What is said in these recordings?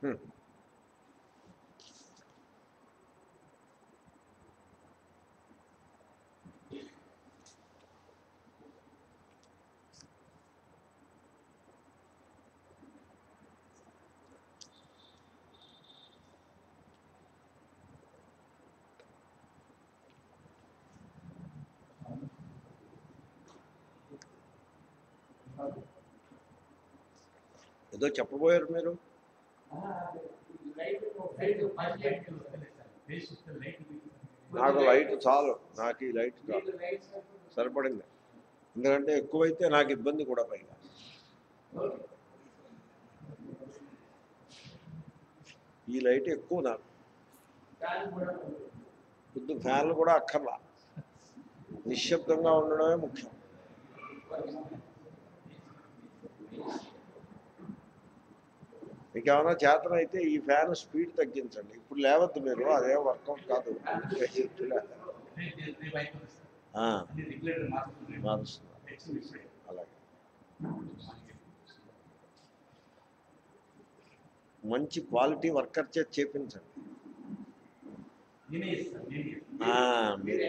హ్మ్. ఏదో చెప్పబోయారు మీరు నాకు లైట్ చాలు నాకు ఈ లైట్ చాలు సరిపడింది ఎందుకంటే ఎక్కువైతే నాకు ఇబ్బంది కూడా పైగా ఈ లైట్ ఎక్కువ నాకు కొద్ది ఫ్యాన్లు కూడా అక్కర్లా నిశ్శబ్దంగా ఉండడమే ముఖ్యం మీకు ఏమైనా చేతనైతే ఈ ఫ్యాన్ స్పీడ్ తగ్గించండి ఇప్పుడు లేవద్దు మీరు అదే వర్కౌట్ కాదు చెప్తున్నా. ఆ, మారుస్తున్నా అలాగే మంచి క్వాలిటీ వర్కర్ చేతి చేపించండి ఆ, మీరే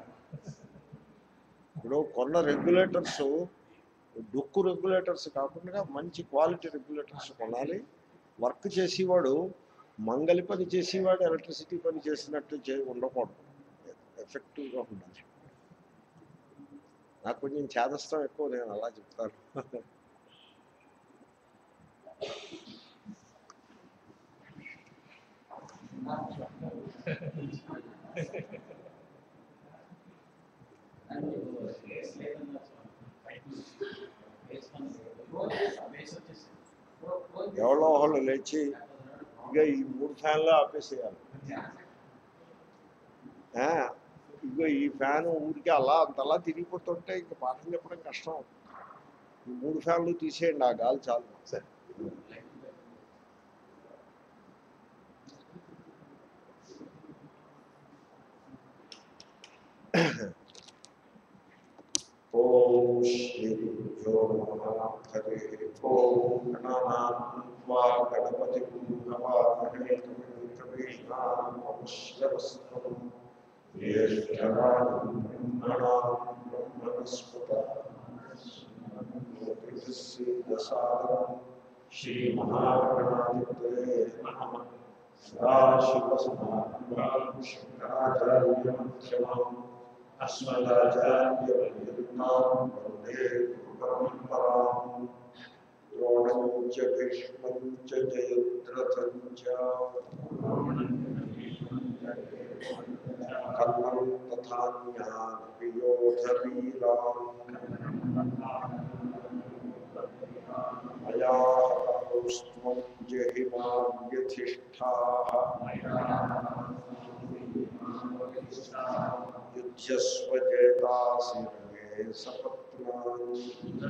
ఇప్పుడు కొన్న రెగ్యులేటర్స్ డొక్కు రెగ్యులేటర్స్ కాకుండా మంచి క్వాలిటీ రెగ్యులేటర్స్ కొనాలి వర్క్ చేసేవాడు మంగలి పని చేసేవాడు ఎలక్ట్రిసిటీ పని చేసినట్టు చే ఉండకూడదు ఎఫెక్టివ్గా ఉండాలి నాకు కొంచెం చేదస్తం ఎక్కువ నేను అలా చెప్తాను ఎవరో ఒకళ్ళు లేచి ఇక ఈ మూడు ఫ్యాన్లు ఆపేసేయాలి ఆ, ఇగో ఈ ఫ్యాన్ ఊరికి అలా అంతలా తిరిగిపోతుంటే ఇంక పాఠం చెప్పడం కష్టం ఈ మూడు ఫ్యాన్లు తీసేయండి ఆ గాలి చాలు సరే ఓం శ్రీ గురుభ్యో నమః హరి ఓం గణానాం త్వా గణపతి భవామహే కవికవీనామశ్రవస్తం జ్యేష్ఠరాజం బ్రహ్మణాం బ్రహ్మణస్పత జ్యోతిషీదసాదరం శ్రీమహాగణాధిపతే నమః సదాశివసమారంభాం శంకరాచార్యమధ్యమాం अस्मदाचार्यपर्यन्तां वन्दे गुरुपरम्पराम् द्रोणं च भीष्मं च जयद्रथं च कर्णं तथान्यानपि योधवीरान् मया हतौस्त्वं जहिमां व्यथिष्ठाः युध्यस्वजेतासि रणे सपत्नानि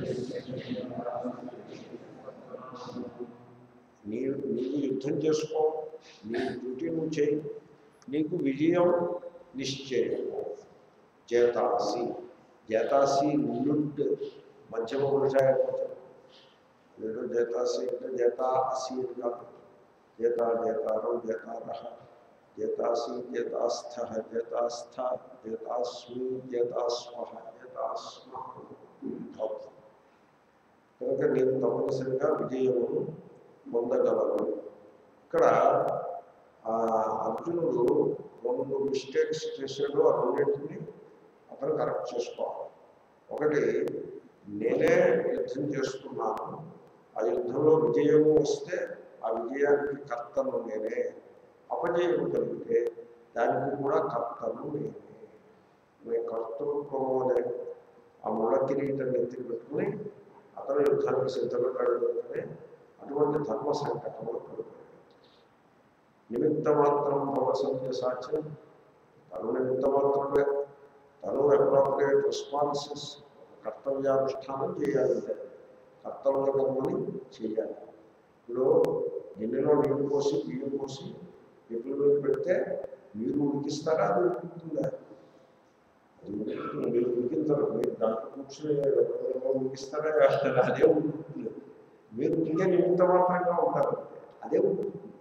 నీవు నీవు యుద్ధం చేసుకో నీ డ్యూటీ నువ్వు చేయి నీకు విజయం నిశ్చయం జేతాసి జేతాసి నుండ్ మధ్యమ పురుష అయిపోతాడు ఏదో జేతాసి అంటే జేతాసి అని కాదు జేత జేతారం జేతారహ జేతాసి జేతాస్థ జేతాస్థ జేతాస్మి జేతాస్మ జేతాస్మ అవుతుంది కనుక నేను తప్పనిసరిగా విజయమును పొందగలను ఇక్కడ ఆ అర్జునుడు రెండు మిస్టేక్స్ చేశాడు ఆ రెండింటిని అతను కరెక్ట్ చేసుకోవాలి ఒకటి నేనే యుద్ధం చేస్తున్నాను ఆ యుద్ధంలో విజయము వస్తే ఆ విజయానికి కర్తను నేనే అపజయం కలిగితే దానికి కూడా కర్తను నేనే నేను కర్తృత్వము అనే ఆ ముళ్ళ కిరీటం ఎత్తి పెట్టుకుని అతను యుద్ధానికి సిద్ధపడ్డాడు కనుకనే అటువంటి ధర్మ సంకటములు కలుగుతాయి నిమిత్త మాత్రం భవ సంధ్యసాచం తను నిమిత్త మాత్రమే తను అప్రాప్రియేట్ రెస్పాన్సెస్ కర్తవ్యానుష్ఠానం చేయాలంటే కర్తవ్య కర్మని చేయాలి ఇప్పుడు గిన్నెలో నీళ్ళు పోసి బియ్యం పోసి ఎప్పుడు మీద పెడితే మీరు ఉడికిస్తారా అది ఉడుకుతుందా అది ఉడుకుతుంది మీరు ఉడికింటారు మీరు దాంట్లో కూర్చుని ఎవరెవరో ఉడికిస్తారా అదే ఉడుకుతుంది మీరు ఉడికే నిమిత్త మాత్రంగా ఉంటారు అదే ఉడుకుతుంది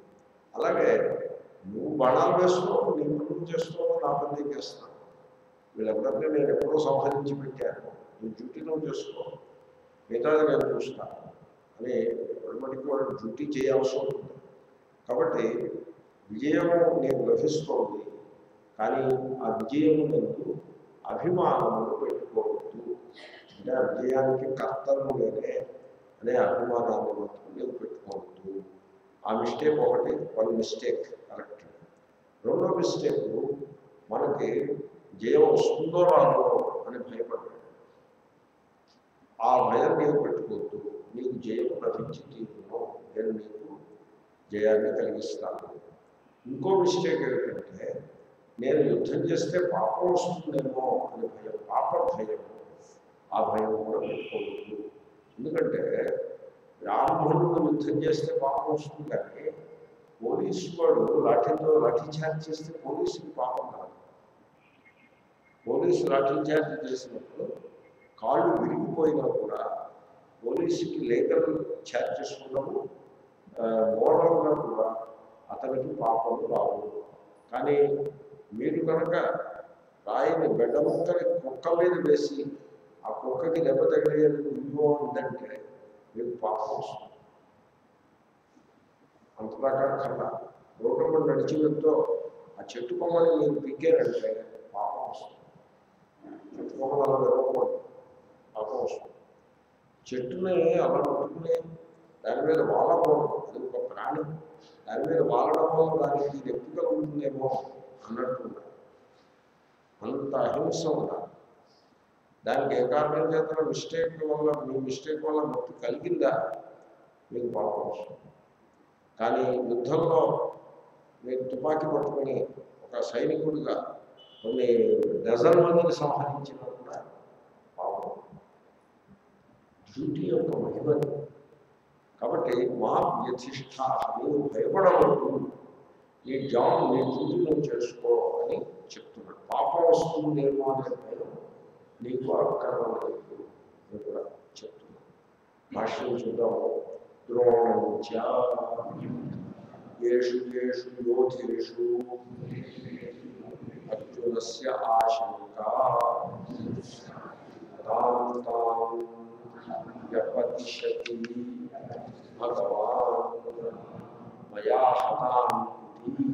అలాగే నువ్వు బాణాలు వేసుకో నీ పనులు చేసుకో నా పని నేను చేస్తాను వీళ్ళందరినీ నేను ఎప్పుడో సంహరించి పెట్టాను నీ డ్యూటీ నువ్వు చేసుకో మిగతాది నేను చూస్తాను అని ఎవరిమటికి వాడు డ్యూటీ చేయాల్సి ఉంటుంది కాబట్టి విజయం నీకు లభిస్తోంది కానీ ఆ విజయం నీకు అభిమానమును పెట్టుకోవద్దు అంటే ఆ విజయానికి కర్తను నేనే అనే అభిమానాన్ని మాత్రం నీవు పెట్టుకోవద్దు ఆ మిస్టేక్ ఒకటి వన్ మిస్టేక్ కరెక్ట్ రెండో మిస్టేక్ మనకి జయం వస్తుందో రాదో అని భయపడ్డాడు ఆ భయం నీవు పెట్టుకోవద్దు నీకు జయం లభించి తీరును నేను నీకు జయాన్ని కలిగిస్తాను ఇంకో మిస్టేక్ ఏంటంటే నేను యుద్ధం చేస్తే పాపం వస్తుందేమో అని భయం పాప భయం ఆ భయం కూడా పెట్టుకోవద్దు ఎందుకంటే బ్రాహ్మణుడు యుద్ధం చేస్తే పాపం వస్తుంది కానీ పోలీసు వాడు లాఠీతో లాఠీ చార్జ్ చేస్తే పోలీసుకి పాపం కాదు పోలీసు లాఠీ చార్జ్ చేసినప్పుడు కాళ్ళు విరిగిపోయినా కూడా పోలీసుకి లీగల్ ఛార్జెస్ ఉండవు మోరల్గా కూడా అతనికి పాపం రావు కానీ మీరు కనుక రాయిని బెడ్డ ముక్కని కుక్క మీద వేసి ఆ కుక్కకి దెబ్బ తగిలేది ఇల్లు ఉందంటే మీకు పాపం వస్తుంది అంతదాకా కన్నా రోడ్డు నడిచి వెళ్తూ ఆ చెట్టు కొమ్మని మీరు పిక్కారంటే పాపం వస్తుంది చెట్టు కొమ్మలు అలా విరవకూడదు పాపం వస్తుంది చెట్టుని అలా పట్టుకుని దాని మీద వాలకూడదు అది ఒక ప్రాణి దాని మీద వాలడం వల్ల దానికి నొప్పి కలుగుతుందేమో అన్నట్టు ఉండాలి. అంత అహింస ఉండాలి దానికి ఏ కారణం చేత మిస్టేక్ వల్ల మీ మిస్టేక్ వల్ల నొప్పి కలిగిందా మీకు పాపం వస్తుంది కానీ యుద్ధంలో మీరు తుపాకీ పట్టుకొని ఒక సైనికుడిగా కొన్ని డజన్ మందిని సంహరించినా కూడా పాపం డ్యూటీ యొక్క మహిమది కాబట్టి మా వ్యతిష్ట నీవు భయపడవద్దు ఈ జాబ్ నీ డ్యూటీ నువ్వు చేసుకో అని చెప్తున్నాడు పాపం వస్తుందేమో అనే భయం నీకు అక్కర్లేదు అని కూడా చెప్తున్నాడు భాష్యం చూద్దాము ద్రోణంచ ఏషు ఏషు యోధేషు అర్జునస్య ఆశంక తాం తాం వ్యపతిషతి భగవాన్ మయా హతాం ఇది.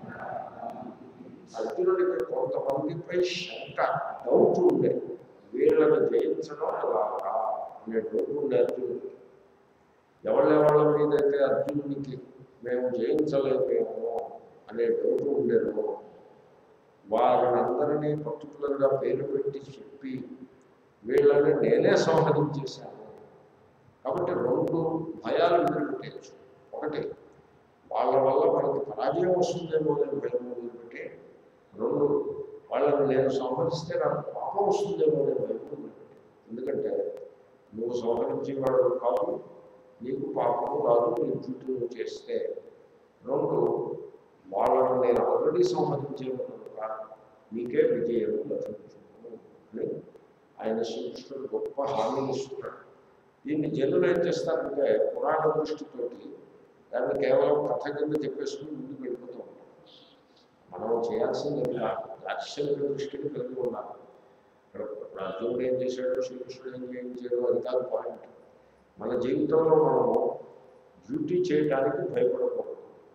అర్జునుడికి కొంతమందిపై శంక డౌట్ ఉండే వీళ్ళని జయించడం ఎలాగా అనే డౌట్ ఉండే అర్జునుడికి ఎవళ్ళెవళ్ళ మీదైతే అర్జునుడికి మేము జయించలేమేమో అనే డౌట్ ఉండేదో వారిని అందరినీ పర్టికులర్గా పేరు పెట్టి చెప్పి వీళ్ళని నేనే సంహరించేశాను కాబట్టి రెండు భయాలు ఎదురుపెట్టేయచ్చు ఒకటి వాళ్ళ వల్ల మనకి పరాజయం వస్తుందేమో అని భయం వదిలిపెట్టే రెండు వాళ్ళని నేను సంహరిస్తే నాకు పాపం వస్తుందేమో అని భయం వదిలిపెట్టే ఎందుకంటే నువ్వు సంహరించేవాడు కాదు నీకు పాపము రాదు నీ డ్యూటీ నువ్వు చేస్తే రెండు వాళ్ళను నేను ఆల్రెడీ సంహరించేవాడు కనుక నీకే విజయం లభించును అని ఆయన శ్రీకృష్ణుడు గొప్ప హామీ ఇస్తున్నాడు దీన్ని జనులు ఏం చేస్తారంటే పురాణ దృష్టితోటి దాన్ని కేవలం కథ కింద చెప్పేసుకుని ముందుకు వెళ్ళిపోతూ ఉంటాం మనం చేయాల్సింది ఇలా దార్శనిక దృష్టిని కలిగి ఉండాలి ఇక్కడ ఇప్పుడు అర్జునుడు ఏం చేశాడు శ్రీకృష్ణుడు ఏం చేయించాడు అది కాదు పాయింట్ మన జీవితంలో మనము డ్యూటీ చేయటానికి భయపడకూడదు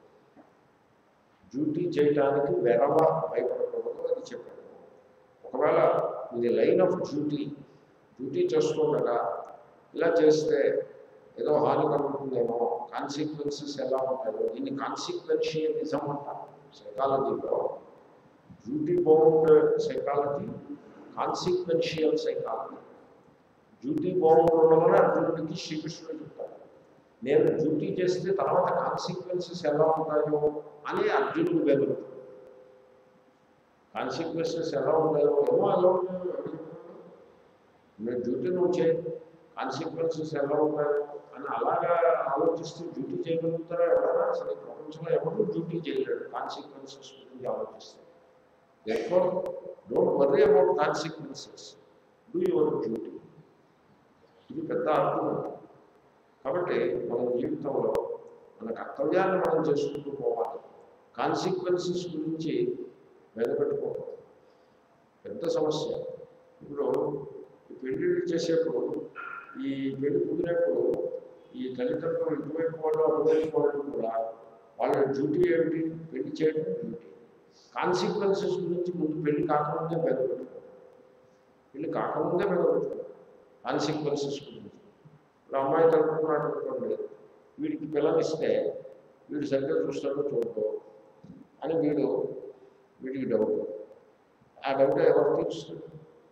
డ్యూటీ చేయటానికి వెరవ భయపడకూడదు అది చెప్పాడు ఒకవేళ ఇది లైన్ ఆఫ్ డ్యూటీ డ్యూటీ చేస్తుండగా ఇలా చేస్తే ఏదో హాని కలుగుతుందేమో కాన్సిక్వెన్సెస్ ఎలా ఉంటాయో దీన్ని కాన్సిక్వెన్షియలిజం అంటారు సైకాలజీలో duty bound psychology consequential psychology duty bound ఉండమని అర్జునుడికి శ్రీకృష్ణుడు చెప్తారు నేను డ్యూటీ చేస్తే తర్వాత కాన్సిక్వెన్సెస్ ఎలా ఉంటాయో అని అర్జునుడు వెలుగుతాడు కాన్సిక్వెన్సెస్ ఎలా ఉంటాయో ఏమో ఎలా ఉంటాయో ఎవరు చెప్తారు? నువ్వు డ్యూటీ నువ్వు చేయి కాన్సిక్వెన్సెస్ ఎలా ఉంటాయో అని అలాగా ఆలోచిస్తూ డ్యూటీ చేయగలుగుతారా ఎవరైనా అసలు ఈ ప్రపంచంలో ఎవరు డ్యూటీ చేయలేడు కాన్సిక్వెన్సెస్ గురించి ఆలోచిస్తారు ఎఫోర్ don't worry about consequences do your duty ఇది పెద్ద ఆర్గ్యుమెంట్ కాబట్టి మన జీవితంలో మన కర్తవ్యాన్ని మనం చేసుకుంటూ పోవాలి కాన్సిక్వెన్సెస్ గురించి వెనపెట్టుకోవాలి పెద్ద సమస్య ఇప్పుడు ఈ పెళ్ళిళ్ళు చేసేప్పుడు ఈ పెళ్లి కుదిరేప్పుడు ఈ తల్లిదండ్రులు ఇటువైపు వాళ్ళు అటువైపు వాళ్ళు కూడా వాళ్ళ డ్యూటీ ఏమిటి పెళ్లి చేయడం డ్యూటీ కాన్సిక్వెన్సెస్ గురించి ముందు పెళ్లి కాకముందే బెదపెట్టుకోవాలి పెళ్లి కాకముందే బెదపెట్టుకోవాలి కాన్సిక్వెన్సెస్ గురించి ఇప్పుడు అమ్మాయి తలుపుకున్నాడు అనుకోండి వీడికి పిల్లనిస్తే వీడు సరిగ్గా చూస్తాడో చూడటో అని వీడు వీడికి డౌట్ ఆ డౌట్ ఎవరు తీరుస్తాడు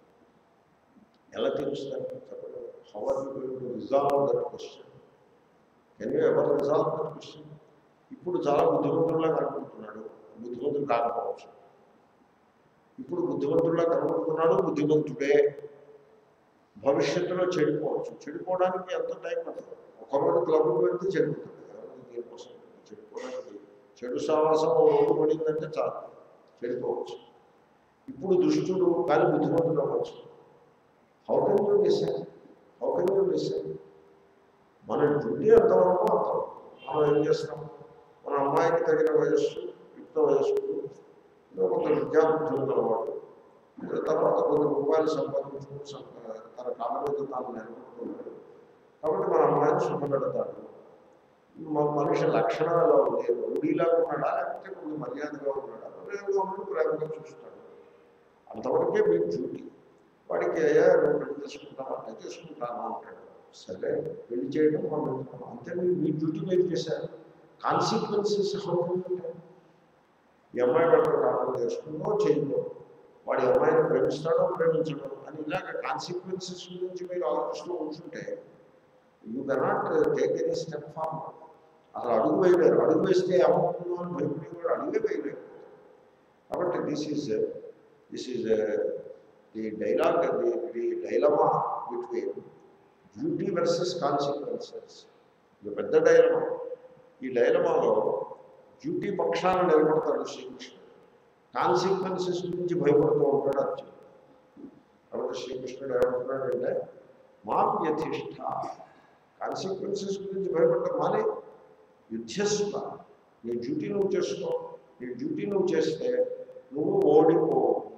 ఎలా తీరుస్తారు చెప్పండి how are you going to resolve that question can you ever resolve that question ఇప్పుడు చాలా బుద్ధిమంతుల్లా కనపడుతున్నాడు బుద్ధిమంతుడు కాకపోవచ్చు ఇప్పుడు బుద్ధిమంతుల్లా కనపడుతున్నాడు బుద్ధిమంతుడే భవిష్యత్తులో చెడిపోవచ్చు చెడిపోవడానికి ఎంత టైం పడుతుంది ఒక రోజు క్లబ్కి వెళ్తే చెడిపోతుంది ఎవరికి దీనికోసం చెడిపోవడానికి చెడు సావాసం ఓ రోజు పడిందంటే చాలు చెడిపోవచ్చు ఇప్పుడు దుష్టుడు కానీ బుద్ధిమంతుడు అవ్వచ్చు how can you decide how can you decide మన డ్యూటీ ఎంతవరకు అంత మనం ఏం చేస్తాం మన అమ్మాయికి తగిన వయస్సు యుక్త వయస్సు కొంత విద్యాబుద్ధులు గలవాడు తర్వాత కొన్ని రూపాయలు సంపాదించుకుని సం- తన కాళ్ళ మీద తాను నిలబడుతున్నాడు కాబట్టి మన అమ్మాయిని సుఖపెడతాడు మన మనిషి లక్షణం ఎలా ఉంది రౌడీలాగా ఉన్నాడా లేకపోతే కొంచెం మర్యాదగా ఉన్నాడా ప్రేమగా ఉన్నాడు ప్రేమగా చూస్తాడు అంతవరకే మీ డ్యూటీ వాడికి అయ్యా నువ్వు పెళ్లి చేసుకుంటావా అంటే చేసుకుంటాను అంటాడు సరే పెళ్లి చేయడం మనం అంతే మీరు మీ డ్యూటీ మీరు చేశారు కాన్సిక్వెన్సెస్ ఉంటాయి ఈ అమ్మాయి వాడు కారణం చేసుకుందో చేయదో వాడి అమ్మాయిని ప్రేమిస్తాడో ప్రేమించడో అని ఇలాగ కాన్సిక్వెన్సెస్ గురించి మీరు ఆలోచిస్తూ ఉంటుంటే you cannot take any step forward అసలు అడుగు వేయలేరు అడుగు వేస్తే ఏమవుతుందో అని భయపడేవాడు అడుగే వేయలేరు కాబట్టి this is this is the dialogue the the dilemma between duty versus consequences ఇది పెద్ద డైలమా ఈ డైలమాలో డ్యూటీ పక్షాన నిలబడతాడు శ్రీకృష్ణుడు కాన్సిక్వెన్సెస్ గురించి భయపడుతూ ఉంటాడు అర్జునుడు కాబట్టి శ్రీకృష్ణుడు ఏమంటున్నాడంటే మా వ్యతిష్ట కాన్సిక్వెన్సెస్ గురించి భయపడటం మానే యుద్ధస్వ నీ డ్యూటీ నువ్వు చేసుకో నీ డ్యూటీ నువ్వు చేస్తే నువ్వు ఓడిపో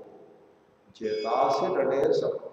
చేతాసి రనే సర్వ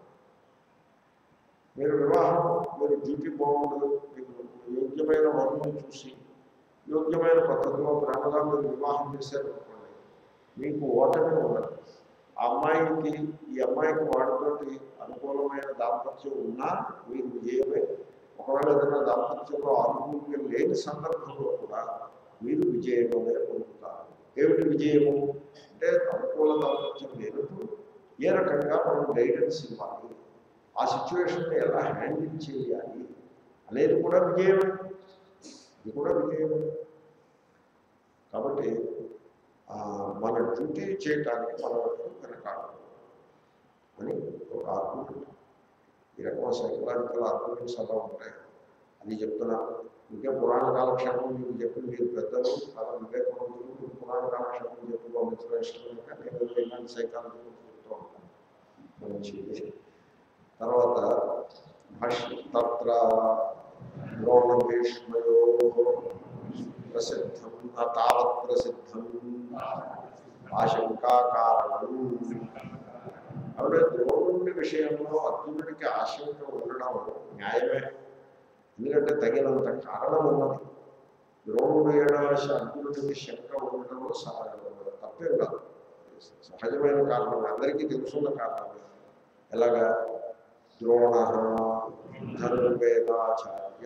మీరు వివాహం మీరు డ్యూటీ బాగుండదు మీకు యోగ్యమైన వర్ణం చూసి యోగ్యమైన పద్ధతిలో ప్రేమగా మీరు వివాహం చేశారనుకోండి మీకు ఓటమి ఉండదు ఆ అమ్మాయికి ఈ అమ్మాయికి వాడితోటి అనుకూలమైన దాంపత్యం ఉన్నా మీరు విజయమే ఒకవేళ ఏదైనా దాంపత్యంలో అనుకూలంగా లేని సందర్భంలో కూడా మీరు విజయమే పొందుతారు ఏమిటి విజయము అంటే అనుకూల దాంపత్యం లేనప్పుడు ఏ రకంగా మనం గైడెన్స్ ఇవ్వాలి ఆ సిచ్యువేషన్ని ఎలా హ్యాండిల్ చేయాలి అనేది కూడా విజయమే ఇది కూడా విజయమే కాబట్టి ఆ, మన డ్యూటీ చేయటానికి మన వైపు వెనకాడు అని ఒక ఆర్గ్యుమెంట్ ఈ రకమైన సైకలాజికల్ ఆర్గ్యుమెంట్స్ అలా ఉంటాయి అది చెప్తున్నా ఇంకే పురాణ కాలక్షేపం మీకు చెప్పి మీరు పెద్దలు చాలా వివేకవంతులు మీరు పురాణ కాలక్షేపం చెప్పి పంపించడం ఇష్టం కనుక నేను ఇలాంటి సైకాలజీ చెప్తూ ఉంటాను మంచిది తర్వాత భాష్యం తత్ర ద్రోణభీష్మయో ప్రసిద్ధం న తావత్ ప్రసిద్ధం ఆశంకా కారణం ఆవిడ ద్రోణుడి విషయంలో అర్జునుడికి ఆశంక ఉండడం న్యాయమే ఎందుకంటే తగినంత కారణం ఉన్నది ద్రోణుడు ఏడాశ అర్జునుడికి శంక ఉండడంలో సహ- తప్పేం కాదు సహజమైన కారణం అందరికీ తెలుసున్న కారణమే ఎలాగా ద్రోణ ధనుర్వేదాచార్య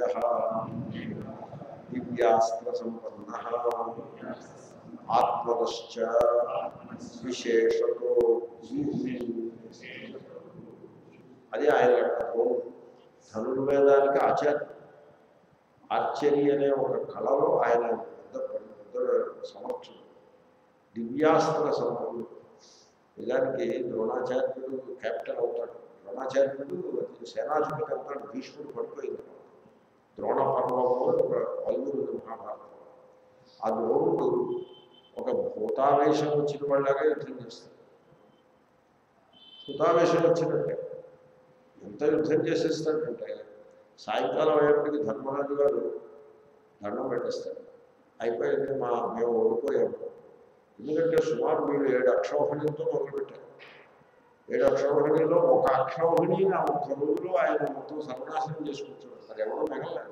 దివ్యాస్త్ర సంపన్న ఆత్మనశ్చ విశేషతో అది ఆయన యొక్క ద్రోణుడు ధనుర్వేదానికి ఆచార్య ఆశ్చర్య అనే ఒక కళలో ఆయన పెద్ద పెద్ద సమర్థుడు దివ్యాస్త్ర సంపన్నుడు నిజానికి ద్రోణాచార్యుడు కెప్టెన్ అవుతాడు ద్రోణాచార్యుడు సేనాధిపతి అవుతాడు భీష్ముడు పడిపోయింది ద్రోణ పర్వంలో ఒక పలువురు మహాభారతం ఆ ద్రోణుడు ఒక భూతావేశం వచ్చిన వాళ్ళగా యుద్ధం చేస్తాడు భూతావేశం వచ్చినట్టే ఎంత యుద్ధం చేసేస్తాడంటే సాయంకాలం అయ్యేప్పటికి ధర్మరాజు గారు దండం పెట్టేస్తారు అయిపోయింది మా మేము ఓడిపోయాము ఎందుకంటే సుమారు వీళ్ళు ఏడు అక్షౌహిణితో మొదలుపెట్టారు ఏడు అక్షౌహిణిలో ఒక అక్షౌహిణి ఆ ఒక్క రోజులో ఆయన మొత్తం సర్వనాశనం చేసుకుంటున్నారు మరి ఎవరో మిగలేదు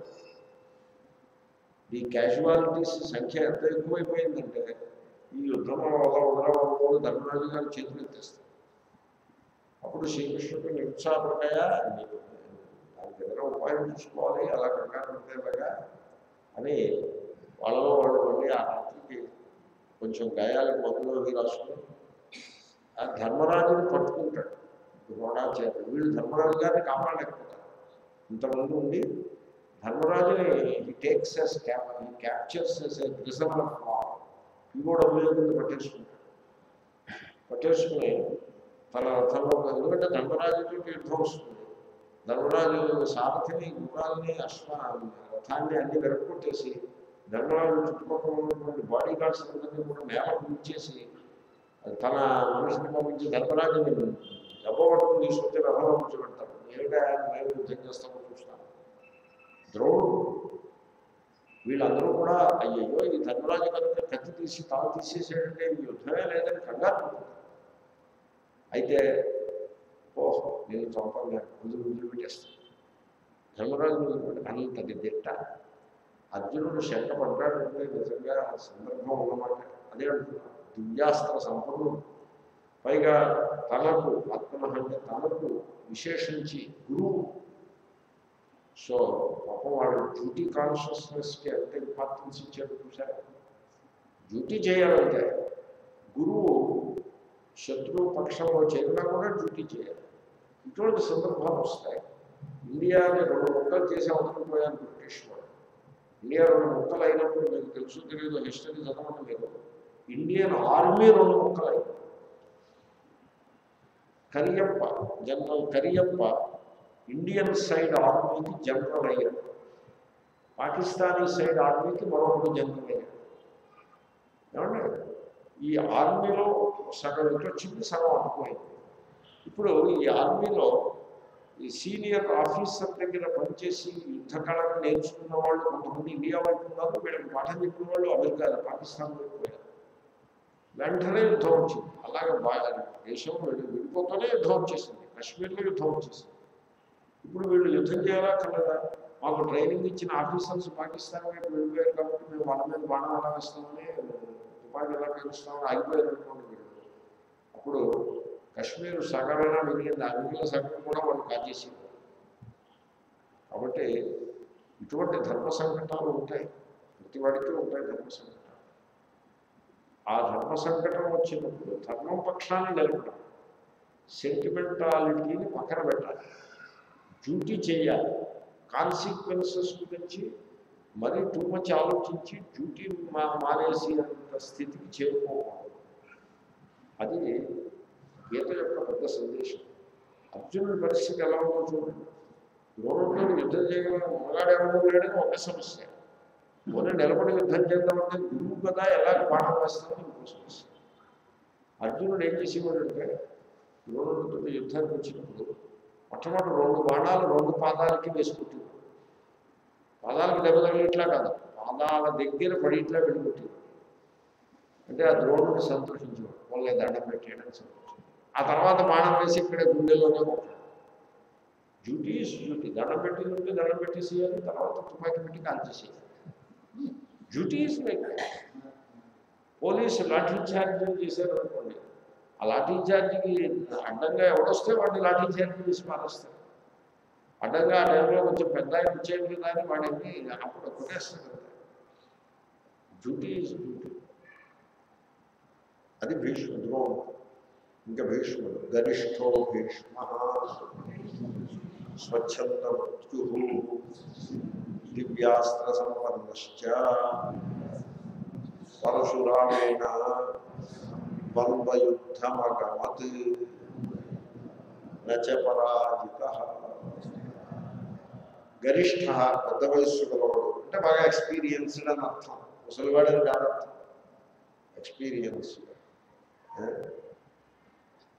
ఈ క్యాజువాలిటీస్ సంఖ్య ఎంత ఎక్కువైపోయిందంటే ఈ యుద్ధం వల్ల వదలవకూడదు ధర్మరాజు గారు చేతులు ఎత్తేస్తారు అప్పుడు శ్రీకృష్ణుడు నిరుత్సాహపడకాయ నీకు దానికి ఏదైనా ఉపాయం చూసుకోవాలి అలా కంగారు పడేలాగా అని వాళ్ళలో వాళ్ళు మళ్ళీ ఆ రాత్రికి కొంచెం గాయాలకు మందులో అవి రాసుకుని ఆ ధర్మరాజుని పట్టుకుంటాడు ద్రోణాచార్య వీళ్ళు ధర్మరాజు గారిని కాపాడలేకపోతారు ఇంతమంది ఉండి ధర్మరాజుని ఈ టేక్స్ ఎస్ క్యాప్ ఈ captures as a prisoner of war ఇవి కూడా ఉపయోగించి పట్టేసుకుంటాడు పట్టేసుకుని తన రథంలో ఎందుకంటే ధర్మరాజుకి యుద్ధం వస్తుంది ధర్మరాజు సారథిని గుర్రాలని అశ్వ రథాన్ని అన్ని వెరక్కొట్టేసి ధర్మరాజు చుట్టుపక్కల ఉన్నటువంటి బాడీ గార్డ్స్ అందరినీ కూడా నేల ఉంచేసి తన మనిషిని పంపించి ధర్మరాజుని దెబ్బపట్టుకుని తీసుకొచ్చి రథంలో కూర్చోబెడతారు ఏమిటా మేము యుద్ధం చేస్తామో చూస్తాను ద్రోణుడు వీళ్ళందరూ కూడా అయ్యయ్యో ఈ ధర్మరాజు కనుక కత్తి తీసి తాను తీసేసాడంటే ఈ యుద్ధమే లేదని కంగారు పడుతుంది. అయితే ఓహ్ నేను చంపాలి వదిలి వదిలిపెట్టేస్తాను ధర్మరాజు వదిలిపెట్టి అంతటి దిట్ట అర్జునుడు శంక పడ్డాడంటే నిజంగా ఆ సందర్భం ఉన్నమాట అదే అంటున్నా దివ్యాస్త్ర సంపన్నుడు పైగా తనకు ఆత్మ అంటే తనకు విశేషించి గురువు సో పాపం వాడు డ్యూటీ కాన్షియస్నెస్కి ఎంత ఇంపార్టెన్స్ ఇచ్చాడు చూసారు డ్యూటీ చేయాలంటే గురువు శత్రువు పక్షంలో చేరినా కూడా డ్యూటీ చేయాలి ఇటువంటి సందర్భాలు వస్తాయి ఇండియాని రెండు ముక్కలు చేసి అవతల పోయాను బ్రిటిష్ వాడు ఇండియా రెండు ముక్కలు అయినప్పుడు మీకు తెలుసు తెలియదు హిస్టరీ చదవడం లేదు ఇండియన్ ఆర్మీ రెండు ముక్కలు అయింది Cariappa general Cariappa Indian side ఆర్మీకి జనరల్ అయ్యాడు పాకిస్తానీ సైడ్ ఆర్మీకి మరొకడు జనరల్ అయ్యాడు ఏమండి ఈ ఆర్మీలో సగం ఇటు వచ్చింది సగం అనుకోయింది ఇప్పుడు ఈ ఆర్మీలో ఈ సీనియర్ ఆఫీసర్ దగ్గర పనిచేసి యుద్ధ కళను నేర్చుకున్న వాళ్ళు కొంతమంది ఇండియా వైపు ఉన్నారు వీళ్ళకి పాఠం చెప్పిన వాళ్ళు అమెరికా పాకిస్తాన్ వైపు పోయారు వెంటనే యుద్ధం వచ్చింది అలాగే బాగా దేశం వెళ్ళి విడిపోతూనే యుద్ధం వచ్చేసింది కాశ్మీర్లో యుద్ధం వచ్చేసింది ఇప్పుడు వీళ్ళు యుద్ధం చేయాలా కలదా మాకు ట్రైనింగ్ ఇచ్చిన ఆఫీసర్స్ పాకిస్తాన్ వైపు వెళ్ళిపోయారు కాబట్టి మేము వాళ్ళ మీద బాణం ఎలా వేస్తామని తుపాకీ ఎలా పేలుస్తామని ఆగిపోయారు అనుకోండి వీళ్ళు అప్పుడు కశ్మీర్ సగమైనా మిగిలింది ఆ మిగిలిన సగం కూడా వాళ్ళు కాజేసింది కాబట్టి ఇటువంటి ధర్మ సంకటాలు ఉంటాయి ప్రతి వాడికి ఉంటాయి ధర్మ సంకటాలు ఆ ధర్మ సంకటం వచ్చినప్పుడు ధర్మం పక్షాన్ని నిలబడాలి సెంటిమెంటాలిటీని పక్కన పెట్టాలి డ్యూటీ చేయాలి కాన్సిక్వెన్సెస్ గురించి మరీ టూ మచ్ ఆలోచించి డ్యూటీ మా మానేసి అంత స్థితికి చేరుకోకూడదు అది గీత యొక్క పెద్ద సందేశం అర్జునుడి పరిస్థితి ఎలా ఉందో చూడండి ద్రోణుడితో యుద్ధం చేయగల మొగాడెవడో లేడని ఒక సమస్య పోనీ నిలబడి యుద్ధం చేద్దామంటే గురువు కదా ఎలాగ పాఠం వేస్తామని ఇంకో సమస్య అర్జునుడు ఏం చేసేవాడంటే ద్రోణుడితో యుద్ధానికి వచ్చినప్పుడు మొట్టమొదటి రెండు బాణాలు రెండు పాదాలకి వేసుకుంటుంది పాదాలకు దెబ్బ తగిలిట్లా కాదు పాదాల దగ్గర పడి ఇట్లా వెళ్ళిపోతుంది అంటే ఆ ద్రోణుడు సంతోషించేవాడు వాళ్ళే దండం పెట్టేయడానికి సంతోషం ఆ తర్వాత బాణం వేసి ఇక్కడే గుండెల్లోనే కొట్టాడు డ్యూటీ ఇస్ డ్యూటీ దండం పెట్టి ఉంటే దండం పెట్టేసేయాలి తర్వాత తుపాకీ పెట్టి కాల్చేసేయాలి duty is like police lathi charge చేశారు అనుకోండి ఆ లాఠీ చార్జ్కి అడ్డంగా ఎవడొస్తే వాడిని లాఠీ చార్జ్ చేసి మారేస్తారు అడ్డంగా ఆ టైంలో కొంచెం పెద్ద ఆయన ఇచ్చేది కానీ వాడిని అప్పుడు కొట్టేస్తారు డ్యూటీ ఇస్ డ్యూటీ అది భీష్ముడు ద్రోణుడు ఇంకా భీష్ముడు గరిష్ఠో భీష్మ స్వచ్ఛంద మృత్యు దివ్యాస్త్ర సంపన్నశ్చ పరశురామేణ ద్వంద్వయుద్ధమగమత్ నచ పరాజిత గరిష్ఠ పెద్ద వయస్సు గలవాడు అంటే బాగా ఎక్స్పీరియన్స్డ్ అని అర్థం ముసలివాడని కాదు అర్థం ఎక్స్పీరియన్స్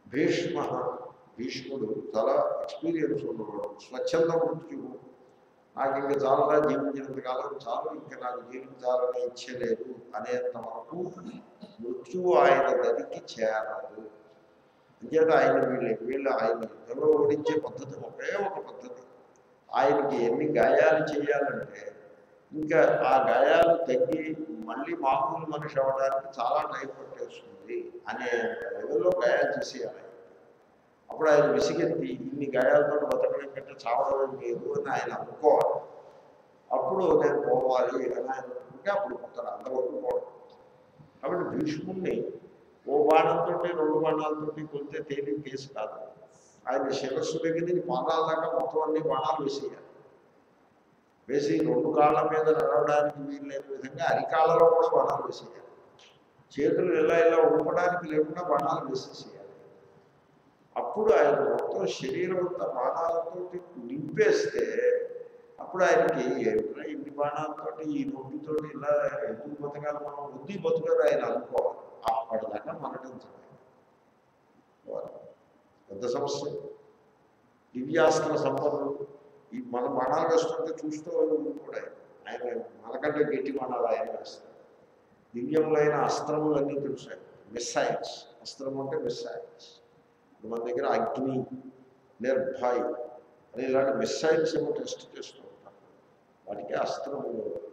భీష్మ భీష్ముడు చాలా ఎక్స్పీరియన్స్ ఉన్నవాడు స్వచ్ఛంద మృత్యువు నాకు ఇంక చాలరా జీవించినంత కాలం చాలు ఇంకా నాకు జీవించాలనే ఇచ్చ లేదు అనేంత వరకు మృత్యువు ఆయన గదికి చేరదు అంచేత ఆయన వీళ్ళు వీళ్ళు ఆయన యుద్ధంలో ఓడించే పద్ధతి ఒకే ఒక పద్ధతి ఆయనకి ఎన్ని గాయాలు చేయాలంటే ఇంకా ఆ గాయాలు తగ్గి మళ్ళీ మామూలు మనిషి అవ్వడానికి చాలా టైం పట్టేస్తుంది అనే లెవెల్లో గాయాలు చేసేయాలి అప్పుడు ఆయన విసిగెత్తి ఇన్ని గాయాలతో బతకడం కంటే చావడం లేదు అని ఆయన అనుకోవాలి అప్పుడు నేను పోవాలి అని ఆయన అనుకుంటే అప్పుడు పోతారు అంతవరకు పోవడం కాబట్టి భీష్ముడిని ఓ బాణంతో రెండు బాణాలతోటి కొలితే తేలిక కేసు కాదు ఆయన శిరస్సు దగ్గర నుంచి పాదాల దాకా మొత్తం అన్ని బాణాలు వేసేయాలి వేసి రెండు కాళ్ళ మీద నడవడానికి వీలు లేని విధంగా అరికాళ్ళలో కూడా బాణాలు వేసేయాలి చేతులు ఇలా ఇలా ఊపడానికి లేకుండా బాణాలు వేసేసేయాలి అప్పుడు ఆయన మొత్తం శరీరం అంతా బాణాలతో నింపేస్తే అప్పుడు ఆయనకి ఏమిట్రా ఇన్ని బాణాలతోటి ఈ నొప్పితోటి ఇలా ఎందుకు బతకాలి మనం బుద్ధి బతుకని ఆయన అనుకోవాలి అప్పటిదాకా మరణించాలి పెద్ద సమస్య దివ్యాస్త్ర సంపన్నులు ఈ మన బాణాలు వేస్తుంటే చూస్తూ కూడా ఆయన మనకంటే గట్టి బాణాలు ఆయన వేస్తారు దివ్యములైన అస్త్రములన్నీ తెలుసాయి మిస్సైల్స్ అస్త్రం అంటే మిస్సైల్స్ మన దగ్గర అగ్ని నిర్భయ్ అని ఇలాంటి మిస్సైల్స్ ఏమో టెస్ట్ చేస్తూ ఉంటారు వాటికి అస్త్రము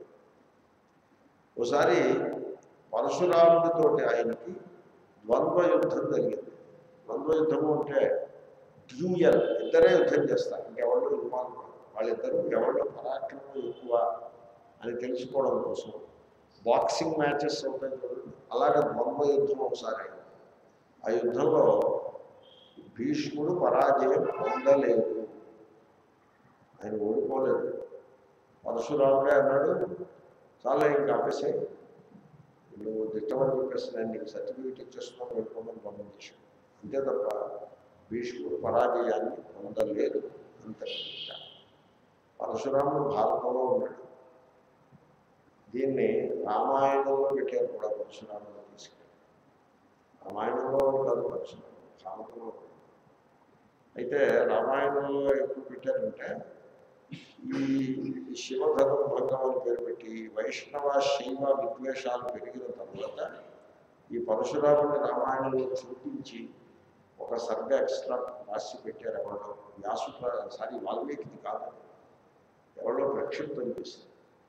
ఒకసారి పరశురాముడితోటి ఆయనకి ద్వంద్వ యుద్ధం జరిగింది ద్వంద్వ యుద్ధము అంటే డ్యూయల్ ఇద్దరే యుద్ధం చేస్తారు ఇంకెవరిలో ఇన్వాల్వ్ కాదు. వాళ్ళిద్దరూ ఎవరిలో పరాక్రమం ఎక్కువ అని తెలుసుకోవడం కోసం బాక్సింగ్ మ్యాచెస్ అవుతాయి చూడండి అలాగే ద్వంద్వ యుద్ధం ఒకసారి అయింది. ఆ యుద్ధంలో భీష్ముడు పరాజయం పొందలేదు ఆయన ఓడిపోలేదు పరశురాముడే అన్నాడు చాలా ఇంకా ఆపేసాయి నువ్వు దిట్టమని చెప్పేసి నేను నీకు సర్టిఫికేట్ ఇచ్చేస్తున్నాను వెళ్ళిపోమని పంపించాను అంతే తప్ప భీష్ముడు పరాజయాన్ని పొందలేదు అంతే పరశురాముడు భారతంలో ఉన్నాడు దీన్ని రామాయణంలో పెట్టారు కూడా పరశురాముడు తీసుకెళ్ళి రామాయణంలో కాదు పరశురాముడు భారతంలో ఉన్నాడు. అయితే రామాయణంలో ఎప్పుడు పెట్టారంటే ఈ ఈ శివధర్మ భంగం అని పేరు పెట్టి వైష్ణవ శైవ విద్వేషాలు పెరిగిన తర్వాత ఈ పరశురాముని రామాయణంలో చూపించి ఒక సర్గ ఎక్స్ట్రా రాసి పెట్టారు ఎవరో వ్యాసు సారీ వాల్మీకిది కాదు ఎవరో ప్రక్షిప్తం చేశారు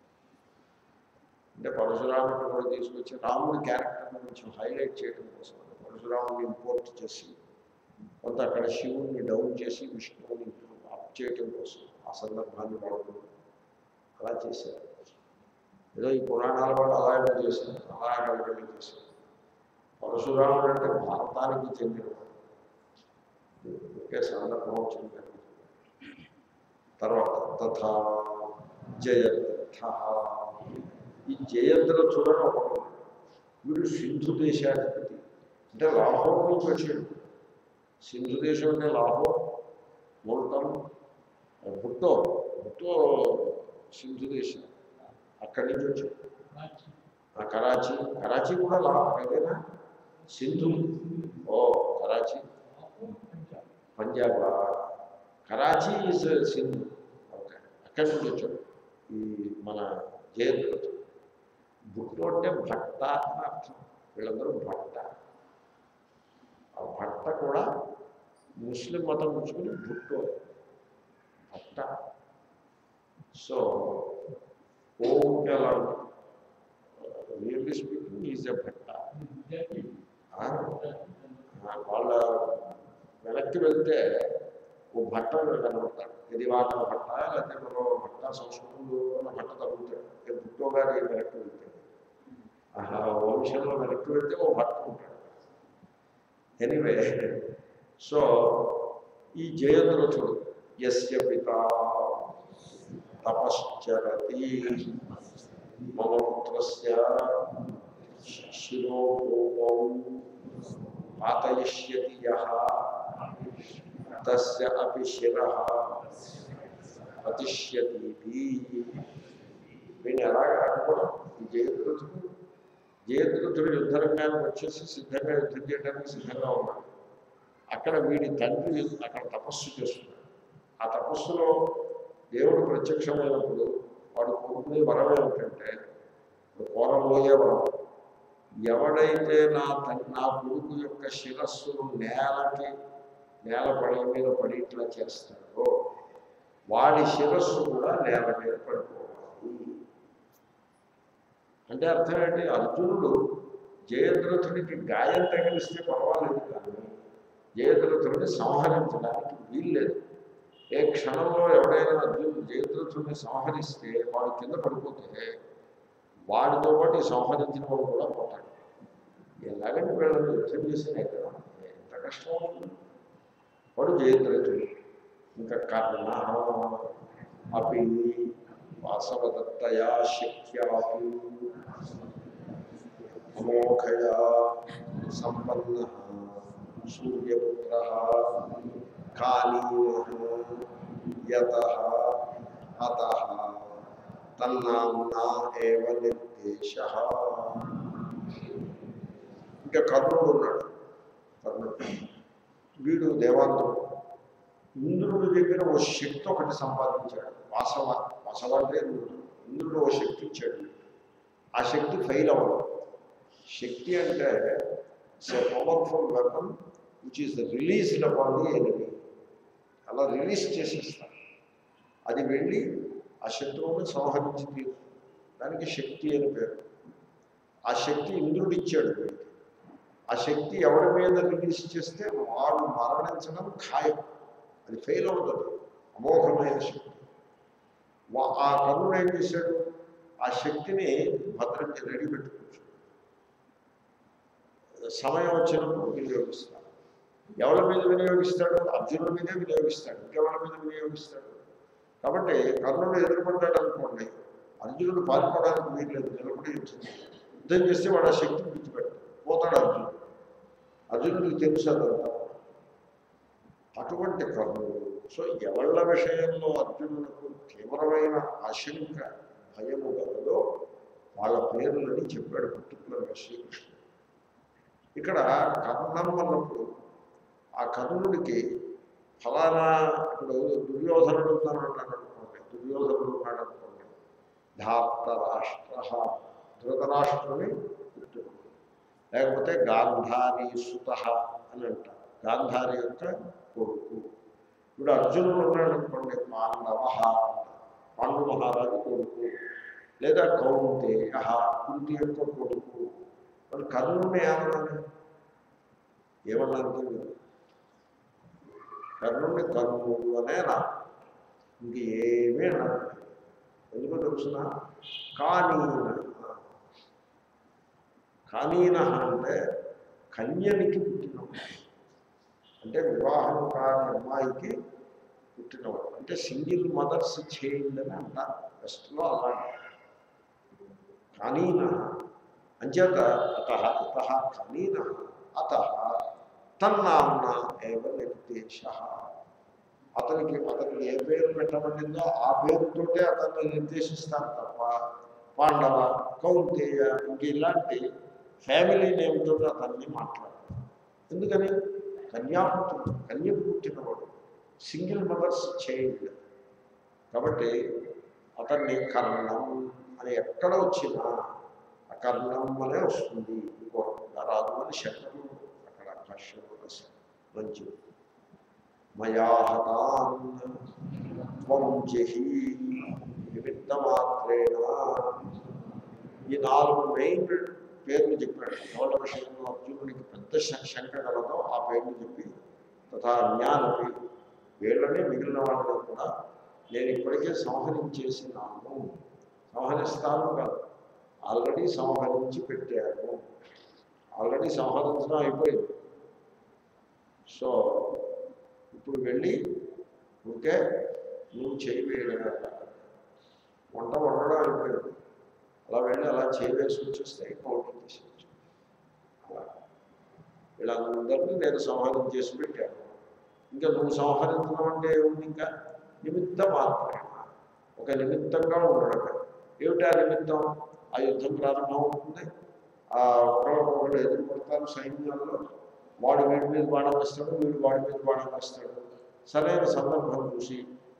అంటే పరశురాముడిని కూడా తీసుకొచ్చి రాముడి క్యారెక్టర్ని కొంచెం హైలైట్ చేయడం కోసం పరశురాముడిని ఇంపోర్ట్ చేసి కొంత అక్కడ శివుణ్ణి డౌన్ చేసి విష్ణువుని అప్ చేయటం కోసం ఆ సందర్భాన్ని వాడుతూ అలా చేశారు ఏదో ఈ పురాణాల వాళ్ళు అలాగే చేశారు అలాగే చేశారు పరశురాముడు అంటే భారతానికి చెందినవాడు ఒకే సందర్భం వచ్చింది కానీ. తర్వాత తథా జయద్రథ ఈ జయద్రథులను ఒకడు వీడు సింధు దేశాధిపతి అంటే లాహోర్ నుంచి వచ్చాడు సింధు దేశం అంటే లాహోర్ ముల్తాన్ భుట్టో భుట్టో సింధు దేశం అక్కడి నుంచి వచ్చాడు ఆ కరాచీ కరాచీ కూడా లా ఏదైనా సింధు ఓ కరాచీ పంజాబ్ కరాచీ ఇస్ సింధు ఓకే అక్కడి నుంచి వచ్చాడు ఈ మన జయద్రథ్ భుట్టో అంటే భట్ట అని అర్థం వీళ్ళందరూ భట్ట ఆ భట్ట కూడా ముస్లిం మతం పుచ్చుకుని భుట్టో భట్ట సో ఓంకి ఎలా really speaking is a Bhatta ఆ? ఆ, వాళ్ళ వెనక్కి వెళ్తే ఓ భట్ట కనబడతాడు ఇది వాటన భట్ట లేకపోతే మరో భట్ట సంస్కృతంలో ఉన్న భట్ట తగ్గుతాడు ఇది భుట్టో గారి వెనక్కి వెళ్తే ఆహా వంశంలో వెనక్కి వెళ్తే ఓ భట్ట ఉంటాడు ఎనీవే సో ఈ జయద్రథుడు యస్య పిత తపశ్చరతి మమ పుత్రస్య శిరోభూమౌ పాతయిష్యతి యః తస్య అపి శిరః పతిష్యతి వీడిని ఎలాగా అనుకోవడం ఈ జయద్రథుడు జయద్రథుడు యుద్ధరంగానికి వచ్చేసి సిద్ధంగా యుద్ధం చేయడానికి సిద్ధంగా ఉన్నాడు అక్కడ వీడి తండ్రి అక్కడ తపస్సు చేస్తున్నాడు ఆ తపస్సులో దేవుడు ప్రత్యక్షమైనప్పుడు వాడు కోరుకునే వరం ఏమిటంటే ఇప్పుడు కోరబోయే వరం ఎవడైతే నా తల్లి నా కొడుకు యొక్క శిరస్సును నేలకి నేల పడి మీద పడి ఇట్లా చేస్తాడో వాడి శిరస్సు కూడా నేల మీద పడిపోవాలి అంటే అర్థం ఏంటి అర్జునుడు జయద్రథుడికి గాయం తగిలిస్తే పర్వాలేదు కానీ జయద్రథుడిని సంహరించడానికి వీల్లేదు ఏ క్షణంలో ఎవడైనా అర్జునుడు జయద్రథుడిని సంహరిస్తే వాడు కింద పడిపోతే వాడితో పాటు ఈ సంహరించిన వాడు కూడా పోతాడు ఎలాగంటే వీళ్ళని యుద్ధం చేసిన ఎక్కడ ఎంత కష్టం అవుతుంది వాడు జయద్రథుడు ఇంకా కర్ణ అపి వాసవదత్తయా శక్యాపి అమోఘయా సంపన్న సూర్యపుత్ర కాళీన యత అత తన్నాంనా ఏవ నిర్దేశ ఇంకా కర్ణుడు ఉన్నాడు కర్ణుడు వీడు దేవాంతుడు ఇంద్రుడి దగ్గర ఓ శక్తి ఒకటి సంపాదించాడు వాసవ వాసవ అంటే ఇంద్రుడు ఇంద్రుడు ఓ శక్తి ఇచ్చాడు ఆ శక్తి ఫెయిల్ అవ్వదు శక్తి అంటే it's a powerful weapon which is released upon the enemy అలా రిలీజ్ చేసేస్తారు అది వెళ్ళి ఆ శత్రువుని సంహరించి తీరు దానికి శక్తి అని పేరు ఆ శక్తి ఇంద్రుడు ఇచ్చాడు వీడికి ఆ శక్తి ఎవరి మీద రిలీజ్ చేస్తే వాడు మరణించడం ఖాయం అది ఫెయిల్ అవుతుంది అమోఘమైన శక్తి వా- ఆ కర్ణుడు ఏం చేశాడు ఆ శక్తిని భద్రం చే- రెడీ పెట్టుకోవచ్చు సమయం వచ్చినప్పుడు వినియోగిస్తాడు ఎవరి మీద వినియోగిస్తాడు అర్జునుడి మీదే వినియోగిస్తాడు ఇంకెవరి మీద వినియోగిస్తాడు కాబట్టి కర్ణుడు ఎదుర్కొంటాడు అనుకోండి అర్జునుడు పాల్గొనడానికి వీల్లేదు నిలబడి యుద్ధం చేయాలి. యుద్ధం చేస్తే వాడు ఆ శక్తిని విడిచిపెట్టాడు పోతాడు అర్జునుడు అర్జునుడికి తెలుసు అదంతా అటువంటి కర్ణుడు సో ఎవళ్ళ విషయంలో అర్జునులకు తీవ్రమైన ఆశంక భయము కలదో వాళ్ళ పేర్లని చెప్పాడు పర్టికులర్గా శ్రీకృష్ణుడు ఇక్కడ కర్ణం అన్నప్పుడు ఆ కర్ణుడికి ఫలానా ఇప్పుడు దుర్యోధనుడు ఉన్నాడు అన్నాడు అనుకోండి దుర్యోధనుడు ఉన్నాడు అనుకోండి ధార్త రాష్ట్ర ధృతరాష్ట్రుని పుట్టుడు లేకపోతే గాంధారి సుత అని అంటారు గాంధారి యొక్క కొడుకు ఇప్పుడు అర్జునుడు ఉన్నాడు అనుకోండి పాండవ పాండు మహారాజు కొడుకు లేదా కౌంతేయ కుంతి యొక్క కొడుకు మరి కర్ణుడిని ఏమన్నాను ఏమన్నాను తెలియదు కర్ణుడిని కర్ణుడు అనే నా ఇంక ఏమీ అన్నాడు ఎందుకో తెలుసిన కానీన కానీన అంటే కన్యనికి పుట్టినవాడు అంటే వివాహం కాని అమ్మాయికి పుట్టినవాడు అంటే సింగిల్ మదర్స్ చైల్డ్ అని అంటారు వెస్ట్లో అలాంటి కానీన అంచేత అత ఇత కానీన అత తన్నాంన ఏవ నిర్దేశ అతనికి అతనికి ఏ పేరు పెట్టబడిందో ఆ పేరుతోటే అతన్ని నిర్దేశిస్తారు తప్ప పాండవ కౌంతేయ ఇంక ఇలాంటి ఫ్యామిలీ నేమ్తో అతన్ని మాట్లాడారు ఎందుకని కన్యాపుత్రుడు కన్య పుట్టినవాడు సింగిల్ మదర్స్ చైల్డ్ కాబట్టి అతన్ని కర్ణం అని ఎక్కడ వచ్చినా ఆ కర్ణం అనే వస్తుంది ఇంకొకగా రాదు అని శబ్దం అక్కడ భాష్యంలో రాశారు మంచిది మయా హతాన్ త్వం జహి నిమిత్తమాత్రేణ ఈ నాలుగు మెయిన్ పేర్లు చెప్పాడు ఎవరి విషయంలో అర్జునుడికి పెద్ద శ- శంక కలదో ఆ పేర్లు చెప్పి తథా జ్ఞానపి వీళ్ళని మిగిలిన వాళ్ళని కూడా నేను ఇప్పటికే సంహరించేసినాను సంహరిస్తాను కాదు ఆల్రెడీ సంహరించి పెట్టాను ఆల్రెడీ సంహరించడం అయిపోయింది సో ఇప్పుడు వెళ్ళి ఉంటే నువ్వు చేయవేయడమే వంట వండడం అయిపోయింది అలా వెళ్ళి అలా చేయవేసి వచ్చేస్తే కౌంటర్ తీసేయచ్చు అలా వీళ్ళందరినీ నేను సంహారం చేసి పెట్టాను ఇంకా నువ్వు సంహరించడం అంటే ఏముంది ఇంకా నిమిత్త మాత్రమే ఒక నిమిత్తంగా ఉండడమే ఏమిటా నిమిత్తం ఆ యుద్ధం ప్రారంభం అవుతుంది ఆ ఒకరికొకరు ఎదుర్కొడతారు సైన్యాల్లో వాడు వీడి మీద బాణం వేస్తాడు వీడు వాడి మీద బాణం వేస్తాడు సరైన సందర్భం చూసి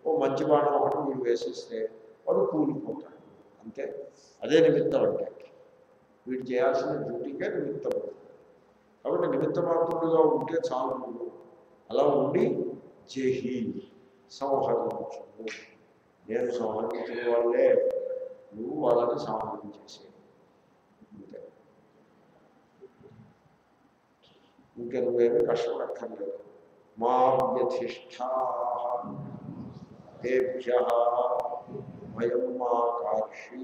ఓ మంచి బాణం ఒకటి వీడు వేసిస్తే వాడు కూలిపోతాడు అంతే అదే నిమిత్తం అంటే వీడు చేయాల్సిన డ్యూటీకే నిమిత్తం కాబట్టి నిమిత్త మాత్రుడుగా ఉంటే చాలు నువ్వు అలా ఉండి జేహి సంహరించు నేను సంహరించిన వాళ్ళే నువ్వు వాళ్ళని సంహరించేసే అంతే ఇంకా నువ్వేమీ కష్టపడక్కర్లేదు మా వ్యధిష్ఠా తేభ్య భయం మా కార్షీ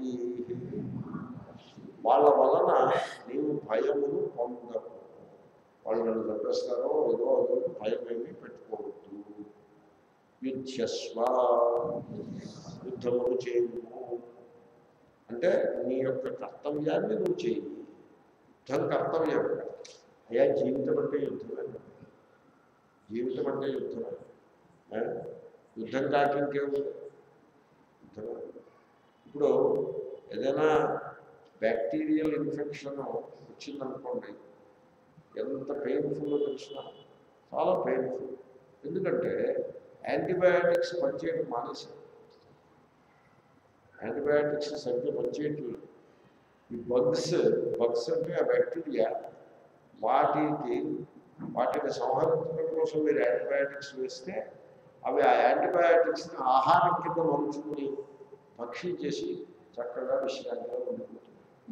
వాళ్ళ వలన నీవు భయమును పొందకు వాళ్ళు నన్ను చంపేస్తారో ఏదో ఏదో భయం ఏమీ పెట్టుకోవద్దు యుద్ధస్వ యుద్ధమును చేయము అంటే నీ యొక్క కర్తవ్యాన్ని నువ్వు చేయి యుద్ధం కర్తవ్యం అయ్యా జీవితం అంటే యుద్ధమే జీవితం అంటే యుద్ధమే ఏ? యుద్ధం కాక ఇంకేముంది యుద్ధమే ఇప్పుడు ఏదైనా బ్యాక్టీరియల్ ఇన్ఫెక్షన్ వచ్చిందనుకోండి ఎంత పెయిన్ఫుల్ తెలిసిన చాలా పెయిన్ఫుల్ ఎందుకంటే యాంటీబయాటిక్స్ పనిచేయడం మానేసారు యాంటీబయాటిక్స్ సరిగ్గా పనిచేయట్లేదు ఈ బగ్స్ బగ్స్ అంటే ఆ బ్యాక్టీరియా వాటికి వాటిని సంహరించడం కోసం మీరు యాంటీబయాటిక్స్ వేస్తే అవి ఆ యాంటీబయాటిక్స్ని ఆహారం కింద మలుచుకుని భక్షించేసి చక్కగా విశ్రాంతిగా ఉండిపోతుంది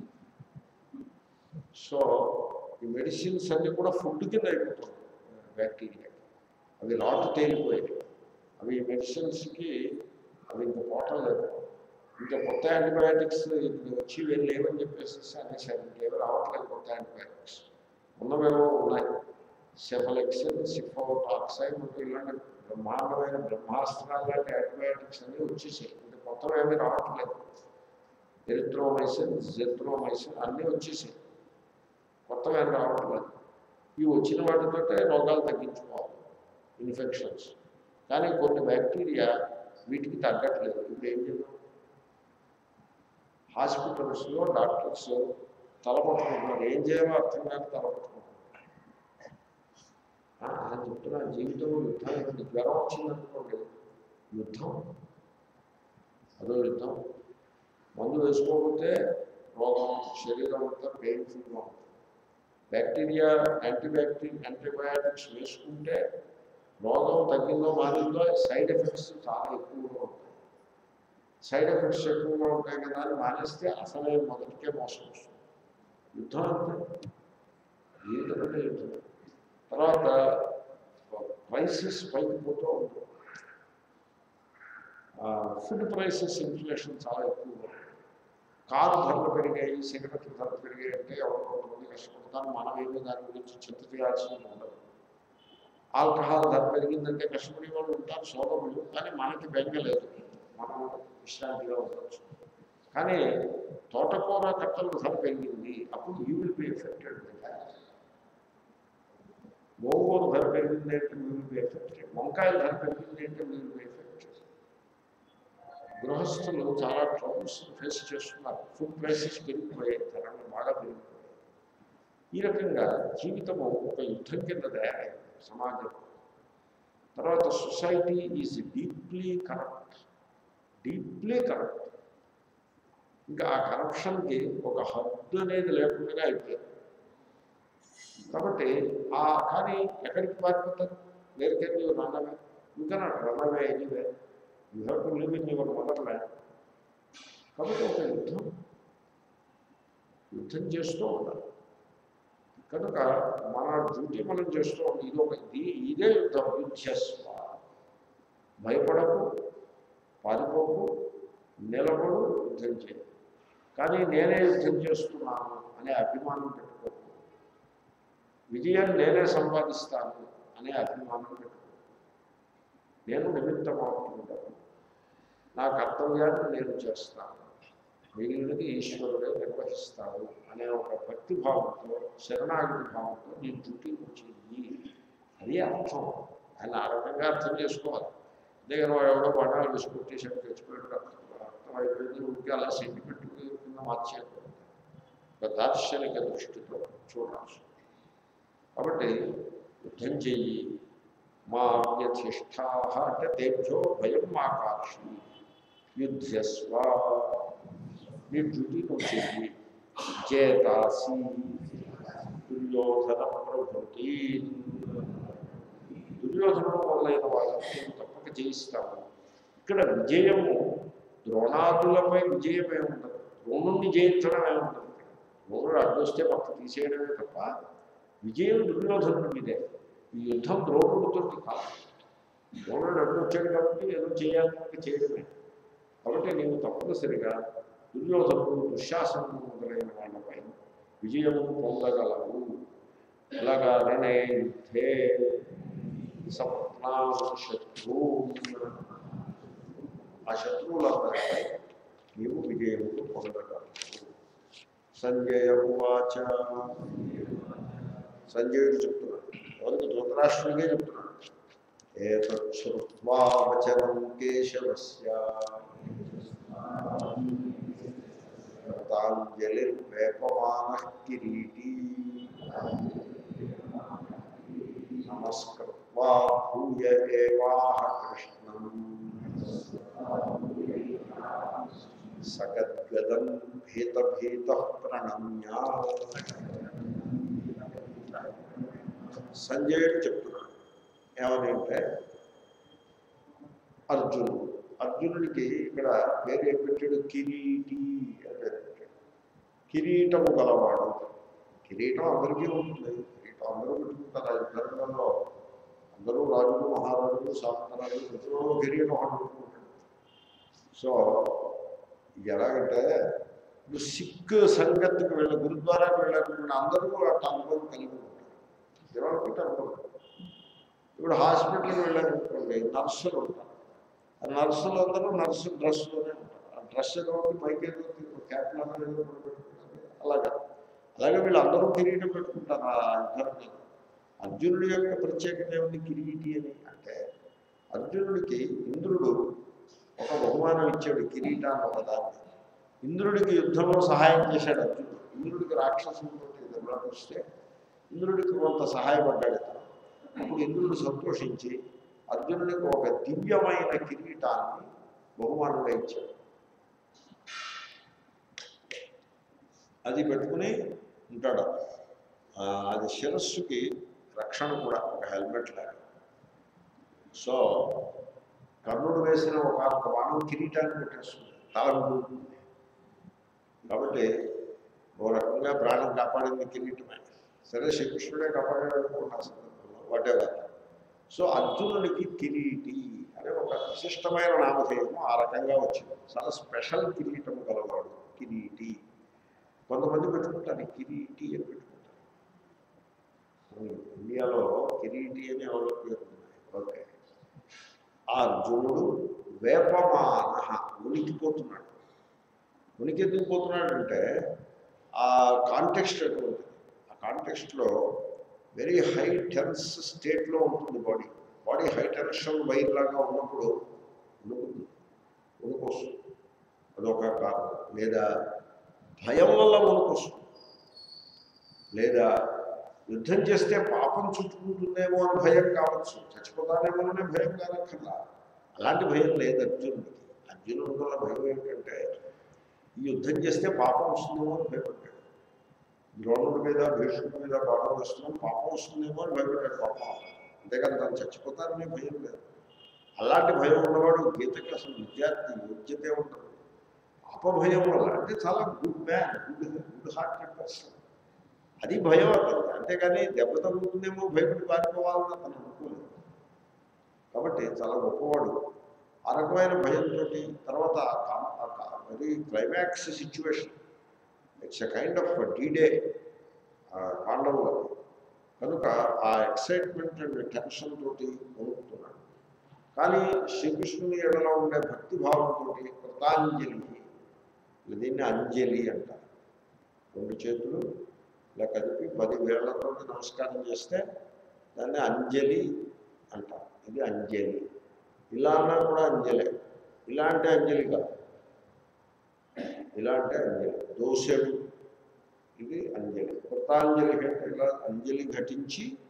సో ఈ మెడిసిన్స్ అన్నీ కూడా ఫుడ్ కింద అయిపోతుంది బ్యాక్టీరియా అవి లాట్ తేలిపోయాయి అవి ఈ మెడిసిన్స్కి అవి ఇంకా పోవటం లేదు ఇంకా కొత్త యాంటీబయాటిక్స్ ఇప్పుడు వచ్చి వెళ్ళి లేవని చెప్పేసి అనేసారు ఇంకేమీ రావట్లేదు కొత్త యాంటీబయాటిక్స్ ఉన్నవేమో ఉన్నాయి సెఫలెక్సిన్ సిఫోటాక్సైడ్ మరియు ఇలాంటి బ్రహ్మాండమైన బ్రహ్మాస్త్రాలు లాంటి యాంటీబయాటిక్స్ అన్నీ వచ్చేసాయి ఇంకా కొత్తవి ఏమీ రావట్లేదు ఎరిథ్రోమైసిన్ జెత్రోమైసిన్ అన్నీ వచ్చేసాయి కొత్తగా ఏం రావట్లేదు ఇవి వచ్చిన వాటితోటే రోగాలు తగ్గించుకోవాలి ఇన్ఫెక్షన్స్ కానీ కొన్ని బ్యాక్టీరియా వీటికి తగ్గట్లేదు ఇప్పుడు ఏం చేద్దాం హాస్పిటల్స్లో డాక్టర్స్ తలపట్టుకుంటున్నారు ఏం చేయాలో అర్థం కాక తలపట్టుకుంటున్నారు ఆ, అని చెప్తున్నా జీవితంలో యుద్ధం ఏంటి జ్వరం వచ్చిందనుకోండి యుద్ధం అదో యుద్ధం మందు వేసుకోకపోతే రోగం శరీరం అంతా పెయిన్ఫుల్గా ఉంటుంది బ్యాక్టీరియా యాంటీబ్యాక్టీరియా యాంటీబయాటిక్స్ వేసుకుంటే రోగం తగ్గిందో మారిందో సైడ్ ఎఫెక్ట్స్ చాలా ఎక్కువగా ఉంటాయి సైడ్ ఎఫెక్ట్స్ ఎక్కువగా ఉంటాయి కదా అని మానేస్తే అసలే మొదటికే మోసం వస్తుంది యుద్ధం అంటే జీవితం అంటే యుద్ధం తర్వాత ప్రైసెస్ పైకి పోతూ ఉంటుంది ఫుడ్ ప్రైసెస్ ఇన్ఫ్లేషన్ చాలా ఎక్కువగా ఉంటుంది కారు ధరలు పెరిగాయి సిగరెట్ల ధరలు పెరిగాయి అంటే ఎవరు కొంతమంది కష్టపడతారు మనం ఏమీ దాని గురించి చింత చేయాల్సి ఉండదు ఆల్కహాల్ ధర పెరిగిందంటే కష్టపడే వాళ్ళు ఉంటారు సోదరులు కానీ మనకి బెంగలేదు మనం విశ్రాంతిగా ఉండొచ్చు కానీ తోటకూర కట్టల ధర పెరిగింది అప్పుడు యూ విల్ బి ఎఫెక్టెడ్ గోంగూర ధర పెరిగింది అంటే యూ విల్ బి ఎఫెక్టెడ్ వంకాయల ధర పెరిగింది అంటే యూ విల్ బి ఎఫెక్టెడ్ గృహస్థులు చాలా ట్రబుల్స్ ఫేస్ చేస్తున్నారు ఫుడ్ ప్రైసెస్ పెరిగిపోయాయి ధరలు బాగా పెరిగిపోయాయి ఈ రకంగా జీవితము ఒక యుద్ధం కింద తయారైంది సమాజం తర్వాత society is deeply corrupt deeply corrupt ఇంకా ఆ కరప్షన్కి ఒక హద్దు అనేది లేకుండా అయిపోయింది కాబట్టి ఆ కానీ ఎక్కడికి పారిపోతారు where can you run away you cannot run away anyway you have to live in your mother land కాబట్టి ఒక యుద్ధం యుద్ధం చేస్తూ ఉండాలి కనుక మన డ్యూటీ మనం చేస్తూ ఉండాలి ఇది ఒక ఇది ఇదే యుద్ధం యుద్ధస్వ భయపడకు పారిపోకు నిలబడు యుద్ధం చేయి కానీ నేనే యుద్ధం చేస్తున్నాను అనే అభిమానం పెట్టుకోకు విజయం నేనే సంపాదిస్తాను అనే అభిమానం పెట్టుకో నేను నిమిత్తమవుతుంటాను నా కర్తవ్యాన్ని నేను చేస్తాను మిగిలినది ఈశ్వరుడే నిర్వహిస్తాడు అనే ఒక భక్తి భావంతో శరణాగతి భావంతో నీ డ్యూటీ చెయ్యి అది అర్థం ఆయన ఆ రకంగా అర్థం చేసుకోవాలి అంతేగాని వాడు ఎవడో పడాలు వేసి కొట్టేసాడు తెచ్చిపోయాడు అర్థం అయిపోయింది ఉడికి అలా సెంటిమెంట్ కింద మార్చేయకూడదు ఒక దార్శనిక దృష్టితో చూడాల్సి కాబట్టి యుద్ధం చెయ్యి మా వ్యధిష్ఠా అంటే తేభ్యో భయం మాకార్షి యుద్ధస్వ నీ డ్యూటీ నువ్వు చెయ్యి చేతాసి దుర్యోధన ప్రభుతి దుర్యోధనుడు మొదలైన వాళ్ళని నేను తప్పక జయిస్తాము ఇక్కడ విజయము ద్రోణాదులపై విజయమే ఉండదు ద్రోణుణ్ణి జయించడమే ఉండదు ద్రోణుడు అడ్డొస్తే పక్క తీసేయడమే తప్ప విజయం దుర్యోధనుడి మీదే ఈ యుద్ధం ద్రోణుడితో కాదు ద్రోణుడు అడ్డొచ్చాడు కాబట్టి ఏదో చేయాలని చేయడమే కాబట్టి నీవు తప్పనిసరిగా దుర్యోధనుడు దుశ్శాసనము మొదలైన వాళ్ళపై విజయము పొందగలవు ఇలాగా నేనే యుద్ధే సప్నా శత్రు ఆ శత్రువులందరిపై నీవు విజయము పొందగలవు సంజయ ఉవాచ సంజయుడు చెప్తున్నాడు ఎవరికి ధృతరాష్ట్రుడిగే చెప్తున్నాడు ఏతశ్రుత్వా వచనం కేశవస్య తాంజలిర్వేపమాన కిరీటీ నమస్కృత్వా భూయ ఏవాహ కృష్ణం సగద్గదం భీత భీత ప్రణమ్య సంజయుడు చెప్తున్నాడు ఏమని అంటే అర్జునుడు అర్జునుడికి ఇక్కడ పేరు ఏం పెట్టాడు కిరీటి అని పేరు పెట్టాడు కిరీటము గలవాడు కిరీటం అందరికీ ఉంటుంది కిరీటం అందరూ పెట్టుకుంటారు ఆ ధర్మంలో అందరూ రాజులు మహారాజులు సామంతరాజులు ప్రతిలో కిరీటం ఒకటి పెట్టుకుంటాడు సో ఇది ఎలాగంటే ఇప్పుడు సిక్ సంగతికి వెళ్ళి గురుద్వారాకి వెళ్ళకుండా అందరూ ఆ అనుభవం కలిగి ఉంటారు ఎవరికి అనుభవం ఇప్పుడు హాస్పిటల్కి వెళ్ళారనుకోండి నర్సులు ఉంటారు ఆ నర్సులు అందరూ నర్సు డ్రెస్లోనే ఉంటారు ఆ డ్రెస్ ఏదో ఉంది పైకి ఏదో ఉంది, క్యాప్లో ఏదో ఒకటి పెట్టుకుంటారు అలాగా అలాగే వీళ్ళు అందరూ కిరీటం పెట్టుకుంటారు ఆ యుద్ధానికి అర్జునుడి యొక్క ప్రత్యేకత ఏమిటి కిరీటి అని అంటే అర్జునుడికి ఇంద్రుడు ఒక బహుమానం ఇచ్చాడు కిరీటాన్ని ఒక దాన్ని ఇంద్రుడికి యుద్ధంలో సహాయం చేశాడు అర్జునుడు ఇంద్రుడికి రాక్షసులతో దెబ్బలకు వస్తే ఇంద్రుడికి కొంత సహాయపడ్డాడు ఇతను అప్పుడు ఇంద్రుడు సంతోషించి అర్జునుడికి ఒక దివ్యమైన కిరీటాన్ని బహుమానంగా ఇచ్చాడు అది పెట్టుకుని ఉంటాడు ఆ, అది శిరస్సుకి రక్షణ కూడా ఒక హెల్మెట్ లాగా సో కర్ణుడు వేసిన ఒక ఒక బాణం కిరీటాన్ని పెట్టేస్తుంది తల ఉంటుంది కాబట్టి ఓ రకంగా ప్రాణం కాపాడింది కిరీటమే సరే శ్రీకృష్ణుడే కాపాడాడు అనుకున్న సందర్భంలో వాటెవర్ సో అర్జునుడికి కిరీటి అనే ఒక విశిష్టమైన నామధేయము ఆ రకంగా వచ్చింది చాలా స్పెషల్ కిరీటం గలవాడు కిరీటి కొంతమంది పెట్టుకుంటారు కిరీటి అని పెట్టుకుంటారు ఇండియాలో కిరీటి అని ఎవరో పేరు ఉన్నాయి ఓకే ఆ అర్జునుడు వేపమాన ఉనికిపోతున్నాడు ఉనికి ఎందుకు పోతున్నాడంటే ఆ కాంటెక్స్ట్ ఎటువంటి ఆ కాంటెక్స్ట్లో వెరీ హై టెన్స్ స్టేట్లో ఉంటుంది body body high tension wire లాగా ఉన్నప్పుడు ఉణుకుతుంది ఉణుకు వస్తుంది అదొక కారణం లేదా భయం వల్ల ఉణుకు వస్తుంది లేదా యుద్ధం చేస్తే పాపం చుట్టుకుంటుందేమో అని భయం కావచ్చు చచ్చిపోతానేమోనే భయం కానక్కర్లా అలాంటి భయం లేదు అర్జునుడికి అర్జునుడి వల్ల భయం ఏంటంటే ఈ యుద్ధం చేస్తే పాపం వస్తుందేమో అని భయపడ్డాడు ద్రోణుడి మీద భీష్ముడి మీద బాణం వస్తున్నాం పాపం వస్తుందేమో అని భయపడ్డాడు పాపం అంతేకాదు తను చచ్చిపోతారనే భయం లేదు అలాంటి భయం ఉన్నవాడు గీతకి అసలు విద్యార్థి యోగ్యతే ఉండదు అపభయం వల్ల అంటే చాలా good man good good hearted person అది భయం అతను అంతేగాని దెబ్బ తగ్గుతుందేమో భయపడి పారిపోవాలని అతను అనుకోలేదు కాబట్టి చాలా గొప్పవాడు ఆ రకమైన భయంతో తర్వాత very climax situation it's a kind of D day పాండవులు కనుక ఆ ఎక్సైట్మెంట్ అండ్ టెన్షన్ తోటి వణుకుతున్నాడు కానీ శ్రీకృష్ణుని ఎడలో ఉండే భక్తి భావంతో కృతాంజలి దీన్ని అంజలి అంటారు రెండు చేతులు ఇలా కదిపి పది వేళ్లతో నమస్కారం చేస్తే దాన్ని అంజలి అంటారు ఇది అంజలి ఇలా అన్నా కూడా అంజలే ఇలాంటి అంజలి కాదు ఇలాంటి అంజలి దోషుడు ఇది అంజలి కృతాంజలి అంటే ఇలా అంజలి ఘటించి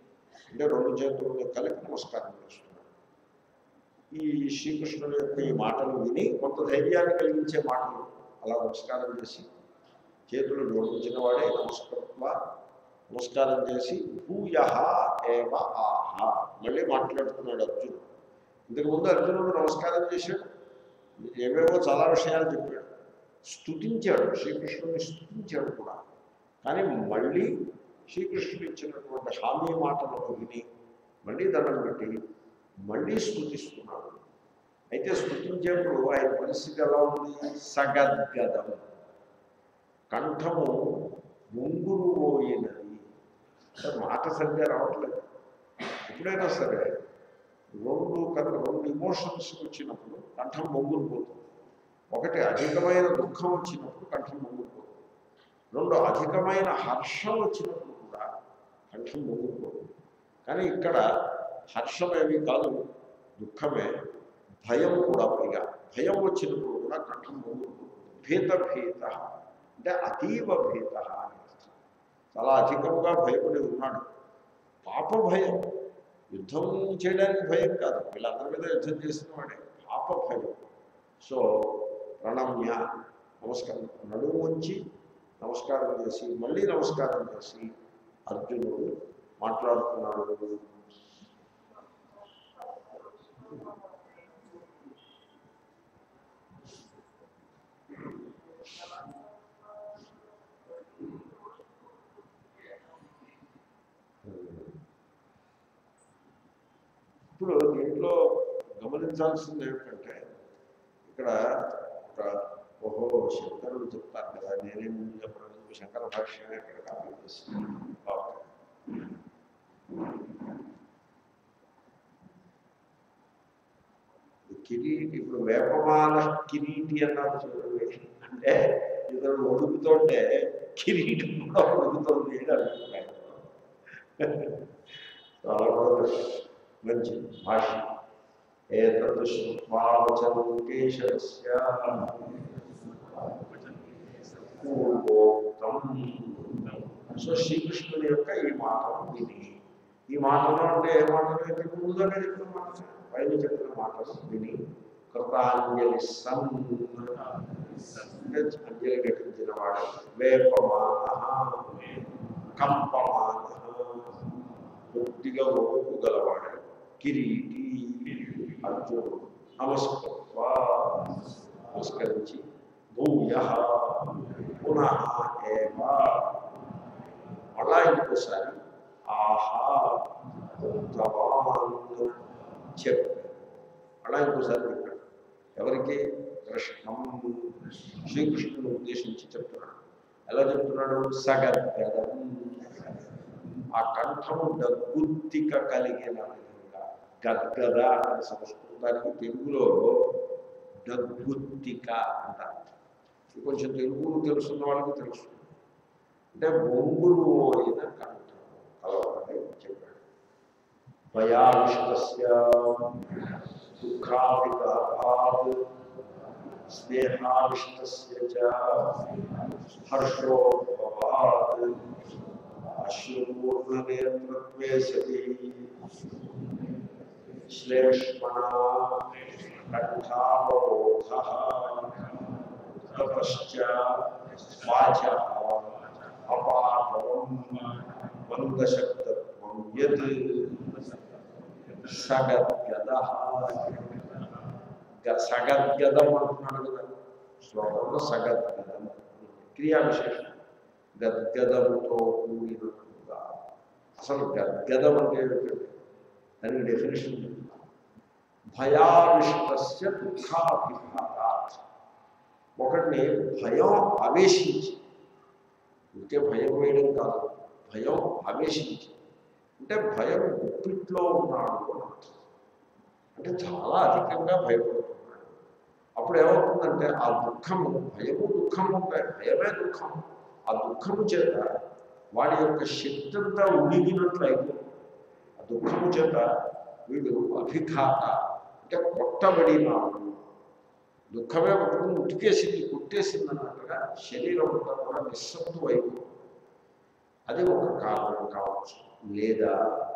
అంటే రెండు చేతులను కలిపి నమస్కారం చేస్తున్నాడు ఈ శ్రీకృష్ణుని యొక్క ఈ మాటలు విని కొంత ధైర్యాన్ని కలిగించే మాటలు అలా నమస్కారం చేసి చేతులు జోడించిన వాడే నమస్కృత్వ నమస్కారం చేసి భూయ ఏవ ఆహ మళ్ళీ మాట్లాడుతున్నాడు అర్జునుడు ఇంతకుముందు అర్జునుడు నమస్కారం చేశాడు ఏవేవో చాలా విషయాలు చెప్పాడు స్తుతించాడు శ్రీకృష్ణుని స్తుతించాడు కూడా కానీ మళ్ళీ శ్రీకృష్ణుడు ఇచ్చినటువంటి హామీ మాటలను విని మళ్ళీ దండం పెట్టి మళ్ళీ స్తుతిస్తున్నాడు అయితే స్తుతించేప్పుడు ఆయన పరిస్థితి ఎలా ఉంది సగద్గదం కంఠము ముంగురు పోయినది అంటే మాట సరిగ్గా రావట్లేదు ఎప్పుడైనా సరే రెండు కనుక రెండు ఇమోషన్స్ వచ్చినప్పుడు కంఠం మొగ్గులు పోతుంది ఒకటి అధికమైన దుఃఖం వచ్చినప్పుడు కంఠం మొగ్గులు పోతుంది రెండు అధికమైన హర్షం వచ్చినప్పుడు కూడా కంఠం మొగ్గులు పోతుంది కానీ ఇక్కడ హర్షం ఏమీ కాదు దుఃఖమే భయం కూడా పైగా భయం వచ్చినప్పుడు కూడా కంఠం మొగ్గులు పోతుంది భీత భీత అంటే అతీవ భీత అని అర్థం చాలా అధికముగా భయపడి ఉన్నాడు పాప భయం యుద్ధం చేయడానికి భయం కాదు వీళ్ళందరి మీద యుద్ధం చేసిన వాడే పాప భయం సో ప్రణమ్య నమస్కారం నడుము ఉంచి నమస్కారం చేసి మళ్ళీ నమస్కారం చేసి అర్జునుడు మాట్లాడుతున్నాడు ఇప్పుడు దీంట్లో గమనించాల్సింది ఏమిటంటే ఇక్కడ ఒక ఓహో శంకరుడు చెప్తారు కదా నేనేం ముందు చెప్పడం లేదు. శంకర భాష్యమే ఇక్కడ కాపీ చేసి ఓకే. ఈ కిరీటి ఇప్పుడు వేపమాల కిరీటి అన్నారు చూడండి అంటే ఇతడు ఒడుగుతుంటే కిరీటి కూడా ఒడుగుతుంది అని అభిప్రాయం చాలా కూడా మంచి భాష ఏతత్ శ్రుత్వా వచనం కేశవస్య పూర్వోక్తం సో శ్రీకృష్ణుని యొక్క ఈ మాటను విని ఈ మాటలు అంటే ఏ మాటలు అయితే ముందుగానే చెప్పిన మాట పైన చెప్పిన మాటలు విని కృతాంజలి సన్ అంటే అంజలి ఘటించిన వాడు వేపమాన కంపమాన పూర్తిగా ఓపు గలవాడు కిరీటి అర్జునుడు నమస్కృత్వ నమస్కరించి భూయ పునః ఏవ మళ్ళా ఇంకోసారి ఆహా భవాన్ చెప్పు మళ్ళా ఇంకోసారి చెప్పాడు ఎవరికి కృష్ణం శ్రీకృష్ణుని ఉద్దేశించి చెప్తున్నాడు ఎలా చెప్తున్నాడు సగద్గదం ఆ కంఠము డగ్గుత్తిక కలిగిన విధంగా గద్గద అనే సంస్కృతానికి తెలుగులో డగ్గుత్తిక అంటారు ఇది కొంచెం తెలుగు తెలుసున్న వాళ్ళకి తెలుసు అంటే బొంగురు అయిన కంఠం కలవాలని చెప్పాడు భయావిష్టస్య దుఃఖాభితాపాత్ స్నేహావిష్టస్య చ హర్షోద్భవాత్ అశ్రుపూర్ణనేత్రత్వే సతి శ్లేష్మణ కంఠావరోధ తపశ్చ వాచ అపాఠవం మందశబ్దత్వం యత్ సగద్గద సగద్గదం అంటున్నాడు కదా శ్లోకంలో సగద్గదం క్రియా విశేషం గద్గదముతో కూడినట్టుగా అసలు గద్గదం అంటే ఏమిటంటే దానికి డెఫినేషన్ భయావిష్టస్య దుఃఖాభిఘాతాత్ ఒకటిని భయం ఆవేశించి ఇంకే భయం వేయడం కాదు భయం ఆవేశించి అంటే భయం గుప్పిట్లో ఉన్నాడు అని అర్థం. అంటే చాలా అధికంగా భయపడుతున్నాడు అప్పుడు ఏమవుతుందంటే ఆ దుఃఖము భయము దుఃఖము ఉంటాయి భయమే దుఃఖం ఆ దుఃఖము చేత వాడి యొక్క శక్తి అంతా ఉడిగినట్లు అయిపోతుంది ఆ దుఃఖము చేత వీడు అభిఘాత అంటే కొట్టబడినాడు దుఃఖమే పట్టుకుని ఉతికేసింది కుట్టేసింది అన్నట్టుగా శరీరం అంతా కూడా నిస్సత్తు అయిపోతుంది అది ఒక కారణం కావచ్చు లేదా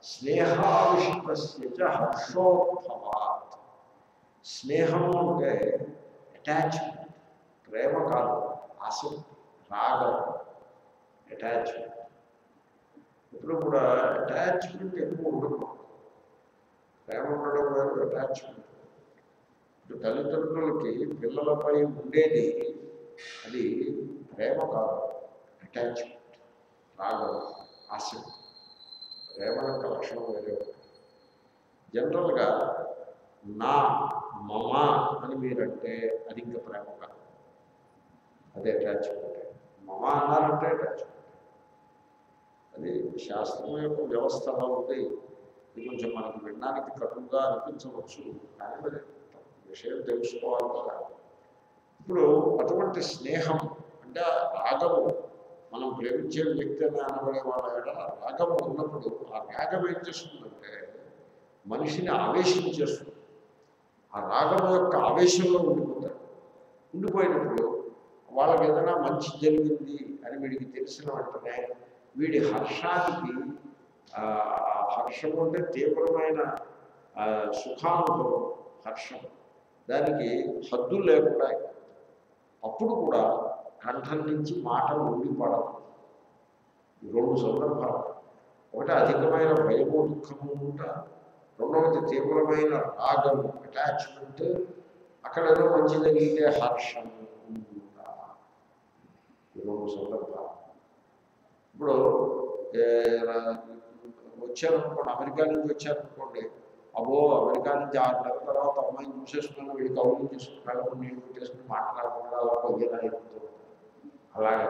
స్నేహావిష్పస్య చ హర్షోద్భవాత్ స్నేహము అంటే అటాచ్మెంట్ ప్రేమ కాదు ఆసక్తి రాగం అటాచ్మెంట్ ఇప్పుడు కూడా అటాచ్మెంట్ ఎక్కువ ఉండకూడదు ప్రేమ ఉండడం వేరు అటాచ్మెంట్ ఇప్పుడు తల్లిదండ్రులకి పిల్లలపై ఉండేది అది ప్రేమ కాదు అటాచ్మెంట్ రాగం ఆసక్తి ప్రేమ యొక్క లక్షణం వేరే ఒకటి జనరల్గా నా మమ అని మీరంటే అది ఇంకా ప్రేమ కాదు అదే అటాచ్మెంట్ మమ అన్నారంటే అటాచ్మెంట్ అది శాస్త్రం యొక్క వ్యవస్థలో ఉంది ఇది కొంచెం మనకి వినడానికి కటువుగా అనిపించవచ్చు కానీ మరి విషయం తెలుసుకోవాలి కదా ఇప్పుడు అటువంటి స్నేహం అంటే ఆ రాగము మనం ప్రేమించే వ్యక్తి అని అనబడే వాళ్ళ ఎడల రాగము ఉన్నప్పుడు ఆ రాగం ఏం చేస్తుందంటే మనిషిని ఆవేశించేస్తుంది ఆ రాగం యొక్క ఆవేశంలో ఉండిపోతాడు ఉండిపోయినప్పుడు వాళ్ళకి ఏదైనా మంచి జరిగింది అని వీడికి తెలిసిన వెంటనే వీడి హర్షానికి ఆ ఆ హర్షం అంటే తీవ్రమైన ఆ, సుఖానుభవం హర్షం దానికి హద్దులు లేకుండా అయిపోతుంది. అప్పుడు కూడా కంఠం నుంచి మాట ఉండిపడదు ఈ రెండు సందర్భాలు ఒకటి అధికమైన భయము దుఃఖము ఉంట రెండవది తీవ్రమైన రాగం అటాచ్మెంట్ అక్కడ ఏదో మంచి జరిగితే హర్షం ఉంట ఈ రెండు సందర్భాలు ఇప్పుడు ఏ, రా- వచ్చారనుకోండి అమెరికా నుంచి వచ్చారనుకోండి అబ్బో అమెరికా నుంచి ఆరు నెలల తర్వాత అమ్మాయిని చూసేసుకున్నాను వీడి కౌలు చేసుకుని కళ్ళకు నీళ్ళు పెట్టేసుకుని మాట్లాడకుండా అలా పొయ్యేలా అయిపోతూ ఉంటారు. అలాగే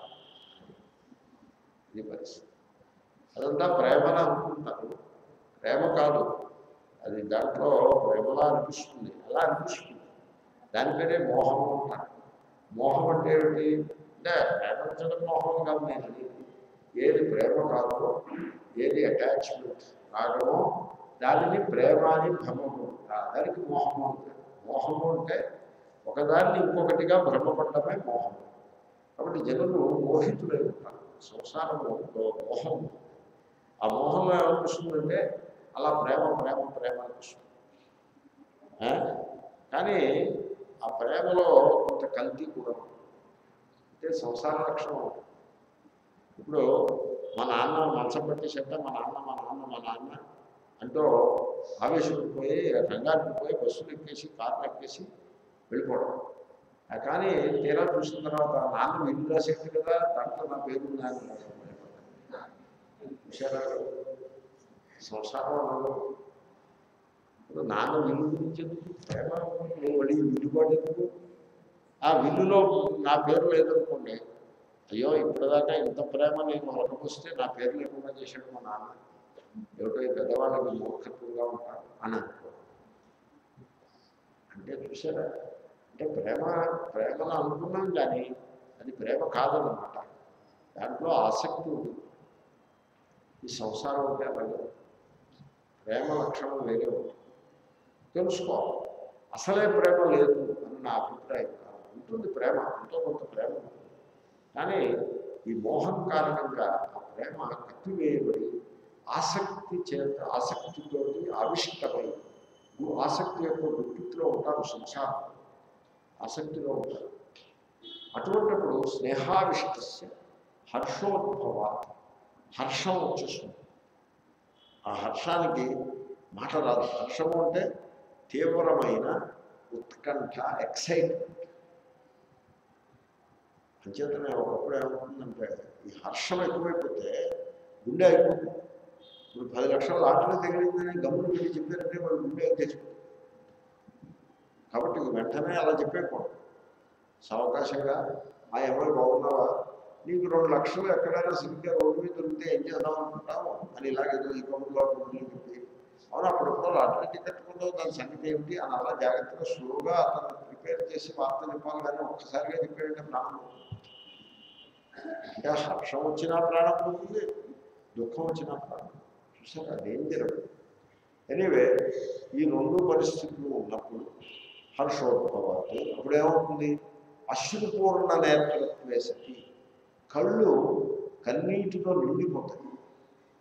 ఇది పరిస్థితి అదంతా ప్రేమని అనుకుంటారు ప్రేమ కాదు అది దాంట్లో ప్రేమలా అనిపిస్తుంది అలా అనిపిస్తుంది దాని పేరే మోహం అంటారు మోహం అంటే ఏమిటి అంటే ప్రేమించడం మోహం కాదు నేను అనేది. ఏది ప్రేమ కాదో ఏది అటాచ్మెంట్ రాగమో దానిని ప్రేమ అని భ్రమము అంటారు. దానికి మోహము అంటారు మోహము అంటే ఒకదాన్ని ఇంకొకటిగా భ్రమపడమే మోహం కాబట్టి జనులు మోహితులై ఉంటారు సంసారము ఒక మోహం ఆ మోహంలో ఏమనిపిస్తుందంటే అలా ప్రేమ ప్రేమ ప్రేమ అనిపిస్తుంది ఆ? కానీ ఆ ప్రేమలో కొంత కల్తీ కూడా ఉంది. అంటే సంసార లక్షణం ఉంటుంది. ఇప్పుడు మా నాన్న మంచం పెట్టేసంటే మా నాన్న మా నాన్న మా నాన్న అంటూ ఆవేశపడిపోయి కంగారుపడిపోయి బస్సులు ఎక్కేసి కార్లు ఎక్కేసి వెళ్ళిపోవడం ఆ కానీ తీరా చూసిన తర్వాత నాన్న ఇల్లు రాసేది కదా దాంట్లో నా పేరు ఉందా అని చూసారా సంసారం అన్నది ఇప్పుడు నాన్న విల్లు గురించి ఎందుకు ప్రేమ నువ్వు మళ్ళీ విల్లుబాటు ఎందుకు ఆ విల్లులో నా పేరు లేదనుకోండి అయ్యో ఇప్పటిదాకా ఇంత ప్రేమ నేను వలకపోస్తే నా పేరు లేకుండా చేశాడు మా నాన్న ఏమిటో ఈ పెద్దవాళ్ళకి మూర్ఖత్వంగా ఉంటారు అని అనుకో అంటే చూసారా అంటే ప్రేమ ప్రేమను అనుకున్నాం కానీ అది ప్రేమ కాదన్నమాట దాంట్లో ఆసక్తి ఉంది ఈ సంసారం అంటే అలాగే ప్రేమ లక్షణం వేరే ఉంటుంది తెలుసుకోవాలి అసలే ప్రేమ లేదు అని నా అభిప్రాయం కాదు ఉంటుంది ప్రేమ ఎంతో కొంత ప్రేమ ఉంటుంది కానీ ఈ మోహం కారణంగా ఆ ప్రేమ కప్పివేయబడి ఆసక్తి చేత ఆసక్తితోటి ఆవిష్టమై గు- ఆసక్తి యొక్క గుర్తిలో ఉంటారు సంసారం ఆసక్తిలో ఉంటారు అటువంటిప్పుడు స్నేహావిష్టస్య హర్షోద్భవ హర్షం వచ్చేస్తుంది ఆ హర్షానికి మాట రాదు హర్షము అంటే తీవ్రమైన ఉత్కంఠ ఎక్సైట్మెంట్ అంచేతనే ఒకప్పుడు ఏమవుతుందంటే ఈ హర్షం ఎక్కువైపోతే గుండె అయిపోతుంది ఇప్పుడు పది లక్షల లాటరీ తగిలిందని గమ్మున వెళ్ళి చెప్పారంటే వాళ్ళు గుండె తెచ్చిపోతుంది కాబట్టి వెంటనే అలా చెప్పేయకూడదు సావకాశంగా ఆ ఎవరు బాగున్నావా నీకు రెండు లక్షలు ఎక్కడైనా సరిగ్గా రోడ్డు మీద దొరికితే ఏం చేద్దాం అనుకుంటావు అని ఇలాగేదో ఈ కబుర్లో కబుర్లు చెప్పి అవును అప్పుడప్పుడు లాటరీ టికెట్ కొన్నావు దాని సంగతి ఏమిటి అని అలా జాగ్రత్తగా స్లోగా అతను ప్రిపేర్ చేసి వార్త చెప్పాలి కానీ ఒక్కసారిగా చెప్పాడంటే ప్రాణం పోతుంది. అంటే హర్షం వచ్చినా ప్రాణం పోతుంది దుఃఖం వచ్చినా ప్రాణం చూసారా డేంజర్ ఎనీవే ఈ రెండు పరిస్థితులు ఉన్నప్పుడు హర్షోద్భవాలు అప్పుడు ఏమవుతుంది అశ్రుపూర్ణ నేత్రత్వే సతి కళ్ళు కన్నీటితో నిండిపోతాయి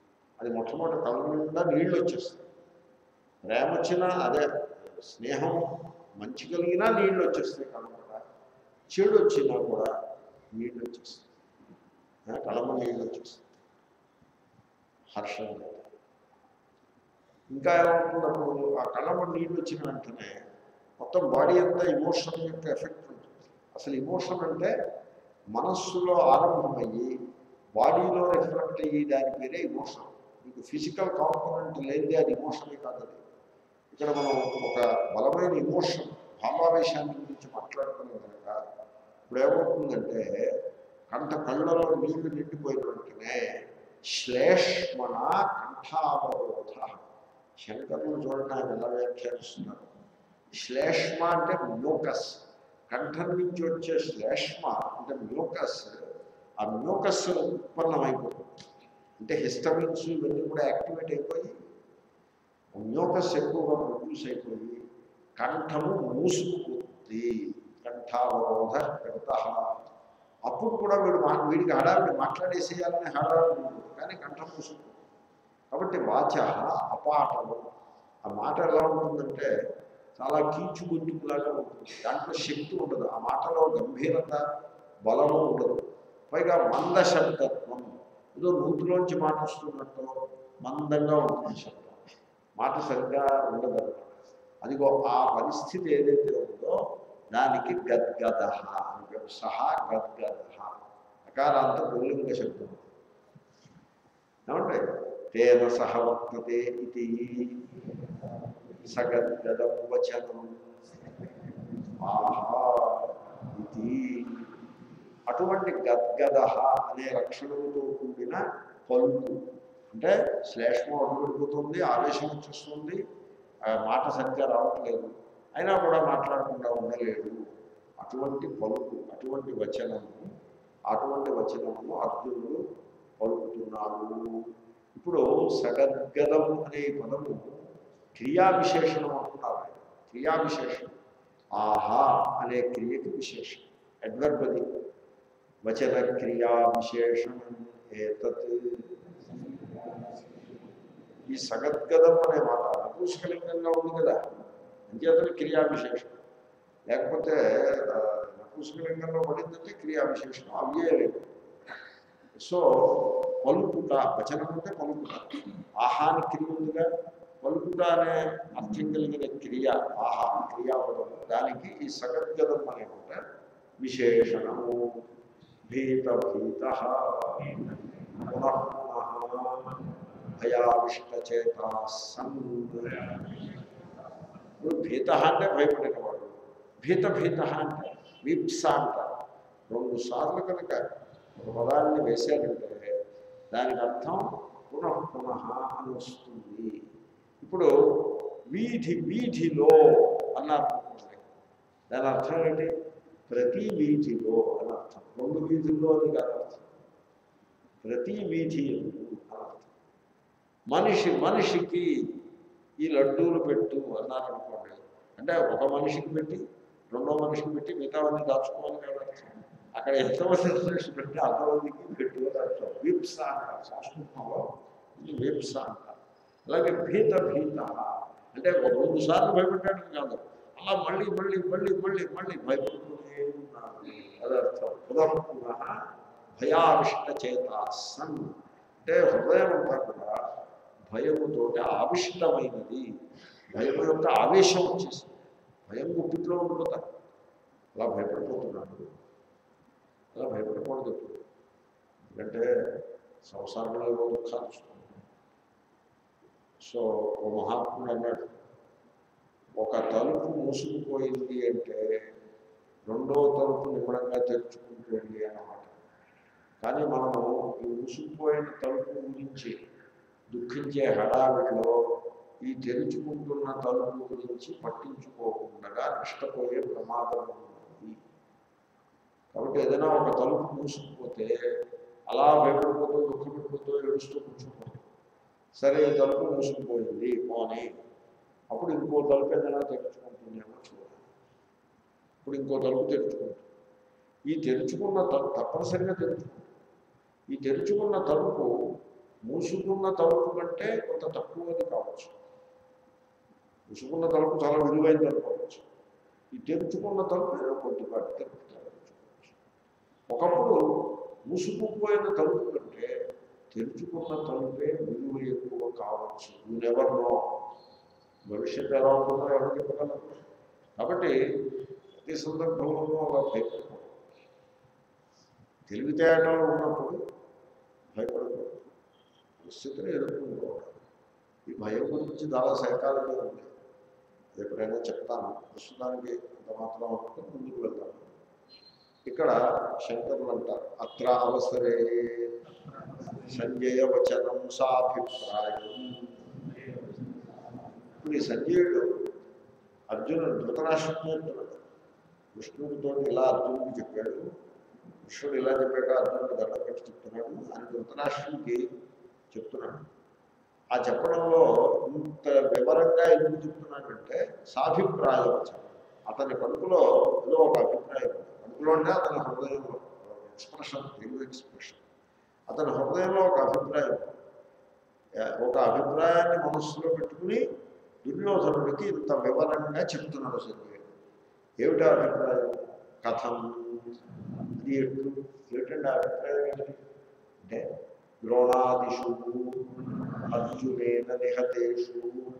అది మొట్టమొదటి కళ్ళ నిండా నీళ్ళు వచ్చేస్తాయి ప్రేమ వచ్చినా అదే స్నేహం మంచి కలిగినా నీళ్ళు వచ్చేస్తాయి కళ్ళ చెడు వచ్చినా కూడా నీళ్ళు వచ్చేస్తాయి ఆ, కళ్ళమ్మ నీళ్ళు వచ్చేస్తాయి హర్షం లేదు. ఇంకా ఏమవుతున్నప్పుడు ఆ కళ్ళమ్మ నీళ్ళు వచ్చిన వెంటనే మొత్తం బాడీ అంతా ఇమోషన్ యొక్క ఎఫెక్ట్ ఉంటుంది అసలు ఇమోషన్ అంటే మనస్సులో ఆరంభమయ్యి బాడీలో రిఫ్లెక్ట్ అయ్యి దాని పేరే ఇమోషన్ మీకు ఫిజికల్ కాంపోనెంట్ లేనిదే అది ఇమోషనే కాదు అది ఇక్కడ మనం ఒక బలమైన ఇమోషన్ భావావేశాన్ని గురించి మాట్లాడుతున్నాం కనుక ఇప్పుడు ఏమవుతుందంటే కంట కళ్ళలో నీళ్లు నిండిపోయిన వెంటనే శ్లేష్మణ కంఠావరోధ శంకరులు చూడండి ఆయన ఎలా వ్యాఖ్యానిస్తున్నారు శ్లేష్మ అంటే మ్యూకస్ కంఠం నుంచి వచ్చే శ్లేష్మ అంటే మ్యూకస్ ఆ మ్యూకస్ ఉత్పన్నమైపోతుంది అంటే హిస్టమిన్స్ ఇవన్నీ కూడా యాక్టివేట్ అయిపోయి మ్యూకస్ ఎక్కువగా ప్రొడ్యూస్ అయిపోయి కంఠము మూసుకుపోతుంది కంఠావరోధ కంఠ అప్పుడు కూడా వీడు మా వీడికి హడావిడి మాట్లాడేసేయాలని హడావిడి ఉండదు కానీ కంఠం మూసుకుపోతుంది కాబట్టి వాచ అపాటము ఆ మాట ఎలా ఉంటుందంటే చాలా కీచు గొంతుకులాగా ఉంటుంది దాంట్లో శక్తి ఉండదు ఆ మాటలో గంభీరత బలము ఉండదు పైగా మంద శబ్దత్వం ఏదో నూతిలోంచి మాట వస్తున్నట్టు మందంగా ఉంటుంది శబ్దం మాట సరిగ్గా ఉండదు అదిగో ఆ పరిస్థితి ఏదైతే ఉందో దానికి గద్గద అని పేరు సహా గద్గద అకారాంత పుల్లింగ శబ్దం ఏమంటే తేన సహ వర్తతే ఇది సగద్గదం వచనం ఆహా ఇది అటువంటి గద్గద అనే లక్షణముతో కూడిన పలుకు అంటే శ్లేష్మం అడుగుడిపోతుంది ఆవేశం వచ్చేస్తుంది ఆ మాట సరిగ్గా రావట్లేదు అయినా కూడా మాట్లాడకుండా ఉండలేడు అటువంటి పలుకు అటువంటి వచనము అటువంటి వచనము అర్జునుడు పలుకుతున్నాడు ఇప్పుడు సగద్గదం అనే పదము క్రియా విశేషణం అంటున్నారు ఆయన. క్రియా విశేషణం ఆహా అనే క్రియకి విశేషం అడ్వర్బది వచన క్రియా విశేషణం ఏతత్ ఈ సగద్గదం అనే మాట నపూసకలింగంగా ఉంది కదా అంచేతనే క్రియా విశేషం లేకపోతే ఆ, నపూసకలింగంలో పడిందంటే క్రియా విశేషం అవ్యే లేదు సో పలుకుట వచనం అంటే పలుకుట ఆహాని క్రియ ఉందిగా పలుకుట అనే అర్థం కలిగిన క్రియ ఆహా క్రియాపదం దానికి ఈ సగద్గదం అనే మాట విశేషణము భీత భీత పునః పునః భయావిష్టచేత సన్ ఇప్పుడు భీత అంటే భయపడినవాడు భీత భీత అంటే విప్స అంటారు రెండు సార్లు కనుక ఒక పదాన్ని వేశారంటే దానికి అర్థం పునః పునః అని వస్తుంది ఇప్పుడు వీధి వీధిలో అన్నారు అనుకోండి. దాని అర్థం ఏంటి ప్రతి వీధిలో అని అర్థం రెండు వీధుల్లో అని కాదు అర్థం ప్రతి వీధి అని అర్థం మనిషి మనిషికి ఈ లడ్డూలు పెట్టు అన్నారు అనుకోండి అంటే ఒక మనిషికి పెట్టి రెండో మనిషికి పెట్టి మిగతావన్నీ దాచుకోవాలి కదా అర్థం అక్కడ ఎంతమంది మనిషి పెట్టి అంతమందికి పెట్టు అని అర్థం విప్స అంటారు సంస్కృతంలో ఇది విప్స అంటారు అలాగే భీత భీత అంటే ఒక రెండు సార్లు భయపెట్టడానికి కాదు అలా మళ్ళీ మళ్ళీ మళ్ళీ మళ్ళీ మళ్ళీ భయపడుతూనే ఉన్నారు అది అర్థం పునః పునః భయావిష్ట చేత సన్ అంటే హృదయం అంతా కూడా భయముతోటి ఆవిష్టమైనది భయం యొక్క ఆవేశం వచ్చేసింది భయం గుప్పిట్లో ఉండిపోతారు అలా భయపడిపోతున్నాడు అలా భయపడకూడదు ఎప్పుడు ఎందుకంటే సంసారంలో ఏవో దుఃఖాలు వస్తున్నాయి సో ఓ మహాత్ముడు అన్నాడు ఒక తలుపు మూసుకుపోయింది అంటే రెండో తలుపు నిమ్మడంగా తెరుచుకుంటుంది అన్నమాట కానీ మనము ఈ మూసుకుపోయిన తలుపు గురించి దుఃఖించే హడావిడిలో ఈ తెరుచుకుంటున్న తలుపు గురించి పట్టించుకోకుండా నష్టపోయే ప్రమాదం ఉంది కాబట్టి ఏదైనా ఒక తలుపు మూసుకుపోతే అలా భయపడిపోతూ దుఃఖపడిపోతూ ఏడుస్తూ కూర్చుంటాం సరే ఈ తలుపు మూసుకుపోయింది పోనీ అప్పుడు ఇంకో తలుపు ఏదైనా తెరుచుకుంటుందేమో చూడాలి ఇప్పుడు ఇంకో తలుపు తెరుచుకుంటుంది ఈ తెరుచుకున్న తలుపు తప్పనిసరిగా తెరుచుకుంటుంది ఈ తెరుచుకున్న తలుపు మూసుకున్న తలుపు కంటే కొంత తక్కువది కావచ్చు మూసుకున్న తలుపు చాలా విలువైనది అనుకోవచ్చు ఈ తెరుచుకున్న తలుపు ఏదో కొద్దిపాటి తలుపు తెరచుకోవచ్చు ఒకప్పుడు మూసుకుపోయిన తలుపు కంటే తెరుచుకున్న తలుపే విలువ ఎక్కువ కావచ్చు యూ నెవర్ నో భవిష్యత్తు ఎలా ఉంటుందో ఎవరు చెప్పగలరు కాబట్టి ప్రతి సందర్భంలోనూ అలా భయపడకూడదు తెలివితేటలు ఉన్నప్పుడు భయపడకూడదు పరిస్థితిని ఎదుర్కొంటుకోవాలి ఈ భయం గురించి చాలా సైకాలజీ ఉంది అది ఎప్పుడైనా చెప్తాను ప్రస్తుతానికి అంత మాత్రం అనుకుని ముందుకు వెళ్తాను ఇక్కడ శంకరులు అంటారు అత్ర అవసరే సంజయ వచనం సాభిప్రాయం ఇప్పుడు ఈ సంజయుడు అర్జునుడు ధృతరాష్ట్రుడు అంటున్నాడు కృష్ణుడితో ఇలా అర్జునుడికి చెప్పాడు కృష్ణుడు ఇలా చెప్పాక అర్జునుడు దండ పెట్టి చెప్తున్నాడు అని ధృతరాష్ట్రుడికి చెప్తున్నాడు ఆ చెప్పడంలో ఇంత వివరంగా ఎందుకు చెప్తున్నాడంటే సాభిప్రాయం వచ్చాడు అతని కడుపులో ఏదో ఒక అభిప్రాయం ఉంది. కడుపులో అంటే అతని హృదయంలో ఎక్స్ప్రెషన్ తెలుగు ఎక్స్ప్రెషన్ అతని హృదయంలో ఒక అభిప్రాయం ఉంది. ఒక అభిప్రాయాన్ని మనస్సులో పెట్టుకుని దుర్యోధనుడికి ఇంత వివరంగా చెప్తున్నాడు సంజయుడు ఏమిటా అభిప్రాయం కథం అది ఎట్లు ఏమిటండి ఆ అభిప్రాయం ఏంటి అంటే ద్రోణాదిషు అర్జునేన నిహతేషు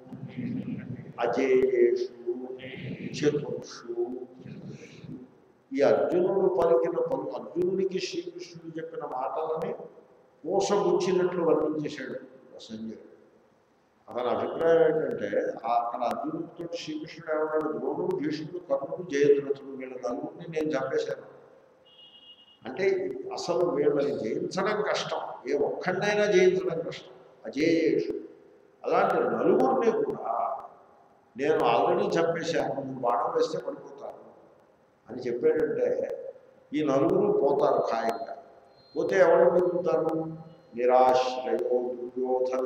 అజేయేషు చతుర్షు ఈ అర్జునుడు పలికిన పలు అర్జునుడికి శ్రీకృష్ణుడు చెప్పిన మాటలని పూసగుచ్చినట్లు వర్ణించేశాడు సంజయుడు అతని అభిప్రాయం ఏంటంటే ఆ అక్కడ అర్జునుడితో శ్రీకృష్ణుడు ఏమన్నాడు ద్రోణుడు భీష్ముడు కర్ణుడు జయద్రథుడు వీళ్ళ నలుగురిని నేను చంపేశాను అంటే అసలు వీళ్ళని జయించడం కష్టం ఏ ఒక్కడినైనా జయించడం కష్టం అజేయేషు అలాంటి నలుగురిని కూడా నేను ఆల్రెడీ చంపేశాను నువ్వు బాణం వేస్తే పడిపోతాను అని చెప్పాడంటే ఈ నలుగురు పోతారు ఖాయంగా పోతే ఎవరు మిగులుతారు నిరాశ్రయో దుర్యోధన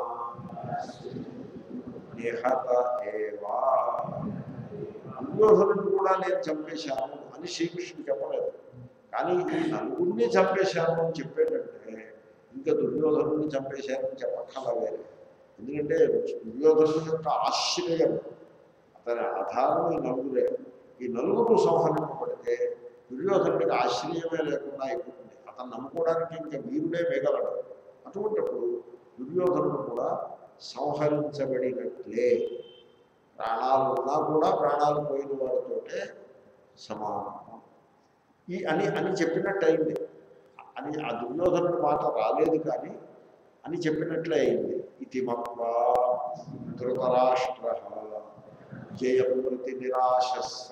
నిహత ఏవా దుర్యోధనుడు కూడా నేను చంపేశాను అని శ్రీకృష్ణుడు చెప్పలేదు కానీ ఈ నలుగురిని చంపేశాను అని చెప్పేటంటే ఇంకా దుర్యోధనుడిని చంపేశానని చెప్పక్కల వేరే ఎందుకంటే దుర్యోధనుడి యొక్క ఆశ్రయం అతని ఆధారం ఈ నలుగురే ఈ నలుగురు సంహరింపబడితే దుర్యోధనుడికి ఆశ్రయమే లేకుండా అయిపోతుంది అతను నమ్ముకోవడానికి ఇంకా వీరుడే మిగలడు అటువంటిప్పుడు దుర్యోధనుడు కూడా సంహరించబడినట్లే ప్రాణాలు ఉన్నా కూడా ప్రాణాలు పోయిన వాడితోటే సమానం ఈ అని అని చెప్పినట్టు అయింది అని ఆ దుర్యోధనుడి మాట రాలేదు కానీ అని చెప్పినట్లే అయింది ఇది మత్వా ధృతరాష్ట్ర జయం ప్రతి నిరాశ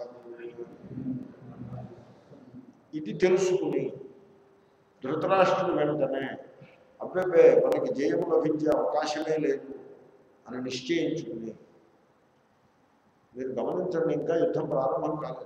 ఇది తెలుసుకుని ధృతరాష్ట్రుడు వెంటనే అబ్బే మనకి జయము లభించే అవకాశమే లేదు అని నిశ్చయించుకుని మీరు గమనించండి ఇంకా యుద్ధం ప్రారంభం కాలేదు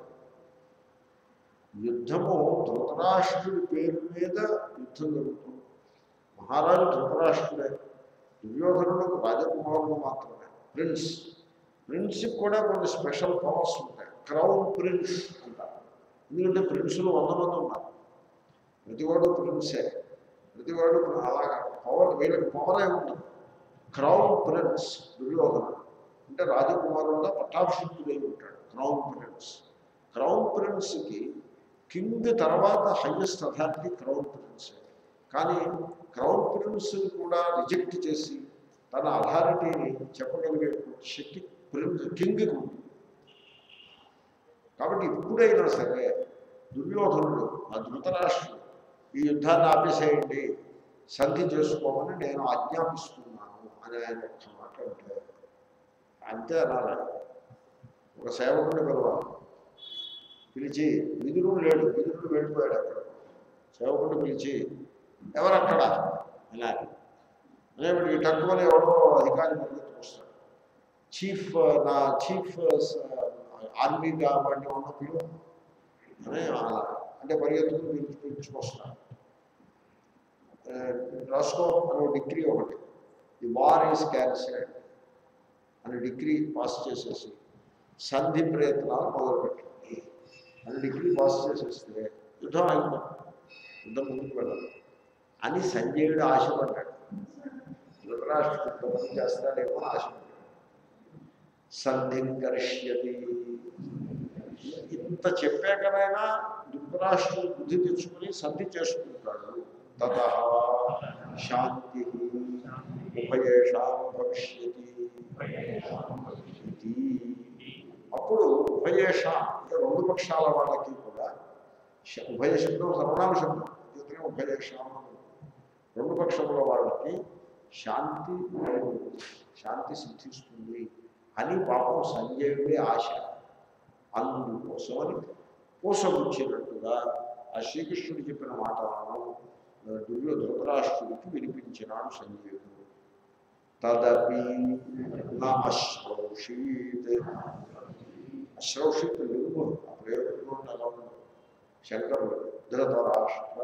యుద్ధము ధృతరాష్ట్రుడి పేరు మీద యుద్ధం జరుగుతుంది మహారాజు ధృతరాష్ట్రుడే దుర్యోధనుడు రాజకుమారుడు మాత్రమే ప్రిన్స్ ప్రిన్స్కి కూడా కొన్ని స్పెషల్ పవర్స్ ఉంటాయి క్రౌన్ ప్రిన్స్ అంటారు ఎందుకంటే ప్రిన్సులు వంద మంది ఉన్నారు ప్రతివాడు ప్రిన్సే ప్రతివాడు అలాగా పవర్ వీళ్ళకి పవరే ఉంటుంది క్రౌన్ ప్రిన్స్ దుర్యోధనుడు అంటే రాజకుమారుడుగా పట్టాభిషిక్తుడై ఉంటాడు క్రౌన్ ప్రిన్స్ క్రౌన్ ప్రిన్స్కి కింగ్ తర్వాత హైయెస్ట్ అథారిటీ క్రౌన్ ప్రిన్స్ కానీ క్రౌన్ ప్రిన్స్ని కూడా రిజెక్ట్ చేసి తన అథారిటీని చెప్పగలిగే శక్తి ప్రిన్స్ కింగ్కి ఉంది కాబట్టి ఇప్పుడైనా సరే దుర్యోధనుడు ఆ ధృతరాష్ట్రుడు ఈ యుద్ధాన్ని ఆపేసేయండి సంధి చేసుకోమని నేను ఆజ్ఞాపిస్తున్నాను అని ఆయన ఒక్క మాట అంటే అంతే అనాలి ఒక సేవకుడిని పిలవాలి పిలిచి విదురుడు లేడు విదురుడు వెళ్ళిపోయాడు అక్కడ సేవకుడిని పిలిచి ఎవరక్కడ అన్నారు అనేప్పటికీ తక్కువని ఎవడో అధికారి పరిగెత్తుకు వస్తాడు చీఫ్ నా చీఫ్ ఆర్మీగా వాడిని ఉన్న పిలువ అని అలా అంటే పరిగెత్తుకుని పిలిచి పిలుచుకొస్తాడు రాసుకో అని డిగ్రీ ఒకటి ది వార్ ఈస్ క్యాన్సర్డ్ అని డిగ్రీ పాస్ చేసేసి సంధి ప్రయత్నాలు మొదలుపెట్టండి అని డిగ్రీ పాస్ చేసేస్తే యుద్ధం అయిపోతుంది యుద్ధం ముందుకు వెళ్ళాలి అని సంజయుడు ఆశపడ్డాడు ధృతరాష్ట్రుడు పని చేస్తాడేమో ఆశ సంధిం కరిష్యతి ఇంత చెప్పాకనైనా ధృతరాష్ట్రుడు బుద్ధి తెచ్చుకుని సంధి చేసుకుంటాడు తత శాంతి ఉభయేషాం భవిష్యతి ఇది. అప్పుడు ఉభయేషాం అంటే రెండు పక్షాల వాళ్ళకి కూడా శ- ఉభయ శబ్దం సర్వనామ శబ్దం అందుకనే ఉభయేషాం అని రెండు పక్షముల వాళ్ళకి శాంతి కలుగుతుంది. శాంతి సిద్ధిస్తుంది అని పాపం సంజయుడి ఆశ అందుకోసమని పూసగుచ్చినట్టుగా ఆ శ్రీకృష్ణుడు చెప్పిన మాటలను దుర్యో ధృతరాష్ట్రుడికి వినిపించినాడు సంజయుడు తదపి నా అశ్రౌషీత్ అశ్రౌషీత్ తెలుగు ఆ ప్రయోగంలో అలా ఉంది శంకరుడు ధృతరాష్ట్ర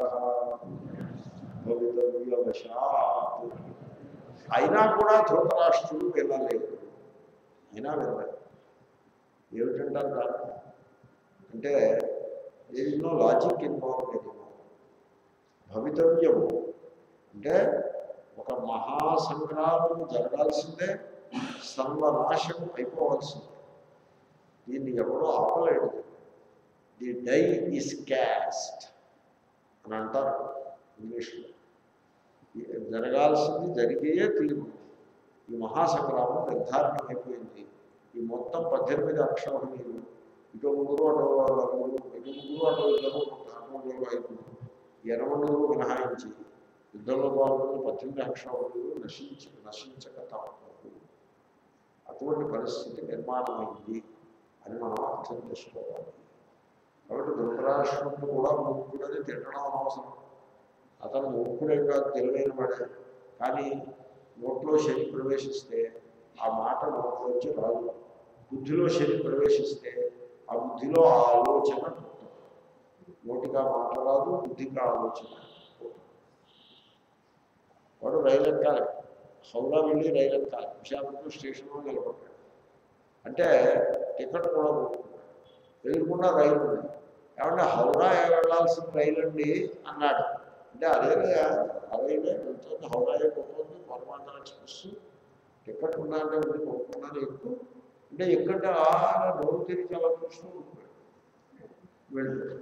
భవితవ్యవశాత్ అయినా కూడా ధృతరాష్ట్రుడు వినలేదు అయినా వినలేదు ఏమిటంటారు కారణం అంటే దీనిలో లాజిక్ ఇన్వాల్వ్ లేదు భవితవ్యము అంటే ఒక మహాసంగ్రామం జరగాల్సిందే సర్వనాశం అయిపోవాల్సిందే దీన్ని ఎవడో ఆపలేడు ది డై ఈస్ క్యాస్ట్ అని అంటారు ఇంగ్లీష్లో ఈ జరగాల్సింది జరిగే తీరు ఈ మహాసంగ్రామం నిర్ధారణ అయిపోయింది ఈ మొత్తం పద్దెనిమిది అక్షౌహిణీలు ఇటు ముగ్గురు అటు నలుగురు ఇటు ముగ్గురు అటు ఇద్దరు అటు ఐదుగురు ఎనమండుగురు మినహాయించి యుద్ధంలో పాల్గొని పద్దెనిమిది అక్షౌహిణీలు నశించి నశించక తప్పదు అటువంటి పరిస్థితి నిర్మాణమైంది అని మనం అర్థం చేసుకోవాలి కాబట్టి ధృతరాష్ట్రుడు కూడా మూర్ఖుడని తిట్టడం అనవసరం అతను మూర్ఖుడే కాదు తెలివైన వాడే కానీ నోట్లో శని ప్రవేశిస్తే ఆ మాట నోట్లోంచి రాదు బుద్ధిలో శని ప్రవేశిస్తే ఆ బుద్ధిలో ఆ ఆలోచన పుట్టదు నోటిగా మాట రాదు బుద్ధిగా ఆలోచన పుట్టదు. వాడు రైలు ఎక్కాలి హౌరా వెళ్ళి రైలు ఎక్కాలి విశాఖపట్నం స్టేషన్లో నిలబడ్డాడు అంటే టికెట్ కూడా కొనుక్కున్నాడు ఎదురుకుండా రైలు ఉంది ఏమంటే హౌరా వెళ్ళాల్సిన రైలు అండి అన్నాడు అంటే అదే అదే వెళ్తుంది హౌరా పోతుంది పరమాంధ్ర ఎక్స్ప్రెస్ టికెట్ ఉందా అంటే ఉంది కొనుక్కున్నాను ఎక్కువ అంటే ఎక్కడ ఆ నోరు తిరిగి అలా చూస్తూ ఉండిపోయాడు. వెళ్ళిపోయాడు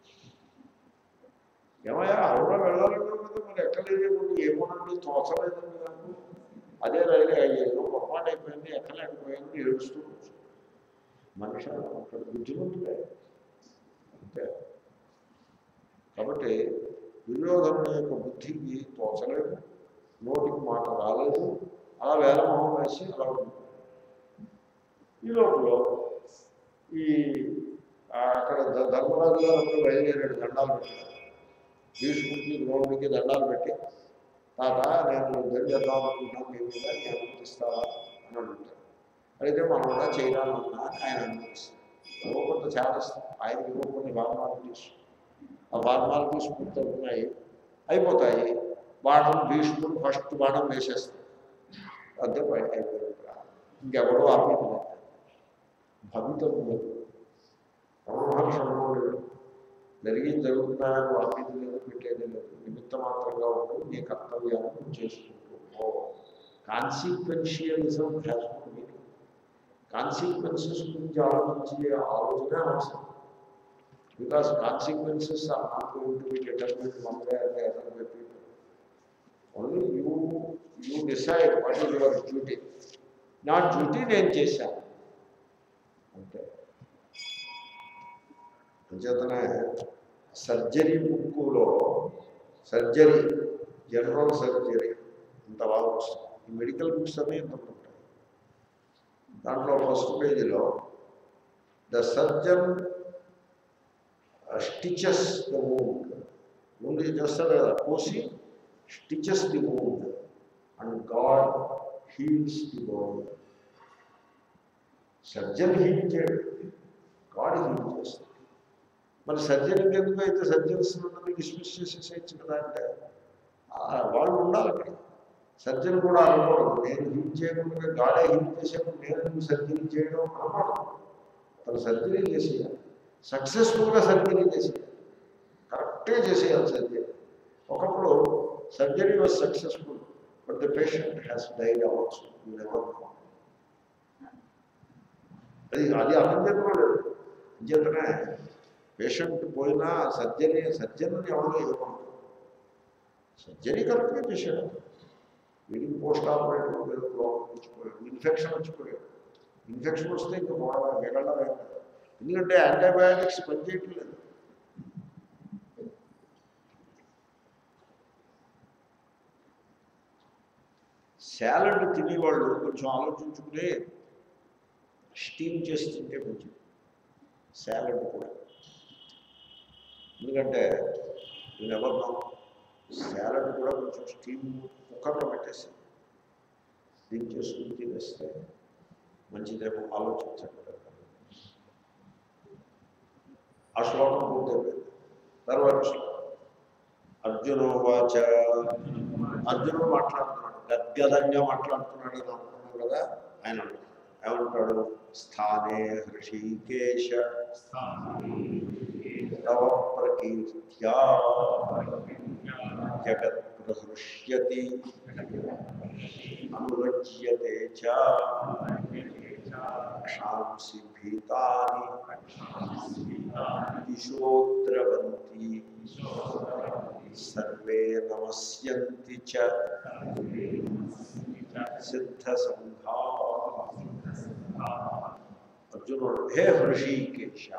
ఏమయ్యా హౌరా వెళ్ళాలన్నావు కదా మరి ఎక్కలేదు ఏమోనండి తోచలేదండి నాకు అదే రైలు అయ్యేదో పొరపాటు అయిపోయింది ఎక్కలేకపోయాను ఏడుస్తూ కూర్చున్నాడు. మనిషి అక్కడ బుద్ధిమంతులే అంతే కాబట్టి దుర్యోధను యొక్క బుద్ధికి తోచలేదు నోటికి మాట రాలేదు అలా వేల మొహం వేసి అలా ఉండిపోయాడు. ఈ లోపల ఈ ఆ అక్కడ ధ- ధర్మరాజు గారు అప్పుడు బయలుదేరాడు దండాలు పెట్టాడు భీష్ముడికి ద్రోణుడికి దండాలు పెట్టి తాత నేను యుద్ధం చేద్దాం అనుకుంటున్నాను మీ మీద నీ అనుమతిస్తావా అని అడుగుతాడు అయితే మనం కూడా చేయాలన్నా అని ఆయన అనుమతిస్తాడు ఏవో కొంత చేస్తాం ఆయనకి ఏవో కొన్ని ఫార్మాలిటీస్ ఆ ఫార్మాలిటీస్ పూర్తవుతున్నాయి అయిపోతాయి బాణం భీష్ముడు ఫస్ట్ బాణం వేసేస్తాడు అంతే పై- అయిపోయింది ఇంకెవడో ఆపేది లేదు. భవితవ్యం రమణమహర్షి అనుకోడు జరిగింది జరుగుతున్నాయని ఆపేది లేదు పెట్టేది లేదు నిమిత్త మాత్రంగా ఉంటూ నీ కర్తవ్యాన్ని నువ్వు చేసుకుంటూ పో consequentialism has no meaning consequences గురించి ఆలోచించే ఆలోచన అవసరం because consequences are not going to be determined one way or the other by people only you you decide what is your duty నా డ్యూటీ నేను చేశాను అంతే అంచేతనే సర్జరీ బుక్కులో సర్జరీ జనరల్ సర్జరీ ఇంత బాగా వస్తుంది ఈ మెడికల్ బుక్స్ అన్నీ ఇంత ఉంటాయి దాంట్లో ఫస్ట్ పేజీలో the surgeon stitches the wound ముందు చేస్తాడు కదా కోసి stitches the wound and God heals the body surgeon heal చేయడు గాడ్ హీల్ చేస్తాడు మరి సర్జరీకి ఎందుకు అయితే సర్జన్స్ ఉన్నది డిస్మిస్ చేసేసేయచ్చు కదా అంటే ఆ, వాళ్ళు ఉండాలి అక్కడ సర్జన్ కూడా అనుకోవడం నేను హీల్ చేయకుండా గాడే హీల్ చేసేప్పుడు నేను ఎందుకు సర్జరీ చేయడం అనకూడదు అతను సర్జరీ చేసేయాలి సక్సెస్ఫుల్గా సర్జరీ చేసేయాలి కరెక్ట్గా చేసేయాలి సర్జరీ ఒకప్పుడు surgery was successful but the patient has died అవ్వచ్చు నెవర్ అది అది అర్థం చేసుకోలేదు అంచేతనే పేషెంట్ పోయినా సర్జరీ సర్జరీని ఎవరో ఇవ్వడం సర్జరీ కరెక్ట్గా చేశాడు వీడికి పోస్ట్ ఆపరేటివ్ ప్రాబ్లం వచ్చిపోయాడు ఇన్ఫెక్షన్ వచ్చిపోయాడు ఇన్ఫెక్షన్ వస్తే ఇంకా పోవడం మిగలడం ఏం లేదు ఎందుకంటే యాంటీబయాటిక్స్ పనిచేయట్లేదు సాలడ్ తినేవాళ్ళు కొంచెం ఆలోచించుకుని స్టీమ్ చేసి తింటే మంచిది సాలడ్ కూడా ఎందుకంటే నేను ఎవరినో సాలడ్ కూడా కొంచెం స్టీమ్ కుక్కర్లో పెట్టేసి దీన్ని చేసుకుని తినేస్తే మంచిదేమో ఆలోచించండి ఆ శ్లోకం పూర్తయిపోయింది తర్వాత శ్లోకం అర్జునోవాచ అర్జునుడు మాట్లాడుతున్నాడు గద్గదంగా మాట్లాడుతున్నాడు అని అనుకున్నాం కదా ఆయన అంటాడు. ఏమంటాడు స్థానే హృషికేశ తవ ప్రకీర్త్యా జగత్ ప్రహృష్యతి అనురజ్యతే చ క్షాంసి భీతాని దిశోద్రవంతి సర్వే నమస్యంతి చ సిద్ధ సంఘా అర్జునుడు హే హృషికేశ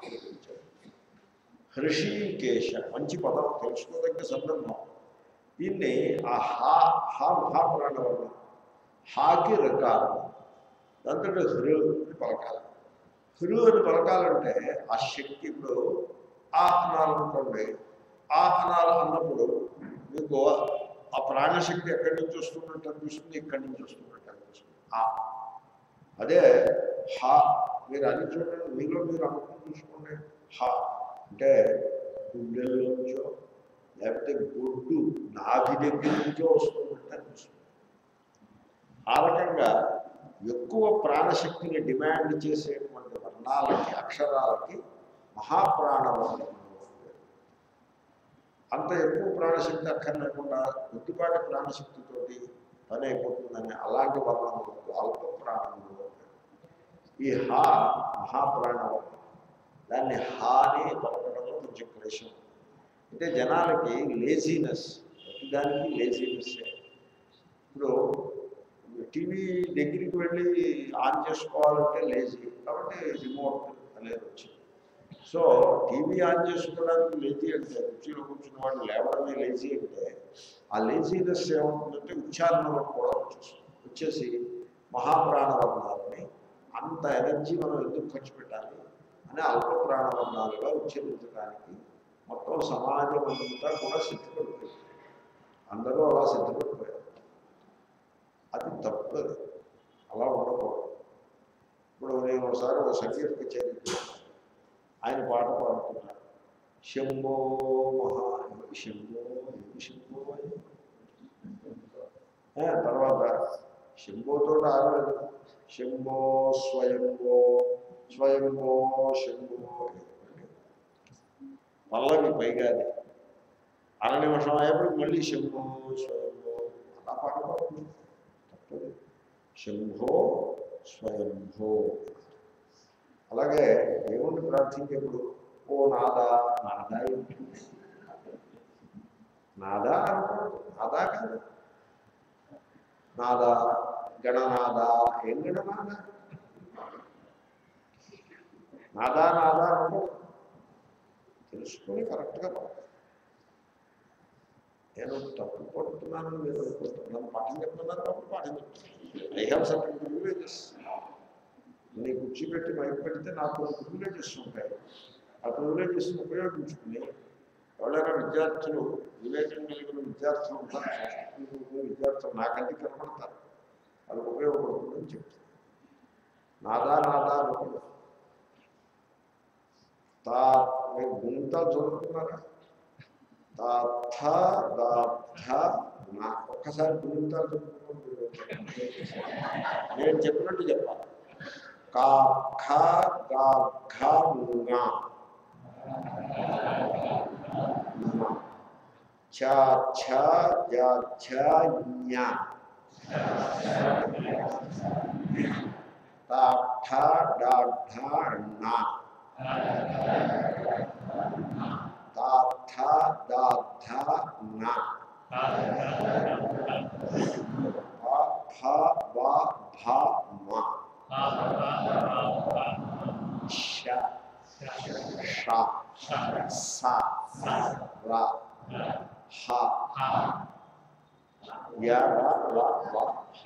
హృషికేశ మంచి పదం తెలుసుకోదగ్గ సందర్భం దీన్ని ఆ హా హా మహాప్రాణవర్ణం హాకి రకాలు దాంతో హృ అని పలకాలి హృ అని పలకాలంటే ఆ శక్తి ఇప్పుడు ఆ అనాలనుకోండి ఆ అనాలు అన్నప్పుడు మీకు ఆ ప్రాణశక్తి ఎక్కడి నుంచి వస్తున్నట్టు అనిపిస్తుంది ఇక్కడి నుంచి వస్తున్నట్టు అనిపిస్తుంది ఆ అదే హా మీరు అది చూడండి మీలో మీరు అనుకుని చూసుకోండి హా అంటే గుండెల్లోంచో లేకపోతే బొడ్డు నాభి దగ్గర నుంచో వస్తున్నట్టు అనిపిస్తుంది ఆ రకంగా ఎక్కువ ప్రాణశక్తిని డిమాండ్ చేసేటువంటి వర్ణాలకి అక్షరాలకి మహాప్రాణవర్ణం అంత ఎక్కువ ప్రాణశక్తి అక్కర్లేకుండా కొద్దిపాటి ప్రాణశక్తితోటి పని అయిపోతుందని అలాంటి వర్ణములకు అల్ప ప్రాణములు ఈ హా మహాప్రాణవర్ణం దాన్ని హాని పలకడంలో కొంచెం క్లేశం అంటే జనాలకి లేజీనెస్ ప్రతిదానికి లేజీనెస్ ఇప్పుడు టీవీ దగ్గరికి వెళ్ళి ఆన్ చేసుకోవాలంటే లేజీ కాబట్టి రిమోట్ అనేది వచ్చింది సో టీవీ ఆన్ చేసుకోవడానికి లేజీ అంటే కుర్చీలో కూర్చున్న వాళ్ళు లేవడమే లేజీ అంటే ఆ లేజీనెస్ ఏమవుతుందంటే ఉచ్చారణలో కూడా వచ్చేస్తుంది వచ్చేసి మహాప్రాణవర్ణాలని అంత ఎనర్జీ మనం ఎందుకు ఖర్చు పెట్టాలి అని అల్ప ప్రాణవర్ణాలుగా ఉచ్చరించడానికి మొత్తం సమాజం అంతా కూడా సిద్ధపడిపోయింది అందరూ అలా సిద్ధపడిపోయారు అది తప్పదు అలా ఉండకూడదు ఇప్పుడు నేను ఒకసారి ఒక సంగీత కచేరీ చేశాను. ఆయన పాట పాడుతున్నారు శంభో మహా శంభో ఏమి శంభో అని ఆ, తర్వాత శంభోతో ఆగలేదు శంభో స్వయంభో స్వయంభో శంభో పల్లవి పైగా అది అర నిమిషం అయ్యేప్పుడు మళ్ళీ శంభో స్వయంభో అలా పాట పాడుతుంది తప్పదు శంభో స్వయంభో అలాగే దేవుణ్ణి ప్రార్థించేప్పుడు ఓ నాదా నాదా ఏంటి? నాదా అనకూడదు నాదా కాదు నాదా గణనాదా ఏం గణనాదా నాదా నాదా అనకూడదు తెలుసుకొని కరెక్ట్గా పడతారు నేను తప్పు పడుతున్నానని మీరు అనుకుంటున్నాను నన్ను పాఠం చెప్తున్నారు కాబట్టి పాఠం చెప్తున్నాను ఐ హ్యావ్ సర్టన్ ప్రివిలేజెస్ నీ కుర్చీ పెట్టి మైక్ పెడితే నాకు కొన్ని ప్రివిలేజెస్ ఉంటాయి ఆ ప్రివిలేజెస్ని ఉపయోగించుకుని ఎవరైనా విద్యార్థులు వివేకం కలిగిన విద్యార్థులు ఉంటారు సంస్కృతి విద్యార్థులు నాకంటే కనపడతారు వాళ్ళకి ఉపయోగపడుతుందని చెప్తాను నాదా నాదా అనుకుంటా తా మీరు గుంత చదువుతున్నారా తాథ దాథ నా ఒక్కసారి గుంత చదువుకున్నాం నేను చెప్పినట్టు చెప్పాలి కా ఖ గా ఘ గా ఛ ఛ జ ఝ ఞ త ఠ డ ఢ ణ త థ ద ధ న ప ఫ వ భ మ ష ష స ర హ య ర ల వ హ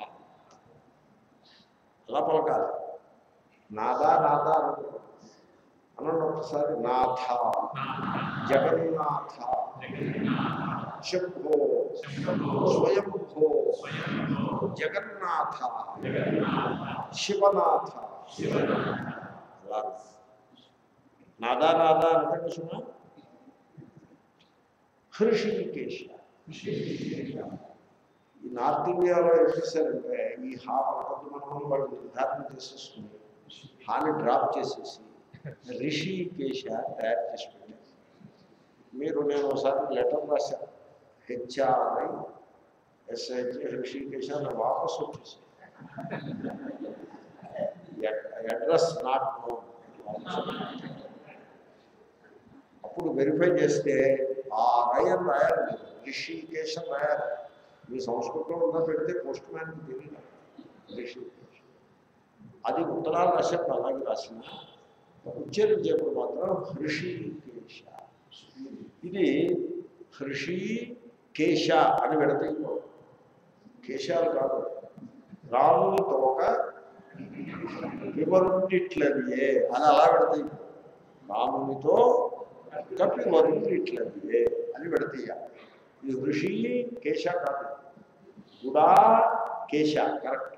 అలా పలకాలి నాదా నాదా అనుకో అనండి ఒకసారి నాథ జగన్నాథ శంభో స్వయంభో జగన్నాథ శివనాథ అలా నాదా నాదా అంటే సుమా హృషికేశ ఈ నార్త్ ఇండియాలో ఏం చేశారంటే ఈ హా పలకొద్దు మనం వాళ్ళు నిర్ధారణ చేసేసుకుని హాని డ్రాప్ చేసేసి రిషికేశ తయారు చేసి పెట్టారు మీరు నేను ఒకసారి లెటర్ రాశాను హెచ్ఆర్ఐ ఎస్హెచ్ ఋషికేశ అని వాపసు వచ్చేసి అడ్రస్ నాట్ నో అప్పుడు వెరిఫై చేస్తే ఆ రయన్ రాయాలి మీరు రిషికేశం రాయాలి మీ సంస్కృతంలో ఉన్న పెడితే పోస్ట్ మ్యాన్కి తెలియదు రిషికేశ్ అది ఉత్తరాలు రాసేప్పుడు అలాగే రాసిన ఉచ్చరించేప్పుడు మాత్రం హృషికేశ ఇది హృషి కేశ అని విడతీయకూడదు కేశాలు కాదు రాముని తోక వివరుండిట్లవియే అని అలా విడతీయ రామునితో కప్పి వరుండిట్లవియే అని విడతీయాలి ఇది హృషి కేశ కాదు గుడా కేశ కరెక్ట్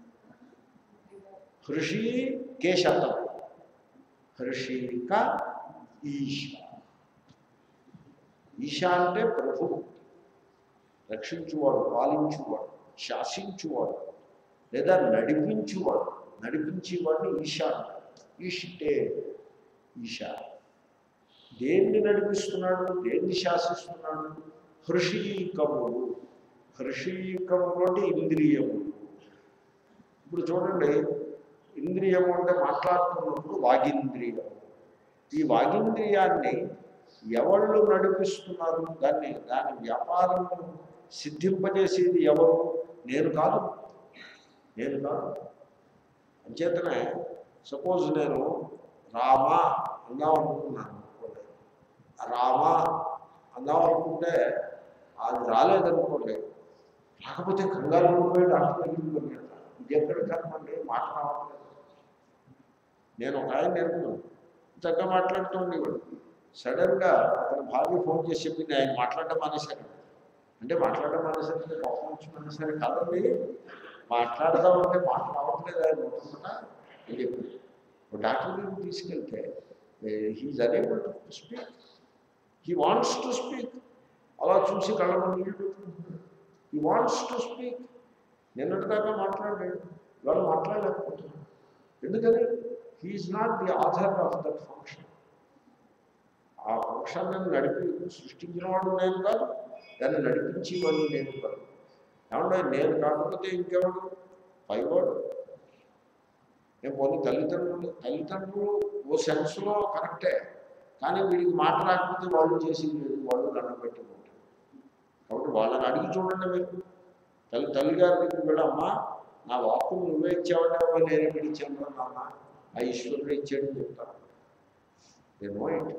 హృషి కేశతం హృషిక ఈశ ఈశ అంటే ప్రభు రక్షించువాడు పాలించువాడు శాసించువాడు లేదా నడిపించువాడు నడిపించేవాడిని ఈశ అంటారు ఈషిటే ఈశ దేన్ని నడిపిస్తున్నాడు దేన్ని శాసిస్తున్నాడు హృషీకములు హృషీకములు అంటే ఇంద్రియములు ఇప్పుడు చూడండి ఇంద్రియము అంటే మాట్లాడుతున్నప్పుడు వాగింద్రియం ఈ వాగింద్రియాన్ని ఎవళ్ళు నడిపిస్తున్నారు దాన్ని దాని వ్యాపారం సిద్ధింపజేసేది ఎవరు నేను కాదు నేను కాదు అంచేతనే సపోజ్ నేను రామ అందాం అనుకున్నాను అనుకోండి ఆ రామ అందాం అనుకుంటే అది రాలేదనుకోండి రాకపోతే కంగారు పడిపోయి డాక్టర్ దగ్గరికి పరిగెడతాను ఇది ఎక్కడ కర్మండి మాట రావట్లేదు నేను ఒక ఆయన నేర్పుకున్నాను చక్కగా మాట్లాడుతూ ఉండేవాడు సడన్గా అతని భార్య ఫోన్ చేసి చెప్పింది ఆయన మాట్లాడడం మానేశారు అంటే మాట్లాడడం మానేశారంటే కోపం వచ్చి మానేశారు కాదండి మాట్లాడదామంటే మాట రావట్లేదు ఆయన ఉంటుందా అని చెప్పింది ఒక డాక్టర్ దగ్గరికి తీసుకెళ్తే he's unable to speak he wants to speak అలా చూసి కళ్ళలో నీళ్ళు పెట్టుకుంటున్నాడు హీ వాంట్స్ టు స్పీక్ నిన్నటిదాకా మాట్లాడాడు ఇవాళ మాట్లాడలేకపోతున్నాడు ఎందుకని he is not the author of that function ఆ ఫంక్షన్ నడిపి సృష్టించిన వాడు నేను కాదు దాన్ని నడిపించేవాడు నేను కాదు ఏమన్నా నేను కాకపోతే ఇంకెవడు పైవాడు నేను పోనీ తల్లిదండ్రులు తల్లిదండ్రులు ఓ సెన్స్లో కరెక్టే కానీ వీడికి మాట రాకపోతే వాళ్ళు చేసింది లేదు వాళ్ళు దండం పెట్టుకుంటారు కాబట్టి వాళ్ళని అడిగి చూడండి మీరు తల్లి తల్లిగారి దగ్గరికి వెళ్ళి అమ్మా నా వాక్కు నువ్వే ఇచ్చావంటే అమ్మా నేనే ఇచ్చాను నాన్న ఆ ఈశ్వరుడు ఇచ్చాడని చెప్తాను నో ఇట్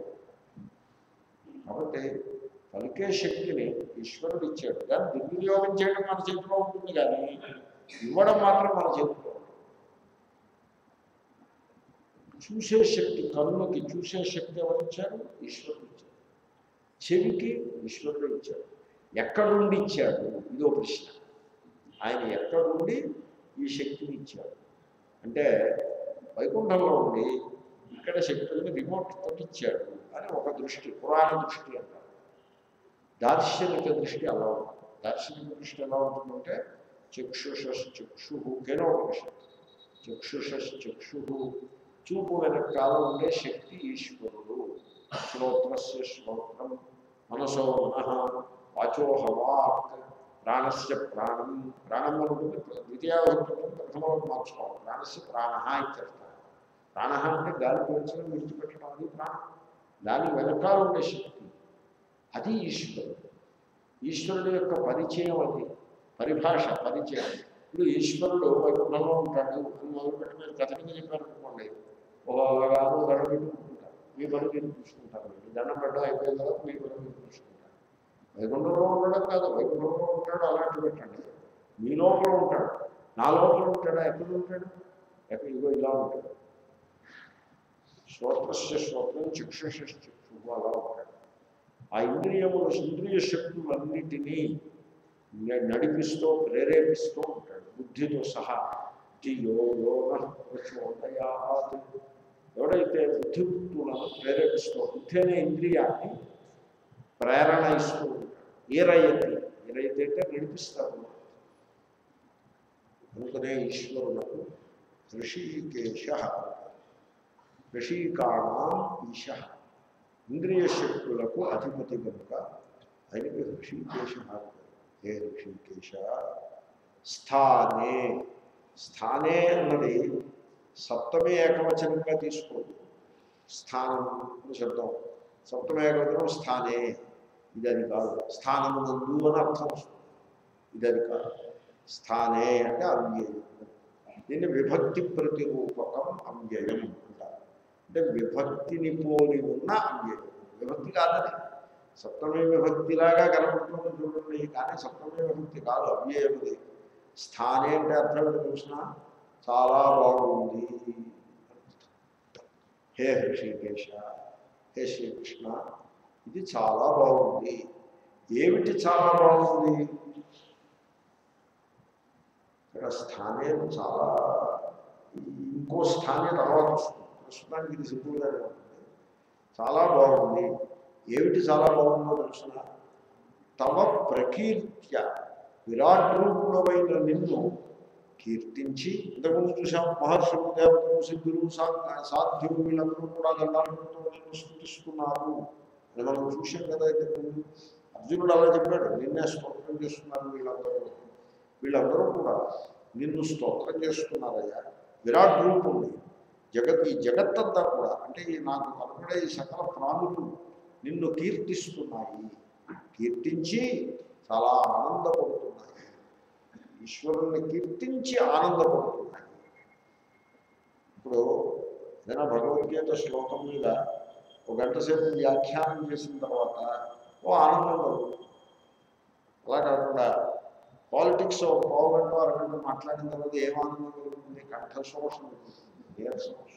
కాబట్టి పలికే శక్తిని ఈశ్వరుడు ఇచ్చాడు దాన్ని దుర్వినియోగం చేయడం మన చేతిలో ఉంటుంది కానీ ఇవ్వడం మాత్రం మన చేతిలో ఉంటుంది చూసే శక్తి కన్నుకి చూసే శక్తి ఎవరు ఇచ్చారు ఈశ్వరుడు ఇచ్చాడు చెవికి ఈశ్వరుడు ఇచ్చాడు ఎక్కడుండి ఇచ్చాడు ఇదో ప్రశ్న ఆయన ఎక్కడుండి ఈ శక్తిని ఇచ్చాడు అంటే వైకుంఠంలో ఉండి ఇక్కడ శక్తుల్ని రిమోట్ తోటి ఇచ్చాడు అని ఒక దృష్టి పురాణ దృష్టి అంటారు దార్శనిక దృష్టి అలా ఉంటుంది దార్శనిక దృష్టి ఎలా ఉంటుందంటే చక్షుష చక్షు కేనోపనిషత్ చక్షుష చక్షు చూపు వెనకాల ఉండే శక్తి ఈశ్వరుడు శ్రోత్రస్య శ్రోత్రం మనసో మనః వాచోహవాక్ ప్రాణస్య ప్రాణం ప్రాణం ఉంటుంది ద్వితీయాభక్తి ప్రథమంలో మార్చుకోవాలి ప్రాణస్య ప్రాణ ఇత్యర్థ ప్రాణ అంటే గాలి పీల్చడం విడిచిపెట్టడం అది ప్రాణం దాని వెనకాల ఉండే శక్తి అది ఈశ్వరుడు ఈశ్వరుడు యొక్క పరిచయం అది పరిభాష పరిచయం ఇప్పుడు ఈశ్వరుడు వైకుంఠంలో ఉంటాడు అని మొదలుపెట్టి మీరు కథ కింద చెప్పారనుకోండి ఓహో అలాగాను దండం పెట్టుకుంటారు మీ పని మీరు చూసుకుంటారు మీ దండం పెట్టడం అయిపోయిన తర్వాత మీ పని మీరు చూసుకుంటారు వైకుంఠంలో ఉండడం కాదు వైకుంఠంలో ఉంటాడు అలాంటి పెట్టండి మీ లోపల ఉంటాడు నా లోపల ఉంటాడా ఎక్కడ ఉంటాడు ఎక్కడ ఇగో ఇలా ఉంటాడు శ్రోత్రస్య శ్రోత్రం చక్షుష చక్షు అలా ఉంటాడు ఆ ఇంద్రియములు ఇంద్రియ శక్తులన్నిటినీ న- నడిపిస్తూ ప్రేరేపిస్తూ ఉంటాడు బుద్ధితో సహా ధియో యోగ ప్రచోదయాత్ ఎవడైతే బుద్ధివృత్తులను ప్రేరేపిస్తూ బుద్ధి అనే ఇంద్రియాన్ని ప్రేరణ ఇస్తూ ఉంటాడు ఏరయ్యతి ఏరైతే అంటే నడిపిస్తాడు అందుకనే ఈశ్వరులకు ఋషికేశ ఋషికాణం ఈశ ఇంద్రియ శక్తులకు అధిపతి కనుక ఆయనకి ఋషికేశ అంటారు. హే ఋషికేశ స్థానే స్థానే అన్నది సప్తమే ఏకవచనంగా తీసుకోండి స్థానం అని శబ్దం సప్తమే ఏకవచనం స్థానే ఇది అది కాదు స్థానం నందు అని అర్థం వస్తుంది ఇది అది కాదు స్థానే అంటే అవ్యయం దీన్ని విభక్తి ప్రతిరూపకం అవ్యయం అంటారు అంటే విభక్తిని పోలి ఉన్న అవ్యయం విభక్తి కాదని సప్తమే విభక్తిలాగా కనపడుతుంది చూడండి కానీ సప్తమే విభక్తి కాదు అవ్యయముది స్థానే అంటే అర్థం ఏంటో తెలిసిన చాలా బాగుంది హే హృషికేశ హే శ్రీకృష్ణ ఇది చాలా బాగుంది ఏమిటి చాలా బాగుంది ఇక్కడ స్థానేలు చాలా ఇంకో స్థానే తర్వాత వస్తుంది ప్రస్తుతానికి ఇది సింపుల్గానే ఉంటుంది చాలా బాగుంది ఏమిటి చాలా బాగుందో తెలుసిన తమ ప్రకీర్త్య విరాట్ రూపుడమైన నిన్ను కీర్తించి ఇంతకుముందు చూసాం మహర్షులు దేవతలు సిద్ధులు సా- సాధ్యులు వీళ్ళందరూ కూడా దండాలతో నిన్ను స్థుతిస్తున్నారు అని మనం చూసాం కదా ఇంతకుముందు అర్జునుడు అలా చెప్పాడు నిన్నే స్తోత్రం చేస్తున్నారు వీళ్ళందరూ వీళ్ళందరూ కూడా నిన్ను స్తోత్రం చేస్తున్నారయ్యా విరాట్ రూపుణ్ణి జగత్ ఈ జగత్తంతా కూడా అంటే ఈ నాకు కనపడే ఈ సకల ప్రాణులు నిన్ను కీర్తిస్తున్నాయి కీర్తించి చాలా ఆనందపడుతున్నాయి ఈశ్వరుణ్ణి కీర్తించి ఆనందపడుతున్నాయి ఇప్పుడు ఏదైనా భగవద్గీత శ్లోకం మీద ఒక గంట సేపు వ్యాఖ్యానం చేసిన తర్వాత ఓ ఆనందం కలుగుతుంది అలా కాకుండా పాలిటిక్స్ ఒక పావు గంట అరగంట మాట్లాడిన తర్వాత ఏం ఆనందం కలుగుతుంది కంఠశోషం కలుగుతుంది నీరసం వస్తుంది.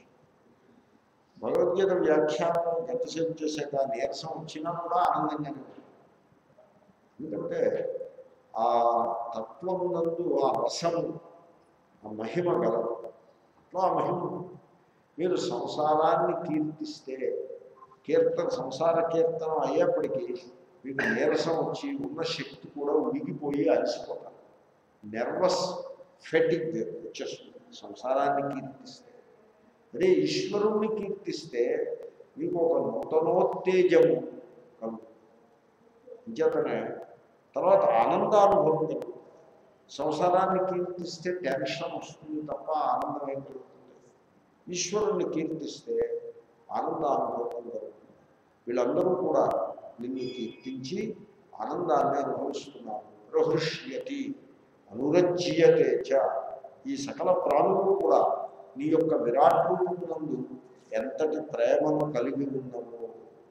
భగవద్గీత వ్యాఖ్యానం గంటసేపు చేశాక నీరసం వచ్చినా కూడా ఆనందంగానే ఉంటుంది ఎందుకంటే ఆ తత్వం నందు ఆ రసము ఆ మహిమ గలదు అట్లా ఆ మహిమ ఉంది. మీరు సంసారాన్ని కీర్తిస్తే కీర్తన సంసార కీర్తనం అయ్యేప్పటికీ మీకు నీరసం వచ్చి ఉన్న శక్తి కూడా ఉడిగిపోయి అలసిపోతారు నెర్వస్ ఫెటిక్ వచ్చేస్తుంది సంసారాన్ని కీర్తిస్తే అదే ఈశ్వరుణ్ణి కీర్తిస్తే మీకు ఒక నూతనోత్తేజము కలుగుతుంది అంచేతనే తర్వాత ఆనందానుభవం కలుగుతుంది సంసారాన్ని కీర్తిస్తే టెన్షన్ వస్తుంది తప్ప ఆనందం ఏం కలుగుతుంది ఈశ్వరుణ్ణి కీర్తిస్తే ఆనందానుభవం కలుగుతుంది వీళ్ళందరూ కూడా నిన్ను కీర్తించి ఆనందాన్ని అనుభవిస్తున్నారు ప్రహృష్యతి అనురజ్యతే చ ఈ సకల ప్రాణులు కూడా నీ యొక్క విరాట్ రూపమునందు ఎంతటి ప్రేమను కలిగి ఉన్నవో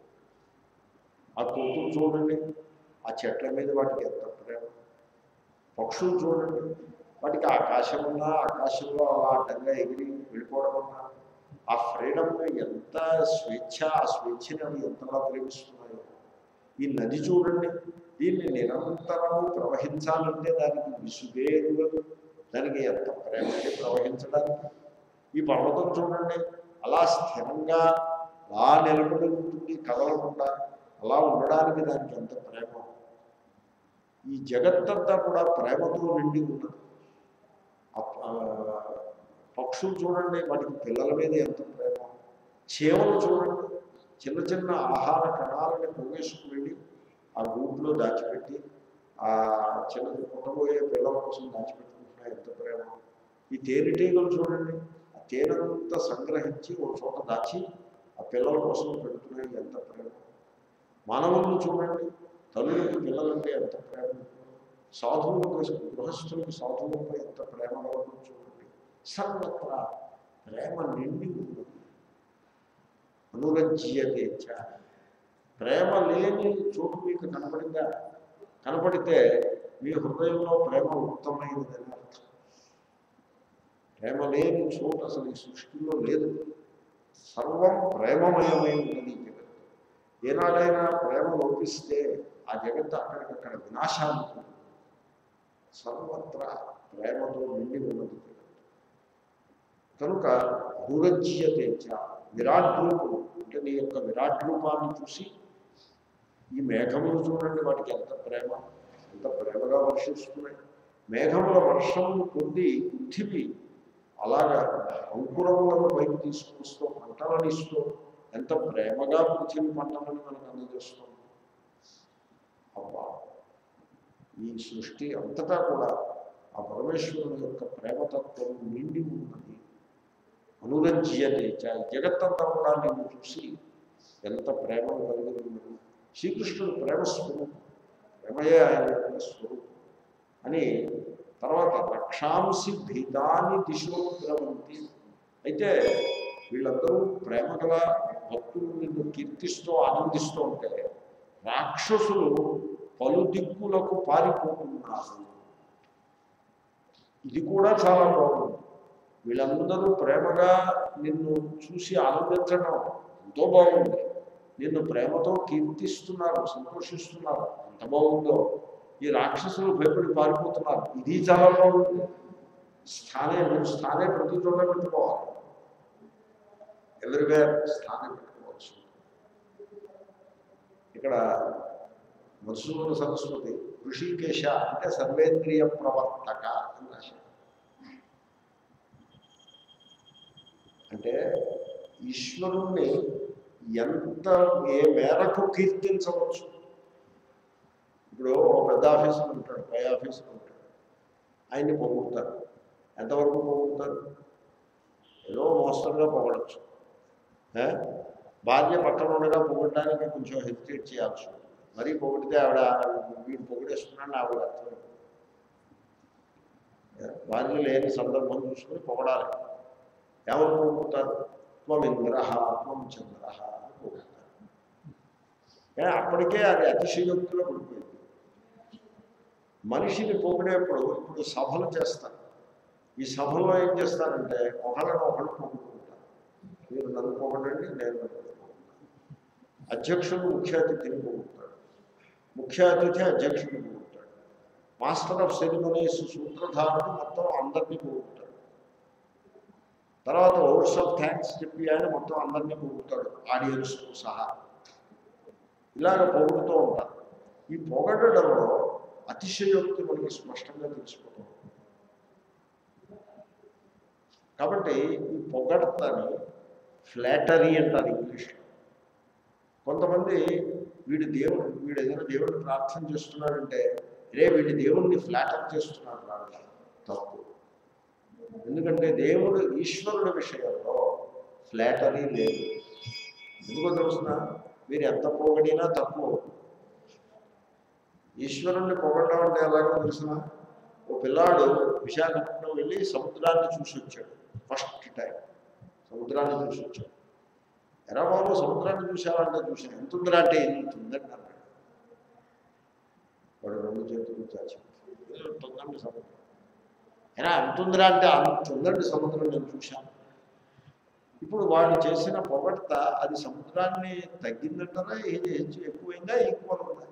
ఆ కోతులు చూడండి ఆ చెట్ల మీద వాటికి ఎంత ప్రేమ పక్షులు చూడండి వాటికి ఆకాశం ఉన్నా ఆకాశంలో అలా అడ్డంగా ఎగిరి వెళ్ళిపోవడం ఉన్నా ఆ ఫ్రీడమ్ ఎంత స్వేచ్ఛ ఆ స్వేచ్ఛని అవి ఎంతలా ప్రేమిస్తున్నాయో ఈ నది చూడండి దీన్ని నిరంతరము ప్రవహించాలంటే దానికి విసుగే ఉండదు దానికి ఎంత ప్రేమ అంటే ప్రవహించడానికి ఈ పర్వతం చూడండి అలా స్థిరంగా అలా నిలబడి ఉంటుంది కదలకుండా అలా ఉండడానికి దానికి ఎంత ప్రేమ ఈ జగత్తంతా కూడా ప్రేమతో నిండి ఉన్నది ఆ ప- పక్షులు చూడండి వాటికి పిల్లల మీద ఎంత ప్రేమ చీమలు చూడండి చిన్న చిన్న ఆహార కణాలని పోగేసుకుని వెళ్ళి ఆ గూట్లో దాచిపెట్టి ఆ చిన్నది పుట్టబోయే పిల్లల కోసం దాచిపెట్టుకుంటున్నాయి ఎంత ప్రేమ ఈ తేనెటీగలు చూడండి ఆ తేనెంతా సంగ్రహించి ఒక చోట దాచి ఆ పిల్లల కోసం పెడుతున్నాయి ఎంత ప్రేమ మానవులను చూడండి తల్లులకి పిల్లలంటే ఎంత ప్రేమ ఉంటుందో, సాధువులకు గృహస్థులకు సాధువులపై ఎంత ప్రేమ కలదో చూడండి సర్వత్రా ప్రేమ నిండి ఉన్నది అనురజ్యతే చ. ప్రేమ లేని చోటు మీకు కనపడిందా కనపడితే మీ హృదయంలో ప్రేమ ఉత్తమైనదని అర్థం ప్రేమ లేని చోటు అసలు ఈ సృష్టిలో లేదు సర్వం ప్రేమమయమై ఉన్నది ఈ జగత్తు ఏనాడైనా ప్రేమ లోపిస్తే ఆ జగత్తు అక్కడికక్కడ వినాశానికి సర్వత్రా ప్రేమతో నిండి ఉన్నది జగత్తు కనుక అనురజ్యతే చ. విరాట్ రూపం అంటే నీ యొక్క విరాట్ రూపాన్ని చూసి ఈ మేఘములు చూడండి వాటికి ఎంత ప్రేమ ఎంత ప్రేమగా వర్షిస్తున్నాయి మేఘముల వర్షమును పొంది పృథివీ అలాగా అంకురములను పైకి తీసుకొస్తూ పంటలను ఇస్తూ ఎంత ప్రేమగా పృథివీ పంటలను మనకు అందజేస్తుంది అబ్బా ఈ సృష్టి అంతటా కూడా ఆ పరమేశ్వరుని యొక్క ప్రేమతత్వం నిండి ఉన్నది అనురజ్యతే చ. ఈ జగత్తంతా కూడా నిన్ను చూసి ఎంత ప్రేమను కలిగి ఉన్నది శ్రీకృష్ణుడు ప్రేమ స్వరూపం ప్రేమయే ఆయన యొక్క స్వరూపం అని తర్వాత రక్షాంసి భీతాన్ని దిశలో ద్రవంతి అయితే వీళ్ళందరూ ప్రేమ గల భక్తులు నిన్ను కీర్తిస్తూ ఆనందిస్తూ ఉంటే రాక్షసులు పలు దిక్కులకు పారిపోతున్నారు ఇది కూడా చాలా బాగుంది వీళ్ళందరూ ప్రేమగా నిన్ను చూసి ఆనందించడం ఎంతో బాగుంది నిన్ను ప్రేమతో కీర్తిస్తున్నారు సంతోషిస్తున్నారు ఎంత బాగుందో ఈ రాక్షసులు భయపడి పారిపోతున్నారు ఇది చాలా బాగుంది స్థానే నువ్వు స్థానే ప్రతి చోట పెట్టుకోవాలి ఎవరివేర్ స్థానే పెట్టుకోవచ్చు ఇక్కడ మధుసూదన సరస్వతి ఋషికేశ అంటే సర్వేంద్రియ ప్రవర్తక అని రాశారు అంటే ఈశ్వరుణ్ణి ఎంత ఏ మేరకు కీర్తించవచ్చు ఇప్పుడు ఒక పెద్ద ఆఫీసర్ ఉంటాడు పై ఆఫీసర్ ఉంటాడు ఆయన్ని పొగుడుతారు ఎంతవరకు పొగుడుతారు ఏదో మోస్తరుగా పొగడచ్చు ఏ? భార్య పక్కన ఉండగా పొగడడానికి కొంచెం హెసిటేట్ చేయాల్సి ఉంటుంది మరీ పొగిడితే ఆవిడ వీడు పొగిడేస్తున్నాడని ఆవిడ అర్థం ఏ? భార్య లేని సందర్భం చూసుకుని పొగడాలి ఎవరు పొగుడుతారు త్వం ఇంద్ర త్వం చంద్ర అని పొగుడుతారు ఏ, అప్పటికే అది అతిశయోక్తిలో పడిపోయింది మనిషిని పొగిడేప్పుడు ఇప్పుడు సభలు చేస్తారు ఈ సభలో ఏం చేస్తారంటే ఒకళ్ళని ఒకళ్ళు పొగుడుకుంటారు మీరు నన్ను పొగడండి నేను నన్ను పొగుడుతాను అధ్యక్షుడు ముఖ్య అతిథిని పొగుడుతాడు ముఖ్య అతిథి అధ్యక్షుడిని పొగుడుతాడు మాస్టర్ ఆఫ్ సెరిమనీస్ సూత్రధారుడు మొత్తం అందరినీ పొగుడుతాడు తర్వాత ఓట్స్ ఆఫ్ థ్యాంక్స్ చెప్పి ఆయన మొత్తం అందరినీ పొగుడుతాడు ఆడియన్స్తో సహా ఇలాగ పొగుడుతూ ఉంటారు ఈ పొగడడంలో అతిశయోక్తి మనకి స్పష్టంగా తెలిసిపోతుంది కాబట్టి ఈ పొగడతని ఫ్లాటరీ అంటారు ఇంగ్లీష్లో కొంతమంది వీడు దేవుడు వీడు ఏదైనా దేవుడిని ప్రార్థన చేస్తున్నాడంటే రే వీడి దేవుడిని ఫ్లాటర్ చేస్తున్నాడు రాడు తప్పు ఎందుకంటే దేవుడు ఈశ్వరుడి విషయంలో ఫ్లాటరీ లేదు ఎందుకో తెలుసిన మీరు ఎంత పొగడినా తక్కువ ఈశ్వరుణ్ణి పొగడడం అంటే ఎలాగో తెలిసిన ఓ పిల్లాడు విశాఖపట్నం వెళ్ళి సముద్రాన్ని చూసి వచ్చాడు ఫస్ట్ టైం సముద్రాన్ని చూసి వచ్చాడు ఎరా బాబు సముద్రాన్ని చూసావంటే చూసాను ఎంత ఉందిరా అంటే ఎంత ఉందండి అన్నాడు వాడు రెండు చేతులు చాచి ఎంత ఉందండి సముద్రం ఎరా ఎంత ఉందిరా అంటే అంత ఉందండి సముద్రం నేను చూశాను ఇప్పుడు వాడు చేసిన పొగడ్త అది సముద్రాన్ని తగ్గిందంటారా ఏది హెచ్చు ఎక్కువైందా ఈక్వల్ ఉందా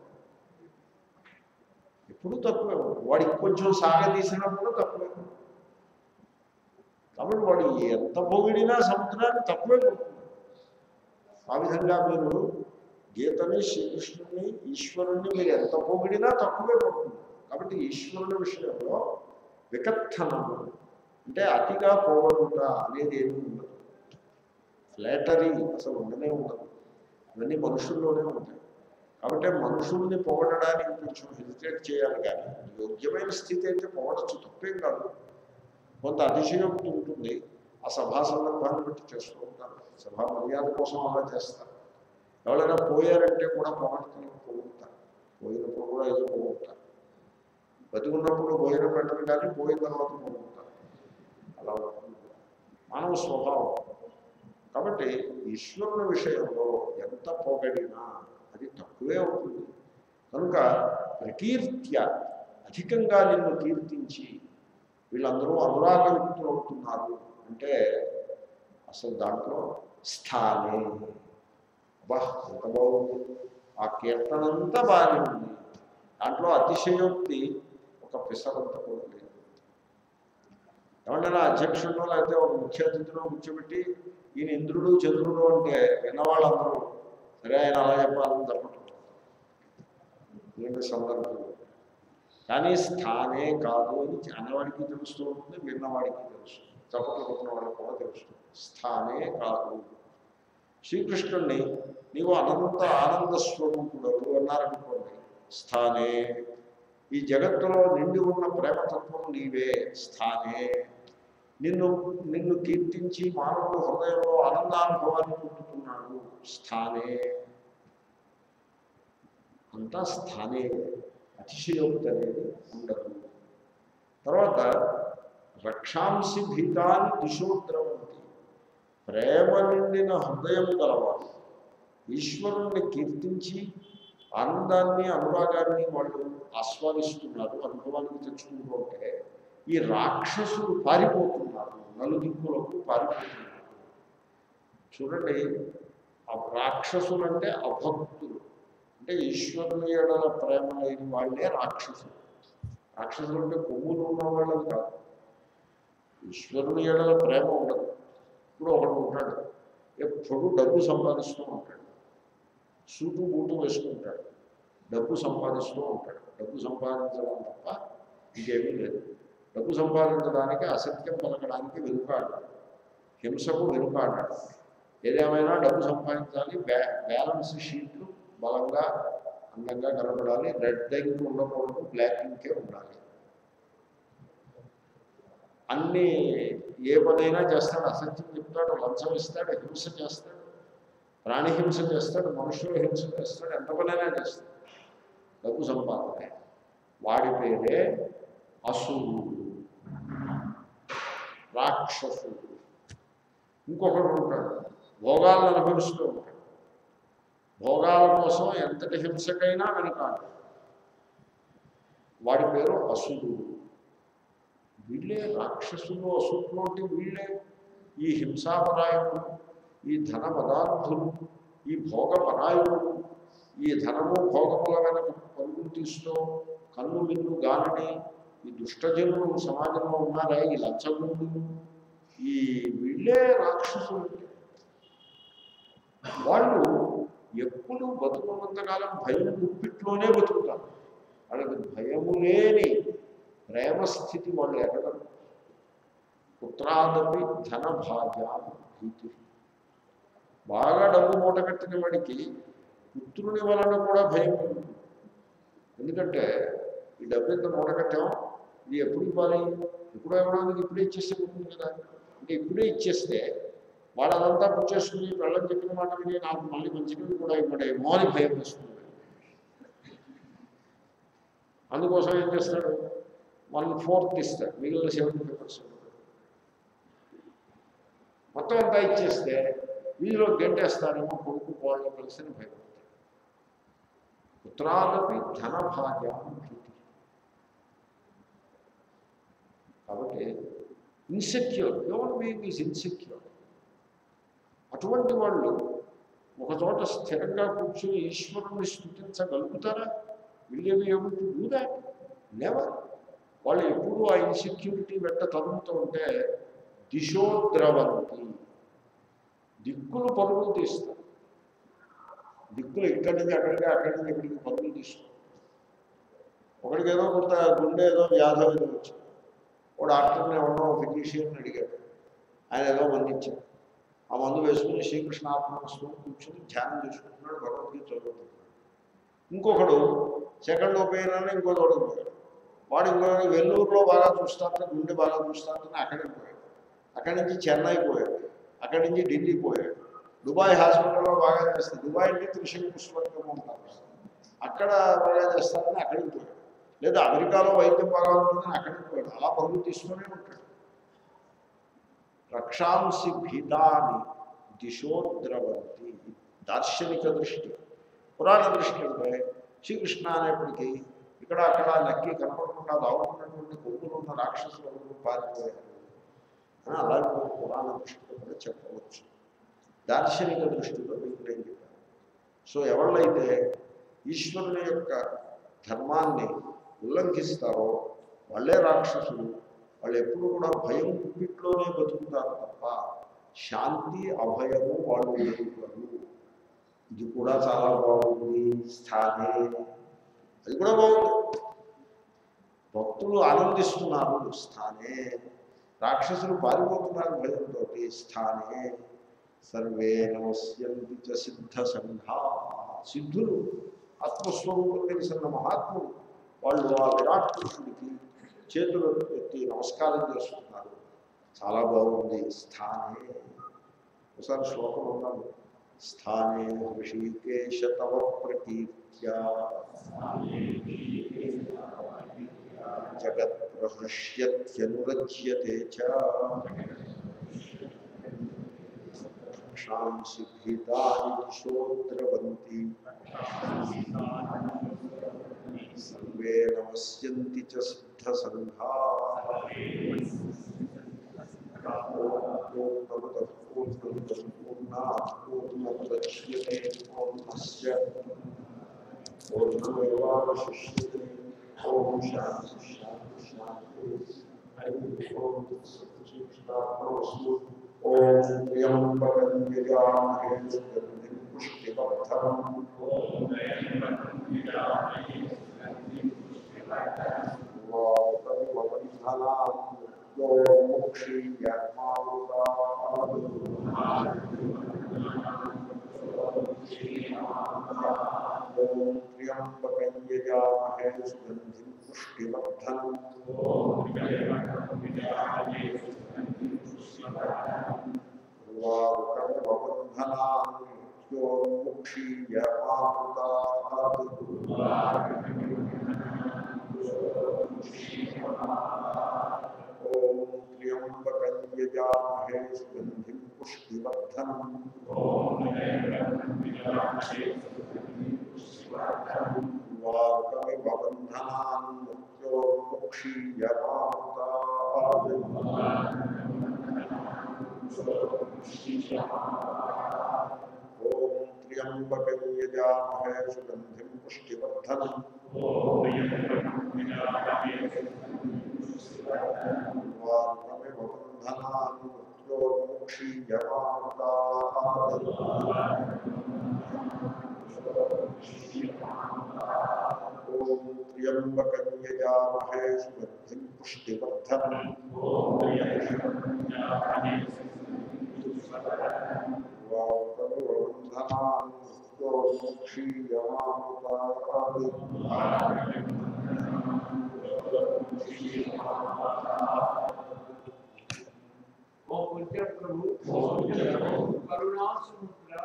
ఎప్పుడు తక్కువే ఉంటుంది వాడికి కొంచెం సాగదీసినప్పుడు తక్కువే ఉంటుంది కాబట్టి వాడు ఎంత పొగిడినా సముద్రాన్ని తక్కువే పడుతుంది ఆ విధంగా మీరు గీతని శ్రీకృష్ణుని ఈశ్వరుణ్ణి మీరు ఎంత పొగిడినా తక్కువే పడుతుంది కాబట్టి ఈశ్వరుని విషయంలో వికత్తనము అంటే అతిగా పోగొట్టుట అనేది ఏమీ ఉండదు ఫ్లాటరీ అసలు ఉండనే ఉండదు ఇవన్నీ మనుషుల్లోనే ఉంటాయి కాబట్టి మనుషుల్ని పొగడడానికి కొంచెం హెజిటేట్ చేయాలి కానీ యోగ్యమైన స్థితి అయితే పొగడచ్చు తప్పేం కాదు కొంత అతిశయోక్తి ఉంటుంది ఆ సభా సందర్భాన్ని బట్టి చేస్తూ ఉంటారు సభా మర్యాద కోసం అలా చేస్తారు ఎవరైనా పోయారంటే కూడా పొగడతలు పొగుడుతారు పోయినప్పుడు కూడా ఏదో పొగుడుతారు బతికున్నప్పుడు భోజనం పెట్టరు కానీ పోయిన తర్వాత పొగుడుతారు అలా ఉంటుంది మానవ స్వభావం కాబట్టి ఈశ్వరుని విషయంలో ఎంత పొగడినా అది తక్కువే అవుతుంది కనుక ప్రకీర్త్య అధికంగా నిన్ను కీర్తించి వీళ్ళందరూ అనురాగయుక్తులు అవుతున్నారు అంటే అసలు దాంట్లో స్థానే బా ఎంత బాగుంది ఆ కీర్తనంతా బాగానే ఉంది దాంట్లో అతిశయోక్తి ఒక పిసరంత కూడా లేదు ఏమన్నా అధ్యక్షుడు లేకపోతే ఒక ముఖ్య అతిథిలో కూర్చోబెట్టి ఈయన ఇంద్రుడు చంద్రుడు అంటే విన్నవాళ్ళందరూ సరే ఆయన అలా చెప్పాలని తప్పట్టు ఇలాంటి సందర్భంలో కానీ స్థానే కాదు అని అనేవాడికి తెలుస్తూ ఉంటుంది విన్నవాడికి తెలుసు చప్పట్లు కొట్టిన వాళ్ళకి కూడా తెలుస్తుంది స్థానే కాదు శ్రీకృష్ణుణ్ణి నీవు అనంత ఆనంద స్వరూపుడు అన్నారనుకోండి స్థానే ఈ జగత్తులో నిండి ఉన్న ప్రేమతత్వం నీవే స్థానే నిన్ను నిన్ను కీర్తించి మానవుడు హృదయంలో ఆనందానుభవాన్ని పొందుతున్నాడు స్థానే అంతా స్థానే అతిశయోక్తి అనేది ఉండదు తర్వాత రక్షాంసి భీతాన్ని దిశోద్రవంతి ప్రేమ నిండిన హృదయం గలవారు ఈశ్వరుణ్ణి కీర్తించి ఆనందాన్ని అనురాగాన్ని వాళ్ళు ఆస్వాదిస్తున్నారు అనుభవానికి తెచ్చుకుంటూ ఉంటే ఈ రాక్షసులు పారిపోతున్నారు నలుదిక్కులకు పారిపోతున్నారు చూడండి ఆ రాక్షసులు అంటే అభక్తులు అంటే ఈశ్వరుని ఎడల ప్రేమ లేని వాళ్ళే రాక్షసులు రాక్షసులు అంటే కొమ్ములు ఉన్న వాళ్ళని కాదు ఈశ్వరుని ఎడల ప్రేమ ఉండదు ఇప్పుడు ఒకడు ఉంటాడు ఎప్పుడు డబ్బు సంపాదిస్తూ ఉంటాడు సూటు బూటు వేసుకుంటాడు డబ్బు సంపాదిస్తూ ఉంటాడు డబ్బు సంపాదించడం తప్ప ఇంకేమీ లేదు డబ్బు సంపాదించడానికి అసత్యం పలకడానికి వెనుకాడు హింసకు వెనుకాడాడు ఏదేమైనా డబ్బు సంపాదించాలి బ్యా బ్యాలెన్స్ షీట్లు బలంగా అందంగా కనపడాలి రెడ్ ఇంక్ ఉండకూడదు బ్లాక్ ఇంకే ఉండాలి అన్ని ఏ పనైనా చేస్తాడు అసత్యం చెప్తాడు లంచం ఇస్తాడు హింస చేస్తాడు ప్రాణి హింస చేస్తాడు మనుషుల హింస చేస్తాడు ఎంత పనైనా చేస్తాడు డబ్బు సంపాదన వాడి పేరే అసురుడు రాక్షసుడు ఇంకొకడు ఉంటాడు భోగాలను అనుభవిస్తూ ఉంటాడు భోగాల కోసం ఎంతటి హింసకైనా వెనకాడు వాడి పేరు అసురుడు వీళ్ళే రాక్షసులు అసురులు అంటే వీళ్ళే ఈ హింసాపరాయణులు ఈ ధన పదార్థులు ఈ భోగ పరాయణులు ఈ ధనము భోగముల వెనక పరుగులు తీస్తూ కన్ను మిన్ను గానని ఈ దుష్టజనులు సమాజంలో ఉన్నారా ఈ లంచగుండు ఈ వీళ్ళే రాక్షసులు అంటే. వాళ్ళు ఎప్పుడు బతుకున్నంతకాలం భయం గుప్పిట్లోనే బతుకుతారు వాళ్ళకి భయము లేని ప్రేమ స్థితి వాళ్ళు ఎరగరు పుత్రాదపి ధన భాగ్య భీతి బాగా డబ్బు మూట కట్టిన వాడికి పుత్రుని వలన కూడా భయం కలుగుతుంది ఎందుకంటే ఈ డబ్బు ఇంత మూట కట్టాం ఇది ఎప్పుడు ఇవ్వాలి ఎప్పుడో ఇవ్వడానికి ఇప్పుడే ఇచ్చేస్తే ఉంటుంది కదా అంటే ఇప్పుడే ఇచ్చేస్తే వాడు అదంతా పుచ్చేసుకుని వెళ్ళని చెప్పిన మాట విని నాకు మళ్ళీ మంచిగా కూడా ఇవ్వడేమో అని భయం వేస్తుంది అందుకోసం ఏం చేస్తాడు వన్ ఫోర్త్ ఇస్తాడు మిగిలిన సెవెంటీ ఫైవ్ పర్సెంట్ మొత్తం అంతా ఇచ్చేస్తే వీధిలో గంటేస్తారేమో కొడుకు వాళ్ళు కలిసి భయపడతాడు పుత్రాదపి ధన భాగ్య భీతి కాబట్టి insecure human being is insecure అటువంటి వాళ్ళు ఒక చోట స్థిరంగా కూర్చుని ఈశ్వరుని స్థుతించగలుగుతారా will be able to do that never వాళ్ళు ఎప్పుడూ ఆ ఇన్సెక్యూరిటీ వెంట తరుగుతూ ఉంటే దిశోద్రవంతి దిక్కులు పరుగులు తీస్తారు దిక్కులు ఇక్కడి నుంచి అక్కడికి అక్కడి నుంచి ఇక్కడికి పరుగులు తీస్తారు ఒకడికి ఏదో కొంత గుండె ఏదో వ్యాధి ఏదో వచ్చింది ఓ డాక్టర్ని ఎవరో ఫిజిషియన్ అడిగాడు ఆయన ఏదో మంది ఇచ్చాడు ఆ మందు వేసుకుని శ్రీకృష్ణ ఆత్మస్వామి కూర్చుని ధ్యానం చేసుకుంటున్నాడు భగవద్గీత చదువుతున్నాడు ఇంకొకడు సెకండ్ ఒపీనియన్ అని ఇంకో చోటుకు పోయాడు వాడు ఇంకో వెల్లూరులో బాగా చూస్తారని గుండె బాగా చూస్తారని అక్కడికి పోయాడు అక్కడి నుంచి చెన్నై పోయాడు అక్కడి నుంచి ఢిల్లీ పోయాడు దుబాయ్ హాస్పిటల్లో బాగా చేస్తారు దుబాయ్ అంటే త్రిశంకు పుష్పకం ఉంటారు అక్కడ బాగా చేస్తారని అక్కడికి పోయాడు లేదా అమెరికాలో వైద్యం బాగా ఉంటుందని అక్కడికి పోయాడు అలా పరుగులు తీసుకునే ఉంటాడు రక్షాంసి భీతాని దిశోద్రవంతి దార్శనిక దృష్టి పురాణ దృష్టి అంటే శ్రీకృష్ణ అనేప్పటికీ ఇక్కడ అక్కడ లక్కి కనపడకుండా దావుకున్నటువంటి కొడుకులు ఉన్న రాక్షసులు పారిపోయారు అని అలాగే పురాణ దృష్టిలో కూడా చెప్పవచ్చు దార్శనిక దృష్టిలో మీకు నేను చెప్పాను సో ఎవళ్ళైతే ఈశ్వరుని యొక్క ధర్మాన్ని ఉల్లంఘిస్తారో వాళ్ళే రాక్షసులు వాళ్ళు ఎప్పుడు కూడా భయం కుప్పిట్లోనే బతుకుతారు తప్ప శాంతి అభయము వాళ్ళు ఎదుగుతారు ఇది కూడా చాలా బాగుంది స్థానే అది కూడా బాగుంది భక్తులు ఆనందిస్తున్నారు స్థానే రాక్షసులు పారిపోతున్నారు భయంతో స్థానే సర్వే నమస్యంతి చ సిద్ధ సంఘా సిద్ధులు ఆత్మస్వరూపం తెలిసిన మహాత్ములు వాళ్ళు ఆ విరాట్ పురుషుడికి చేతులు ఎత్తి నమస్కారం చేస్తున్నారు చాలా బాగుంది స్థానే ఒకసారి శ్లోకం ఉన్నాను స్థానే ఋషికేశ తవ ప్రకీర్త్యా జగత్ ప్రహృష్యత్యనురజ్యతే చ రక్షాంసి భీతాని దిశోద్రవంతి సర్వే నమస్యంతి చ సిద్ధ సంఘా పూర్ణముద్యతే పూర్ణస్య పూర్ణమేవాశిష్యతే ఓం శాంతి శాంతి శాంతి హరి ఓం శ్రీకృష్ణాత్మస్తు ఓం త్ర్యంబకం యజామహే సుగంధిం పుష్టివర్ధనం త్ర్యంబకంజయామహే సుగంధిం పుష్టివర్ధనం ఓం త్ర్యంబకంజయామహే సుగంధిం పుష్టివర్ధనం వారుకమివ బంధనాన్ ఓం త్ర్యంబకం యజామహే సుగంధిం పుష్టివర్ధనం వారుకమివ బంధనాన్ ఓం త్ర్యంబకం యజామహే సుగంధిం పుష్టివర్ధనం ఓ పుణ్య ప్రభు కరుణా సముద్ర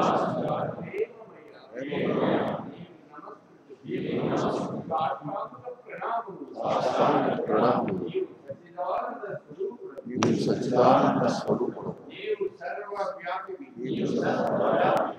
ప్రణామములు. నీవు సచ్చిదానంద స్వరూపుడు నీవు సర్వవ్యాపివి నీవు సర్వవ్యాపివి.